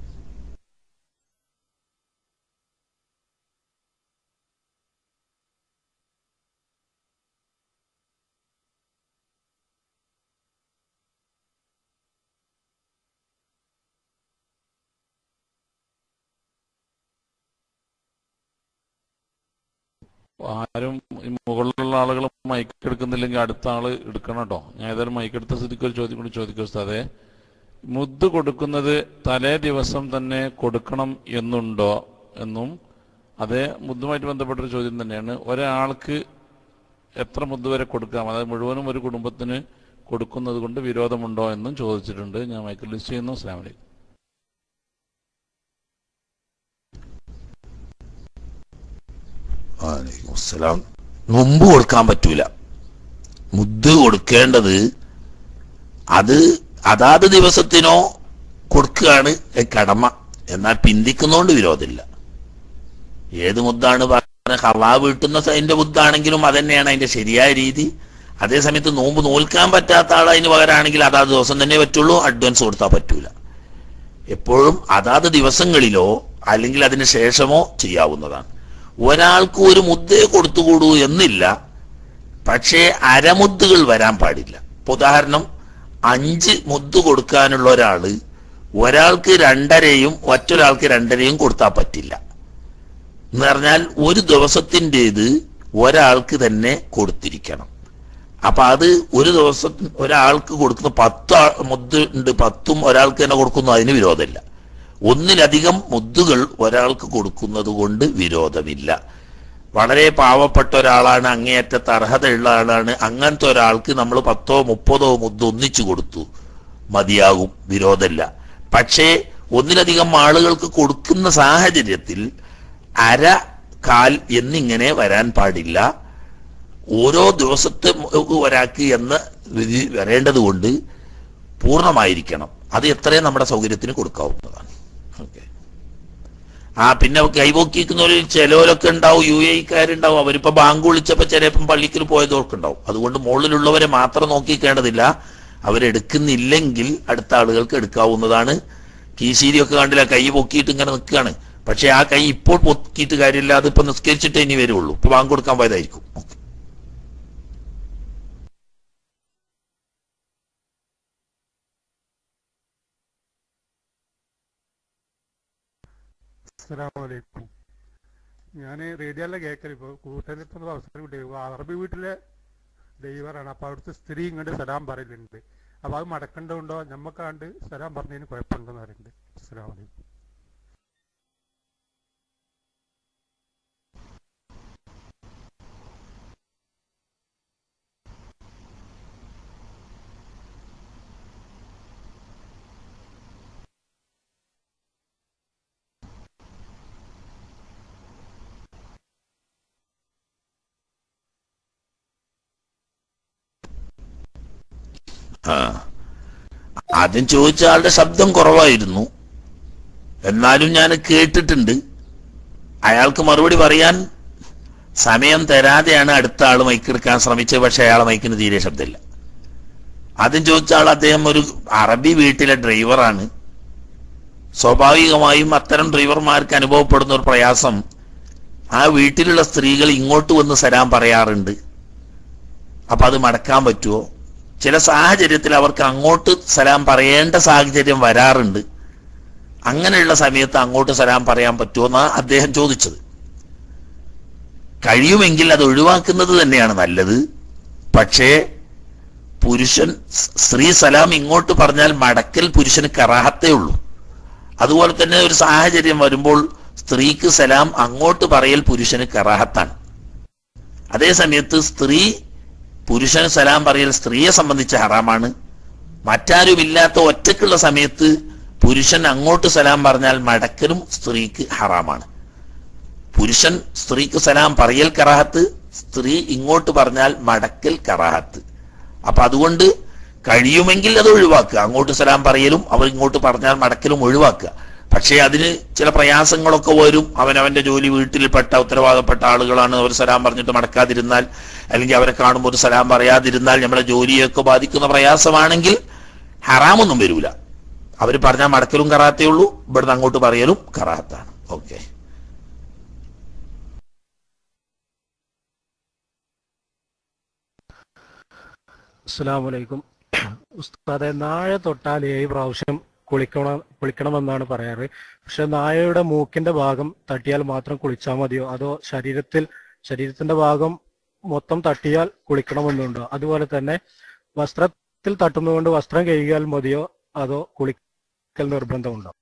ആരും ഈ മുകളിലുള്ള ആളുകൾ മൈക്ക് എടുക്കുന്നില്ലെങ്കിൽ അടുത്ത ആള് എടുക്കണം കേട്ടോ ഞാൻ ഏതായാലും മൈക്ക് എടുത്ത സ്ഥിതിക്ക് ഒരു ചോദ്യം കൂടി ചോദിക്കും ഉസ്താദെ മുദ്ദ് കൊടുക്കുന്നത് തലേ ദിവസം തന്നെ കൊടുക്കണം എന്നുണ്ടോ എന്നും അതേ മുദ്ദുമായിട്ട് ബന്ധപ്പെട്ടൊരു ചോദ്യം തന്നെയാണ് ഒരാൾക്ക് എത്ര മുദ്ദ് വരെ കൊടുക്കാം അതായത് മുഴുവനും ഒരു കുടുംബത്തിന് കൊടുക്കുന്നത് കൊണ്ട് വിരോധമുണ്ടോ എന്നും ചോദിച്ചിട്ടുണ്ട് ഞാൻ മൈക്കിൾ ലിസ്റ്റ് ചെയ്യുന്നു അസ്ലാം വലൈക്കും വലൈക്കും അസ്സലാം മുമ്പ് കൊടുക്കാൻ പറ്റൂല മുദ്ദ് കൊടുക്കേണ്ടത് അത് അതാത് ദിവസത്തിനോ കൊടുക്കുകയാണ് കടമ എന്നാൽ പിന്തിക്കുന്നോണ്ട് വിരോധമില്ല ഏത് മുദ്ദാണ് പറഞ്ഞ ഹവാ വീട്ടുന്ന അതിന്റെ മുദ്ദാണെങ്കിലും അതന്നെയാണ് അതിന്റെ ശരിയായ രീതി അതേ സമയത്ത് നോമ്പ് നോൽക്കാൻ പറ്റാത്ത ആൾ അതിന് പകരമാണെങ്കിൽ അതാത് ദിവസം തന്നെ പറ്റുള്ളൂ അഡ്വാൻസ് കൊടുത്താൽ പറ്റൂല എപ്പോഴും അതാത് ദിവസങ്ങളിലോ അല്ലെങ്കിൽ അതിന് ശേഷമോ ചെയ്യാവുന്നതാണ് ഒരാൾക്ക് ഒരു മുദ്ദയെ കൊടുത്തുകൂടൂ എന്നില്ല പക്ഷേ അരമുദ്ദുകൾ വരാൻ പാടില്ല ഇപ്പൊ ഉദാഹരണം അഞ്ച് മുദ്ദ് കൊടുക്കാനുള്ള ഒരാള് ഒരാൾക്ക് രണ്ടരയും മറ്റൊരാൾക്ക് രണ്ടരയും കൊടുത്താൽ പറ്റില്ല എന്ന് പറഞ്ഞാൽ ഒരു ദിവസത്തിൻ്റെത് ഒരാൾക്ക് തന്നെ കൊടുത്തിരിക്കണം അപ്പൊ അത് ഒരു ദിവസം ഒരാൾക്ക് കൊടുക്കുന്ന പത്ത് ആ- മുദ്ദ് ഉണ്ട് പത്തും ഒരാൾക്ക് തന്നെ കൊടുക്കുന്നു അതിന് വിരോധമില്ല ഒന്നിലധികം മുദ്ദുകൾ ഒരാൾക്ക് കൊടുക്കുന്നത് കൊണ്ട് വിരോധമില്ല വളരെ പാവപ്പെട്ട ഒരാളാണ് അങ്ങേയറ്റത്ത് അർഹതയുള്ള ആളാണ് അങ്ങനത്തെ ഒരാൾക്ക് നമ്മൾ പത്തോ മുപ്പതോ മുദ്ദ് ഒന്നിച്ചു കൊടുത്തു മതിയാകും വിരോധമില്ല പക്ഷേ ഒന്നിലധികം ആളുകൾക്ക് കൊടുക്കുന്ന സാഹചര്യത്തിൽ അര കാൽ എന്നിങ്ങനെ വരാൻ പാടില്ല ഓരോ ദിവസത്തെ ഒരാൾക്ക് എന്ന് വിധി വരേണ്ടത് കൊണ്ട് പൂർണ്ണമായിരിക്കണം അത് എത്രയും നമ്മുടെ സൗകര്യത്തിന് കൊടുക്കാവുന്നതാണ് ഓക്കെ ആ പിന്നെ കൈപോക്കിക്കുന്നവര് ചിലവരൊക്കെ ഉണ്ടാവും യു എക്കാരുണ്ടാവും അവരിപ്പോ ബാങ്ക് വിളിച്ചപ്പോ ചിലപ്പം പള്ളിക്കൽ പോയതൊക്കെ ഉണ്ടാവും അതുകൊണ്ട് മുകളിലുള്ളവരെ മാത്രം നോക്കിക്കേണ്ടതില്ല അവരെടുക്കുന്നില്ലെങ്കിൽ അടുത്ത ആളുകൾക്ക് എടുക്കാവുന്നതാണ് കീശീരിയൊക്കെ കണ്ടില്ല കൈ പൊക്കിയിട്ട് ഇങ്ങനെ നിൽക്കുകയാണ് പക്ഷെ ആ കൈ ഇപ്പോൾ പൊക്കിയിട്ട് കാര്യമില്ല അതിപ്പോ നിസ്കരിച്ചിട്ടേ ഇനി വരുള്ളൂ ഇപ്പൊ ബാങ്ക് കൊടുക്കാൻ പോയതായിരിക്കും അസ്സലാമലൈക്കും ഞാൻ റേഡിയോയിലെ കേൾക്കൽ ഇപ്പോൾ കൂട്ടനിപ്പം അവസരം കിട്ടി അറബി വീട്ടിലെ ഡ്രൈവറാണ് അപ്പോൾ അവിടുത്തെ സ്ത്രീ ഇങ്ങോട്ട് സലാം പറയലുണ്ട് അപ്പോൾ അത് മടക്കേണ്ടതുണ്ടോ ഞമ്മക്കാണ്ട് സലാം പറഞ്ഞതിന് കുഴപ്പമുണ്ടെന്ന് പറയുന്നുണ്ട് അസ്സലാമലൈക്കും ആ ആദ്യം ചോദിച്ച ആളുടെ ശബ്ദം കുറവായിരുന്നു എന്നാലും ഞാൻ കേട്ടിട്ടുണ്ട് അയാൾക്ക് മറുപടി പറയാൻ സമയം തരാതെയാണ് അടുത്ത ആൾ മൈക്കെടുക്കാൻ ശ്രമിച്ചത് പക്ഷെ അയാളെ മൈക്കിന് തീരെ ശബ്ദമില്ല ആദ്യം ചോദിച്ച ആൾ അദ്ദേഹം ഒരു അറബി വീട്ടിലെ ഡ്രൈവറാണ് സ്വാഭാവികമായും അത്തരം ഡ്രൈവർമാർക്ക് അനുഭവപ്പെടുന്ന ഒരു പ്രയാസം ആ വീട്ടിലുള്ള സ്ത്രീകൾ ഇങ്ങോട്ട് വന്ന് സലാം പറയാറുണ്ട് അപ്പൊ അത് മടക്കാൻ പറ്റുമോ ചില സാഹചര്യത്തിൽ അവർക്ക് അങ്ങോട്ട് സലാം പറയേണ്ട സാഹചര്യം വരാറുണ്ട് അങ്ങനെയുള്ള സമയത്ത് അങ്ങോട്ട് സലാം പറയാൻ പറ്റുമോ എന്നാണ് അദ്ദേഹം ചോദിച്ചത് കഴിയുമെങ്കിൽ അത് ഒഴിവാക്കുന്നത് തന്നെയാണ് നല്ലത് പക്ഷേ പുരുഷൻ സ്ത്രീ സലാം ഇങ്ങോട്ട് പറഞ്ഞാൽ മടക്കൽ പുരുഷന് കറാഹത്തേ ഉള്ളൂ അതുപോലെ തന്നെ ഒരു സാഹചര്യം വരുമ്പോൾ സ്ത്രീക്ക് സലാം അങ്ങോട്ട് പറയൽ പുരുഷന് കറാഹത്താണ് അതേ സമയത്ത് സ്ത്രീ പുരുഷന് സലാം പറയൽ സ്ത്രീയെ സംബന്ധിച്ച് ഹറാമാണ് മറ്റാരുമില്ലാത്ത ഒറ്റക്കുള്ള സമയത്ത് പുരുഷൻ അങ്ങോട്ട് സലാം പറഞ്ഞാൽ മടക്കലും സ്ത്രീക്ക് ഹറാമാണ് പുരുഷൻ സ്ത്രീക്ക് സലാം പറയൽ കറാഹത്ത് സ്ത്രീ ഇങ്ങോട്ട് പറഞ്ഞാൽ മടക്കൽ കറാഹത്ത് അപ്പൊ അതുകൊണ്ട് കഴിയുമെങ്കിൽ അത് ഒഴിവാക്കുക അങ്ങോട്ട് സലാം പറയലും അവർ ഇങ്ങോട്ട് പറഞ്ഞാൽ മടക്കലും ഒഴിവാക്കുക പക്ഷേ അതിന് ചില പ്രയാസങ്ങളൊക്കെ വരും അവനവന്റെ ജോലി വീട്ടിൽപ്പെട്ട ഉത്തരവാദപ്പെട്ട ആളുകളാണ് അവർ സലാം പറഞ്ഞിട്ട് മടക്കാതിരുന്നാൽ അല്ലെങ്കിൽ അവരെ കാണുമ്പോൾ ഒരു സലാം പറയാതിരുന്നാൽ നമ്മുടെ ജോലിയൊക്കെ ബാധിക്കുന്ന പ്രയാസമാണെങ്കിൽ ഹറാമൊന്നും വരൂല അവർ പറഞ്ഞാൽ മടക്കലും കറാത്തേ ഉള്ളൂ ഇവിടുന്ന് അങ്ങോട്ട് പറയലും കറാത്താണ് ഓക്കെ അസ്സലാമു അലൈക്കും ഉസ്താദെ നായ തൊട്ടാൽ ഏഴ് പ്രാവശ്യം കുളിക്കണം കുളിക്കണമെന്നാണ് പറയാറ് പക്ഷെ നായയുടെ മൂക്കിന്റെ ഭാഗം തട്ടിയാൽ മാത്രം കുളിച്ചാൽ മതിയോ അതോ ശരീരത്തിൽ ശരീരത്തിന്റെ ഭാഗം മൊത്തം തട്ടിയാൽ കുളിക്കണമെന്നുണ്ടോ അതുപോലെ തന്നെ വസ്ത്രത്തിൽ തട്ടുന്നതുകൊണ്ട് വസ്ത്രം കഴുകിയാൽ മതിയോ അതോ കുളിക്കൽ നിർബന്ധമുണ്ടോ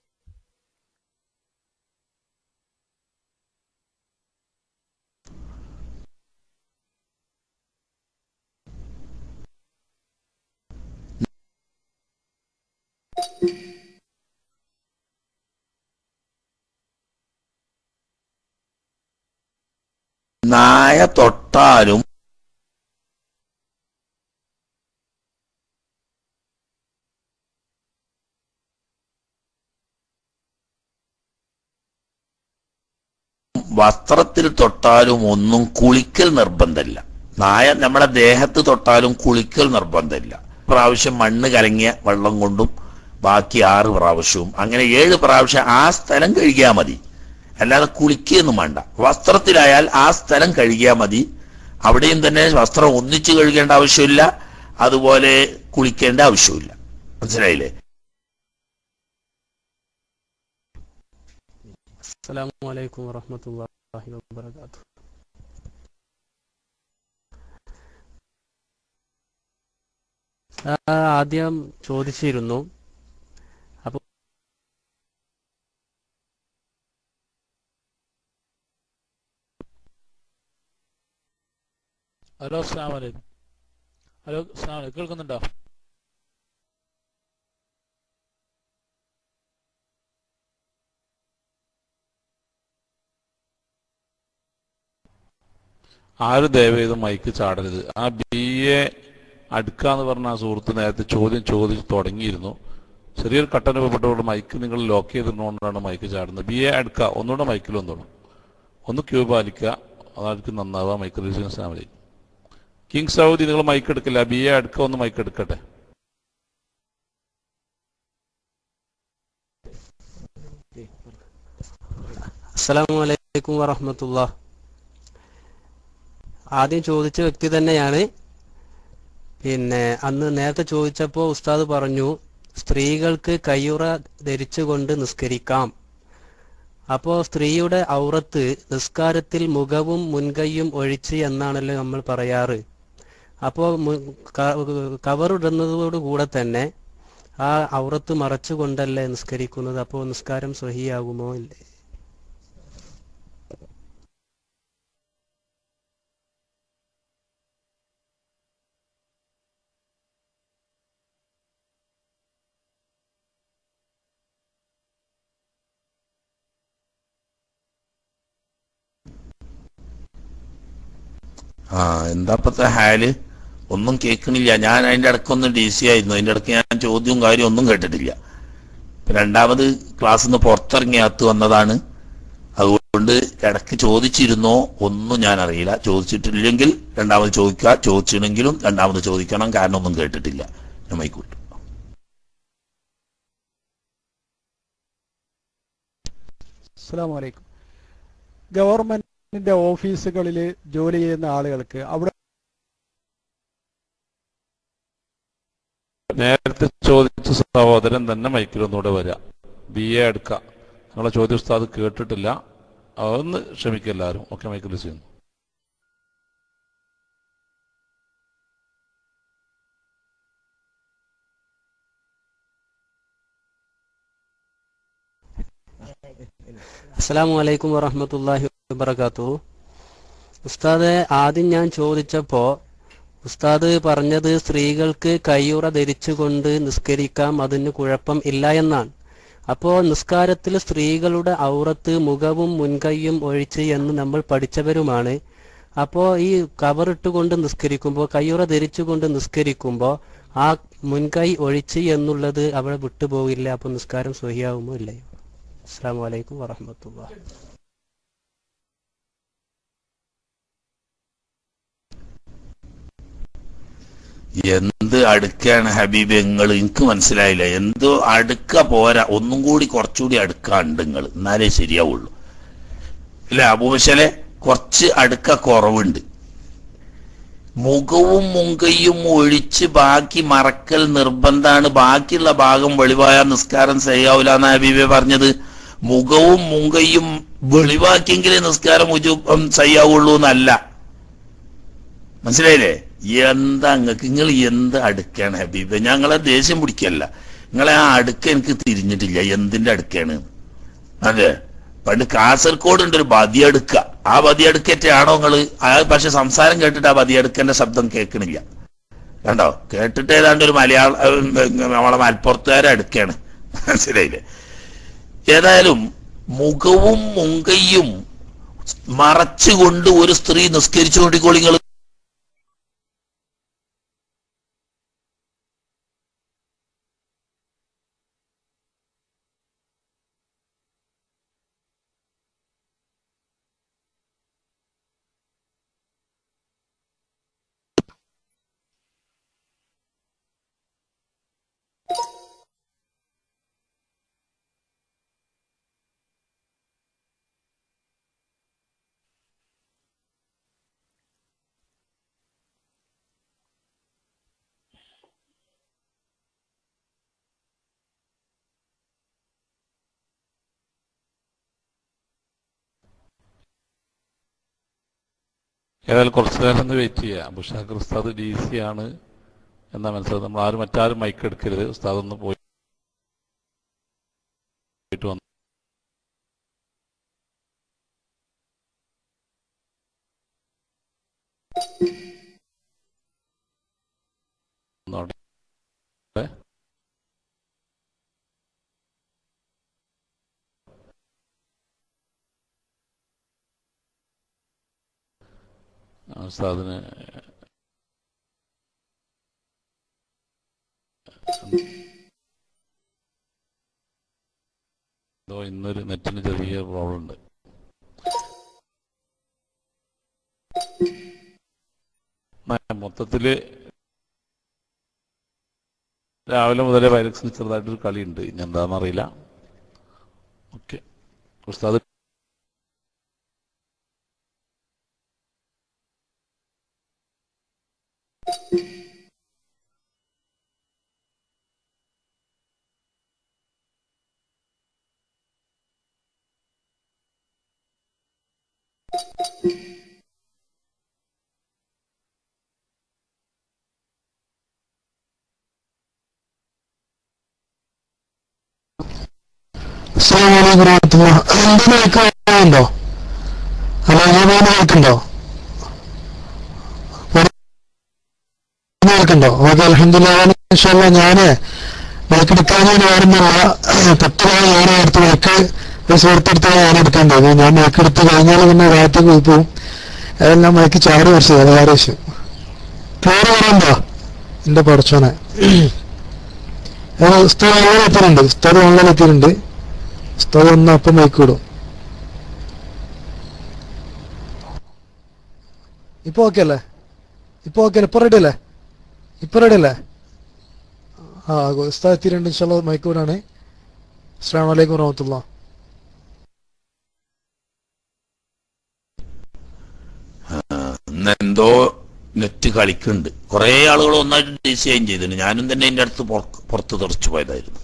നായ തൊട്ടാലും വസ്ത്രത്തിൽ തൊട്ടാലും ഒന്നും കുളിക്കൽ നിർബന്ധമില്ല നായ നമ്മുടെ ദേഹത്ത് തൊട്ടാലും കുളിക്കൽ നിർബന്ധമില്ല പ്രാവശ്യം മണ്ണ് കലങ്ങിയ വെള്ളം കൊണ്ടും ബാക്കി ആറ് പ്രാവശ്യവും അങ്ങനെ ഏഴ് പ്രാവശ്യം ആ സ്ഥലം കഴുകിയാൽ മതി അല്ലാതെ കുളിക്കുകയൊന്നും വേണ്ട വസ്ത്രത്തിലായാൽ ആ സ്ഥലം കഴുകിയാൽ മതി അവിടെയും തന്നെ വസ്ത്രം ഒന്നിച്ചു കഴുകേണ്ട ആവശ്യമില്ല അതുപോലെ കുളിക്കേണ്ട ആവശ്യമില്ല മനസ്സിലായില്ലേ അസ്സലാമു അലൈക്കും വറഹ്മത്തുള്ളാഹി വബറകാതുഹു ആ, ആദ്യം ചോദിച്ചിരുന്നു അപ്പൊ ഹലോ അസ്സാം വലൈക്കും ഹലോ അസ്സാം വലൈക്കും കേൾക്കുന്നുണ്ടോ ആരും ദയവേത് മൈക്ക് ചാടരുത് ആ ബി എ അടുക്കാന്ന് പറഞ്ഞ ആ സുഹൃത്ത് നേരത്തെ ചോദ്യം ചോദിച്ച് തുടങ്ങിയിരുന്നു ചെറിയൊരു കട്ട രൂപപ്പെട്ടുകൊണ്ട് മൈക്ക് നിങ്ങൾ ലോക്ക് ചെയ്തിട്ടുകൊണ്ടാണ് മൈക്ക് ചാടുന്നത് ബി എ എടുക്കുക ഒന്നുകൂടെ മൈക്കിൽ ഒന്നുകൂടെ ഒന്ന് ക്യൂ പാലിക്കുക അതായിരിക്കും നന്നാവുക മൈക്ക് റിലീസിന് സ്ലാമലി കിങ് സൗദി നിങ്ങൾ മൈക്ക് എടുക്കില്ല ബി എ എടുക്കുക ഒന്ന് മൈക്ക് എടുക്കട്ടെ അസ്സലാമു അലൈക്കും വറഹമത്തുള്ള ആദ്യം ചോദിച്ച വ്യക്തി തന്നെയാണ് പിന്നെ അന്ന് നേരത്തെ ചോദിച്ചപ്പോൾ ഉസ്താദ് പറഞ്ഞു സ്ത്രീകൾക്ക് കയ്യുറ ധരിച്ചുകൊണ്ട് നിസ്കരിക്കാം അപ്പോൾ സ്ത്രീയുടെ ഔറത്ത് നിസ്കാരത്തിൽ മുഖവും മുൻകൈയും ഒഴിച്ച് എന്നാണല്ലോ നമ്മൾ പറയാറ് അപ്പോൾ കവറിടുന്നതോട് കൂടെ തന്നെ ആ ഔറത്ത് മറച്ചുകൊണ്ടല്ലേ നിസ്കരിക്കുന്നത് അപ്പോൾ നിസ്കാരം സ്വഹിയാകുമോ ഇല്ലേ ആ എന്താപ്പത്തെ ഹാല് ഒന്നും കേൾക്കണില്ല ഞാൻ അതിന്റെ ഇടയ്ക്കൊന്ന് ഡി സി ആയിരുന്നു അതിന്റെ ഇടയ്ക്ക് ഞാൻ ചോദ്യവും കാര്യവും ഒന്നും കേട്ടിട്ടില്ല രണ്ടാമത് ക്ലാസ്സിൽ നിന്ന് പുറത്തിറങ്ങി അകത്ത് വന്നതാണ് അതുകൊണ്ട് ഇടയ്ക്ക് ചോദിച്ചിരുന്നോ ഒന്നും ഞാൻ അറിയില്ല ചോദിച്ചിട്ടില്ലെങ്കിൽ രണ്ടാമത് ചോദിക്കുക ചോദിച്ചിട്ടുണ്ടെങ്കിലും രണ്ടാമത് ചോദിക്കണം കാരണം ഒന്നും കേട്ടിട്ടില്ല ഞാൻ മൈക്കൂട്ടു അസ്സാം വലൈക്കും ഗവൺമെന്റിന്റെ ഓഫീസുകളിൽ ജോലി ചെയ്യുന്ന ആളുകൾക്ക് അവിടെ നേരത്തെ ചോദിച്ച സഹോദരൻ തന്നെ മൈക്കിൽ ഒന്നുകൂടെ വരിക ബി എ എടുക്കുക നിങ്ങളെ ചോദ്യ ഉസ്താദ് കേട്ടിട്ടില്ല അതൊന്ന് ക്ഷമിക്കുക എല്ലാവരും ഓക്കെ മൈക്കിൽ ചെയ്യുന്നു അസ്സലാമു അലൈക്കും വറഹമത്തല്ലാഹി വബർക്കാത്തു ഉസ്താദ് ആദ്യം ഞാൻ ചോദിച്ചപ്പോ ഉസ്താദ് പറഞ്ഞത് സ്ത്രീകൾക്ക് കയ്യുറ ധരിച്ചുകൊണ്ട് നിസ്കരിക്കാം അതിന് കുഴപ്പം ഇല്ല എന്നാണ് അപ്പോ നിസ്കാരത്തിൽ സ്ത്രീകളുടെ ഔറത്ത് മുഖവും മുൻകൈയും ഒഴിച്ച് എന്ന് നമ്മൾ പഠിച്ചവരുമാണ് അപ്പോ ഈ കവറിട്ടുകൊണ്ട് നിസ്കരിക്കുമ്പോൾ കയ്യുറ ധരിച്ചുകൊണ്ട് നിസ്കരിക്കുമ്പോൾ ആ മുൻകൈ ഒഴിച്ച് എന്നുള്ളത് അവിടെ വിട്ടുപോകില്ല അപ്പൊ നിസ്കാരം സ്വഹിയാവുമോ ഇല്ലയോ അസ്സാം വലൈക്കും വറഹമത്തുള്ള എന്ത് അടുക്കാണ് ഹബീബ് നിങ്ങൾ എനിക്ക് മനസ്സിലായില്ല എന്തോ അടുക്ക പോരാ ഒന്നും കൂടി കുറച്ചുകൂടി അടുക്കാണ്ട് നിങ്ങൾ എന്നാലേ ശരിയാവുള്ളൂ ഇല്ല അബൂബശലെ കുറച്ച് അടുക്ക കുറവുണ്ട് മുഖവും മുങ്കയും ഒഴിച്ച് ബാക്കി മറക്കൽ നിർബന്ധാണ് ബാക്കിയുള്ള ഭാഗം വെളിവായ നിസ്കാരം ചെയ്യാവൂല എന്ന് ഹബീബെ പറഞ്ഞത് മുഖവും മുങ്കയും വെളിവാക്കിയെങ്കിലേ നിസ്കാരം ഉജൂബം ചെയ്യാവുള്ളൂ എന്നല്ല മനസ്സിലായില്ലേ എന്താ നിങ്ങൾക്ക് നിങ്ങൾ എന്ത് അടുക്കാണ് ഹബീബ് ഞങ്ങളെ ദേഷ്യം പിടിക്കല്ല നിങ്ങളെ ആ അടുക്ക എനിക്ക് തിരിഞ്ഞിട്ടില്ല എന്തിന്റെ അടുക്കാണ് അതെ പണ്ട് കാസർഗോഡ് ഉണ്ട് ഒരു ബദിയടുക്ക ആ ബദിയടുക്കറ്റാണോ നിങ്ങള് ആ പക്ഷെ സംസാരം കേട്ടിട്ട് ആ ബദിയടുക്കന്റെ ശബ്ദം കേൾക്കണില്ല കണ്ടോ കേട്ടിട്ട് ഏതാണ്ട് ഒരു മലയാള ഉം, നമ്മളെ മലപ്പുറത്തുകാരെ അടുക്കാണ് മനസ്സിലായില്ലേ ഏതായാലും മുഖവും മുങ്കയും മറച്ചുകൊണ്ട് ഒരു സ്ത്രീ നിസ്കരിച്ചു കൊണ്ടിക്കോളി നിങ്ങൾ ഏതായാലും കുറച്ചു നേരം ഒന്ന് വെയിറ്റ് ചെയ്യാം ബുഷാഖർ ഉസ്താദ് ഡി സി ആണ് എന്നാ മനസ്സിലായത് നമ്മൾ ആരും മറ്റാരും മൈക്ക് എടുക്കരുത് ഉസ്താദ് ഒന്ന് പോയി പോയിട്ട് വന്നു അവിടെ. ആ, ഉസ്താദിന് ഇന്നൊരു നെറ്റിന് ചെറിയ പ്രോബ്ലം ഉണ്ട് മൊത്തത്തില് രാവിലെ മുതലേ വൈറക്സിന് ചെറുതായിട്ടൊരു കളിയുണ്ട് ഇനി എന്താണെന്നറിയില്ല ഓക്കെ ഉസ്താദ് അസ്സലാമലൈക്കും വറഹ്മത്തുള്ളാഹ്. എന്ത് കേൾക്കുന്നുണ്ടോ ഹലോ ഞാൻ പറയുന്നത് കേൾക്കുന്നുണ്ടോ കേൾക്കുന്നുണ്ടോ ഓക്കെ അലഹദില്ല ഞാന് വിളക്കെടുക്കാൻ ഞാൻ ഓർമ്മയില്ല പെട്ടെന്ന് ഞാൻ എടുത്ത് വിളക്ക് ഒരു സുഹൃത്തെടുത്താണ് ഞാൻ എടുക്കേണ്ടത് ഞാൻ വിളക്കെടുത്ത് കഴിഞ്ഞാൽ പിന്നെ രാത്രി പോയി പോവും അതെല്ലാം വിളക്ക് ചാടി കുറച്ച് അത് വേറെ വിഷയം ക്ലിയർ പറയുമ്പോ എന്റെ പഠിച്ചോനെ ഉസ്താദ് ഓൺലൈൻ എത്തിയിട്ടുണ്ട് ഉസ്താദ് ഓൺലൈൻ എത്തിയിട്ടുണ്ട് ഉസ്താദ് ഒന്ന് അപ്പം മയക്കൂടും ഇപ്പൊ ഓക്കെ അല്ലേ ഇപ്പൊ ഓക്കെ അല്ലേ ഇപ്പൊ റെഡി അല്ലേ ഇപ്പൊ റെഡി അല്ലേ ആ ഉസ്താദ് എത്തിയിട്ടുണ്ട് ഇൻഷാല്ല മയക്കൂടാണ് അസ്സാം വലൈക്കും വറഹമത്തുള്ള ഇന്ന് എന്തോ നെറ്റ് കളിക്കുന്നുണ്ട് കുറെ ആളുകൾ ഒന്നായിട്ട് ഡിസൈൻ ചെയ്തിട്ടുണ്ട് ഞാനും തന്നെ എന്റെ അടുത്ത് പുറ- പുറത്ത് തെറിച്ചു പോയതായിരുന്നു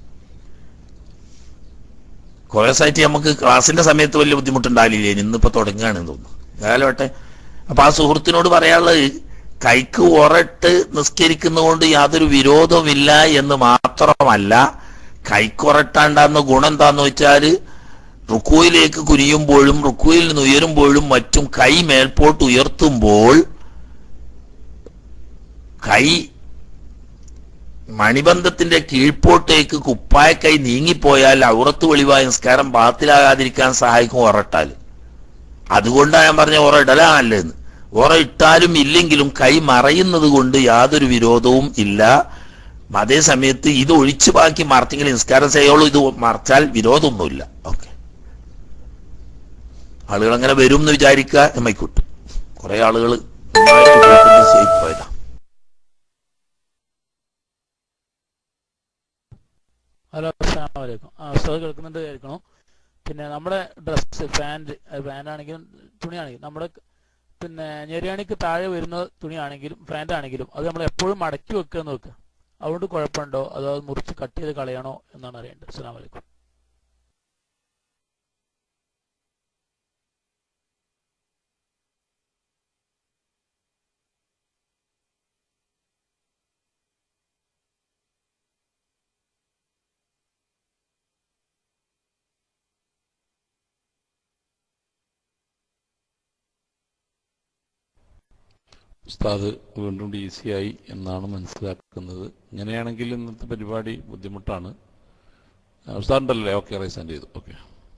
കുറെ ദിവസമായിട്ട് നമുക്ക് ക്ലാസിന്റെ സമയത്ത് വലിയ ബുദ്ധിമുട്ടുണ്ടാവില്ലേ ഇന്നിപ്പോ തുടങ്ങുകയാണെന്ന് തോന്നുന്നു ഏതായാലും അപ്പൊ ആ സുഹൃത്തിനോട് പറയാനുള്ളത് കൈക്ക് ഉറട്ട് നിസ്കരിക്കുന്നതുകൊണ്ട് യാതൊരു വിരോധവുമില്ല എന്ന് മാത്രമല്ല കൈക്കുറട്ടാണ്ടാകുന്ന ഗുണം എന്താന്ന് വെച്ചാല് റുക്കുയിലേക്ക് കുനിയുമ്പോഴും റുക്കുയിൽ നിന്ന് ഉയരുമ്പോഴും മറ്റും കൈ മേൽപോട്ട് ഉയർത്തുമ്പോൾ കൈ മണിബന്ധത്തിന്റെ കീഴ്പോട്ടേക്ക് കുപ്പായ കൈ നീങ്ങിപ്പോയാൽ ഔറത്ത് വെളിവായ നിസ്കാരം ബാത്തിലാകാതിരിക്കാൻ സഹായിക്കും ഉറട്ടാൽ അതുകൊണ്ടാണ് ഞാൻ പറഞ്ഞ ഉറ ഇടലാ നല്ലതെന്ന് ഉറ ഇട്ടാലും ഇല്ലെങ്കിലും കൈ മറയുന്നത് കൊണ്ട് യാതൊരു വിരോധവും ഇല്ല അതേ സമയത്ത് ഇത് ഒഴിച്ചു ബാക്കി മറച്ചെങ്കിൽ നിസ്കാരം ചെയ്യുള്ളൂ ഇത് മറച്ചാൽ വിരോധമൊന്നുമില്ല ഓക്കെ ആളുകൾ അങ്ങനെ വരും എന്ന് വിചാരിക്കുക എമ്മയ്ക്കുട്ട് കുറെ ആളുകൾ പോയതാ ഹലോ അസ്സാം വലൈക്കും ആ ഉസ്താദ് കേൾക്കുന്നുണ്ട് കേൾക്കണു പിന്നെ നമ്മുടെ ഡ്രസ്സ് പാൻറ് പാൻ്റ് ആണെങ്കിലും തുണിയാണെങ്കിലും നമ്മുടെ പിന്നെ ഞെരിയാണിക്ക് താഴെ വരുന്ന തുണിയാണെങ്കിലും പാൻ്റ് ആണെങ്കിലും അത് നമ്മൾ എപ്പോഴും മടക്കി വെക്കുക എന്ന് വെക്കുക അതുകൊണ്ട് കുഴപ്പമുണ്ടോ അതോ അത് മുറിച്ച് കട്ട് ചെയ്ത് കളയണോ എന്നാണ് അറിയേണ്ടത് അസ്സാം വലൈക്കും ഉസ്താദ് വീണ്ടും ഡി സി ആയി എന്നാണ് മനസ്സിലാക്കുന്നത് ഇങ്ങനെയാണെങ്കിൽ ഇന്നത്തെ പരിപാടി ബുദ്ധിമുട്ടാണ് ആ, ഉസ്താദ് ഉണ്ടല്ലേ ഓക്കെ റൈസെൻഡ് ചെയ്തു ഓക്കെ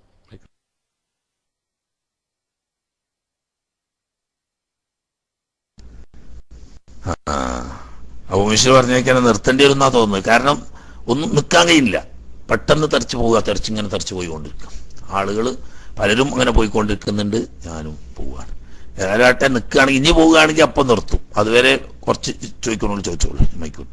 അപ്പൊ മിഷൽ പറഞ്ഞേക്കാനെ നിർത്തേണ്ടി വരുന്നാ തോന്നുന്നത് കാരണം ഒന്നും നിൽക്കാൻ കഴിയില്ല പെട്ടെന്ന് തെറിച്ചു പോവുക തെറിച്ചിങ്ങനെ തെറിച്ചു പോയിക്കൊണ്ടിരിക്കും ആളുകൾ പലരും അങ്ങനെ പോയിക്കൊണ്ടിരിക്കുന്നുണ്ട് ഞാനും പോവുകയാണ് ഏതായാലാട്ടെ നിൽക്കുകയാണെങ്കിൽ ഇനി പോവുകയാണെങ്കിൽ അപ്പം നിർത്തും അതുവരെ കുറച്ച് ചോദിക്കണോളൂ ചോദിച്ചോളൂ മൈക്കോട്ടെ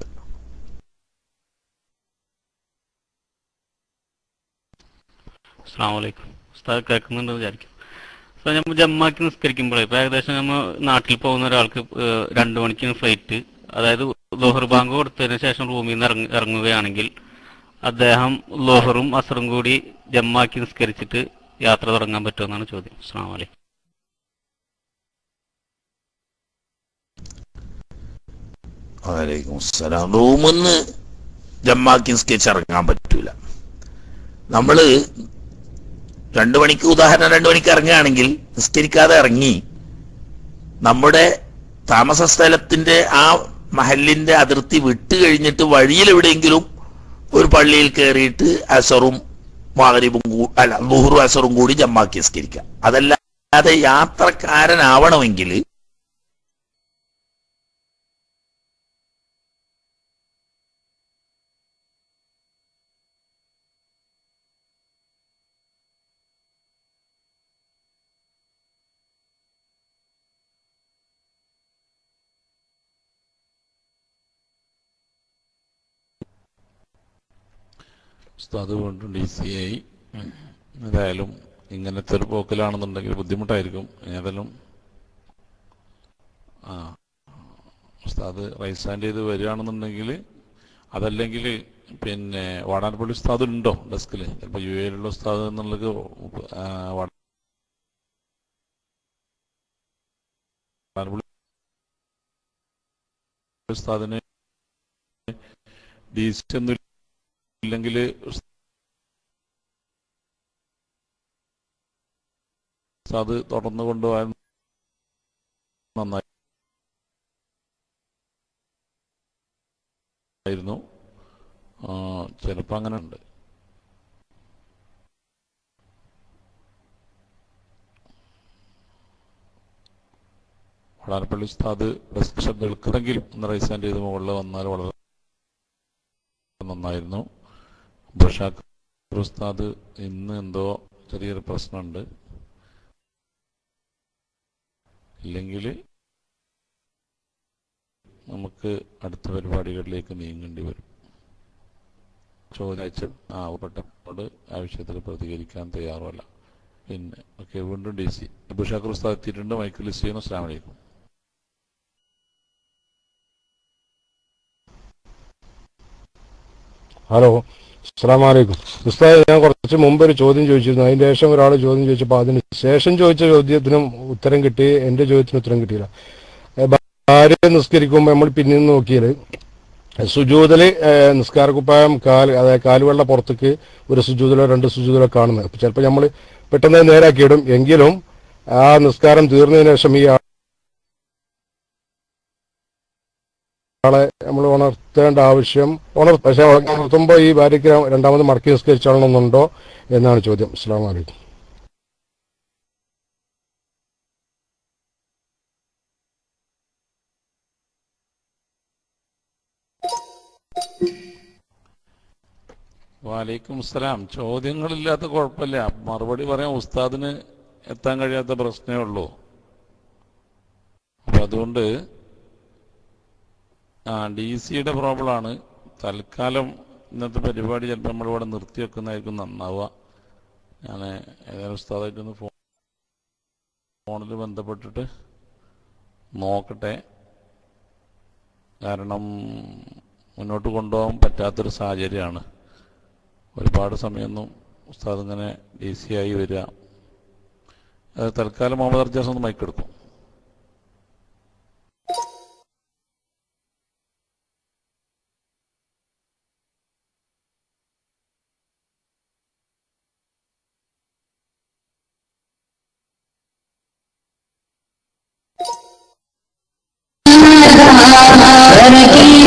അസ്സാം വലൈക്കും ഉസ്താദ് കേൾക്കുന്നുണ്ട് വിചാരിക്കും സോ നമ്മൾ ജമ്മാക്കി നിസ്കരിക്കുമ്പോഴേ ഇപ്പൊ ഏകദേശം നമ്മൾ നാട്ടിൽ പോകുന്ന ഒരാൾക്ക് ഏഹ്, രണ്ട് മണിക്ക് ഫ്ലൈറ്റ് അതായത് ലോഹർ ബാങ്ക് കൊടുത്തതിന് ശേഷം റൂമിൽ നിന്ന് ഇറങ്ങ ഇറങ്ങുകയാണെങ്കിൽ അദ്ദേഹം ലോഹറും അസറും കൂടി ജമ്മാക്കി നിസ്കരിച്ചിട്ട് യാത്ര തുടങ്ങാൻ പറ്റുമെന്നാണ് ചോദ്യം അസ്സാം വലൈക്കും വലൈക്കും അസ്സലാം റൂമിന്ന് ജമ്മാക്കി നിസ്കരിച്ച് ഇറങ്ങാൻ പറ്റൂല നമ്മള് രണ്ടു മണിക്ക് ഉദാഹരണം രണ്ടു മണിക്ക് ഇറങ്ങുകയാണെങ്കിൽ നിസ്കരിക്കാതെ ഇറങ്ങി നമ്മുടെ താമസ സ്ഥലത്തിന്റെ ആ മഹലിന്റെ അതിർത്തി വിട്ട് കഴിഞ്ഞിട്ട് വഴിയിൽ എവിടെയെങ്കിലും ഒരു പള്ളിയിൽ കയറിയിട്ട് അസറും മകരിബും കൂ- അല്ല ലുഹറും അസറും കൂടി ജമ്മാക്കി നിസ്കരിക്കാം അതല്ലാതെ യാത്രക്കാരനാവണമെങ്കിൽ ഉസ്താദ് വീണ്ടും ഡി സി ആയി ഏതായാലും ഇങ്ങനത്തെ ഒരു പോക്കിലാണെന്നുണ്ടെങ്കിൽ ബുദ്ധിമുട്ടായിരിക്കും ഏതായാലും ആ ഉസ്താദ് റൈസാൻഡ് ചെയ്ത് വരികയാണെന്നുണ്ടെങ്കിൽ അതല്ലെങ്കിൽ പിന്നെ വാടാനപ്പള്ളി ഉസ്താദ് ഉണ്ടോ ഡെസ്കിൽ ചിലപ്പോൾ യു എയിലുള്ള ഉസ്താദ് എന്നുള്ളത് ആ, വാടാനപ്പള്ളി ഉസ്താദിന് ഡി സി ഒന്നും ഇല്ലെങ്കിൽ ഉസ്താദ് തുടർന്ന് കൊണ്ടുപോകാൻ നന്നായിരുന്നു ചിലപ്പോൾ അങ്ങനെ ഉണ്ട് വളാരപ്പള്ളി ഉസ്താദ് ഡെസ്ക് ശബ്ദം എടുക്കുന്നെങ്കിൽ ഒന്ന് റൈസാൻഡ് ചെയ്ത് മുകളിൽ വന്നാൽ വളരെ നന്നായിരുന്നു ബഷാഖ് ഉസ്താദ് ഇന്ന് എന്തോ ചെറിയൊരു പ്രശ്നമുണ്ട് ഇല്ലെങ്കിൽ നമുക്ക് അടുത്ത പരിപാടികളിലേക്ക് നീങ്ങേണ്ടി വരും ചോദിച്ച ആ പെട്ടോട് ആ വിഷയത്തിൽ പ്രതികരിക്കാൻ തയ്യാറുമല്ല പിന്നെ ഓക്കെ വീണ്ടും ഡി സി ബുഷാഖർ ഉസ്താദ് എത്തിയിട്ടുണ്ട് മൈക്കിൾ ലിസ്റ്റ് ചെയ്യുന്നു അസ്ലാം വലൈക്കും ഹലോ അസ്സാം വലൈക്കും ഉസ്താദ് ഞാൻ കുറച്ച് മുമ്പ് ഒരു ചോദ്യം ചോദിച്ചിരുന്നു അതിന് ശേഷം ഒരാൾ ചോദ്യം ചോദിച്ചപ്പോൾ അതിന് ശേഷം ചോദിച്ച ചോദ്യത്തിനും ഉത്തരം കിട്ടി എൻ്റെ ചോദ്യത്തിന് ഉത്തരം കിട്ടിയില്ല ഏ, ഭാര്യ നിസ്കരിക്കുമ്പോൾ നമ്മൾ പിന്നിൽ നിന്ന് നോക്കിയാൽ സുജൂതല് നിസ്കാരക്കുപ്പായം കാൽ അതായത് കാലുവെള്ള പുറത്തേക്ക് ഒരു സുജൂതലോ രണ്ട് സുജൂതലോ കാണുന്നത് അപ്പൊ ചിലപ്പോൾ നമ്മൾ പെട്ടെന്ന് നേരാക്കിയിടും എങ്കിലും ആ നിസ്കാരം തീർന്നതിന് ശേഷം ഈ ആളെ നമ്മൾ ഉണർത്തേണ്ട ആവശ്യം ഉണർ പക്ഷെ ഉണർത്തുമ്പോൾ ഈ ഭാര്യയ്ക്ക് രണ്ടാമത് മടക്കി നിസ്കരിച്ചോളണമെന്നുണ്ടോ എന്നാണ് ചോദ്യം അസ്സാം വലൈക്കും വാലൈക്കും അസ്സലാം ചോദ്യങ്ങളില്ലാത്ത കുഴപ്പമില്ല മറുപടി പറയാൻ ഉസ്താദിന് എത്താൻ കഴിയാത്ത പ്രശ്നമേ ഉള്ളൂ അപ്പൊ അതുകൊണ്ട് ആ ഡി സിയുടെ പ്രോബ്ലമാണ് തൽക്കാലം ഇന്നത്തെ പരിപാടി ചിലപ്പോൾ നമ്മളിവിടെ നിർത്തി വെക്കുന്നതായിരിക്കും നന്നാവുക ഞാൻ ഏതായാലും ഉസ്താദായിട്ടൊന്ന് ഫോ ഫോണിൽ ബന്ധപ്പെട്ടിട്ട് നോക്കട്ടെ കാരണം മുന്നോട്ട് കൊണ്ടുപോകാൻ പറ്റാത്തൊരു സാഹചര്യമാണ് ഒരുപാട് സമയമൊന്നും ഉസ്താദ് ഇങ്ങനെ ഡി സി ആയി വരിക അത് തൽക്കാലം മുഹമ്മദ് അർജാസ് ഒന്ന് മൈക്കെടുക്കും Thank you.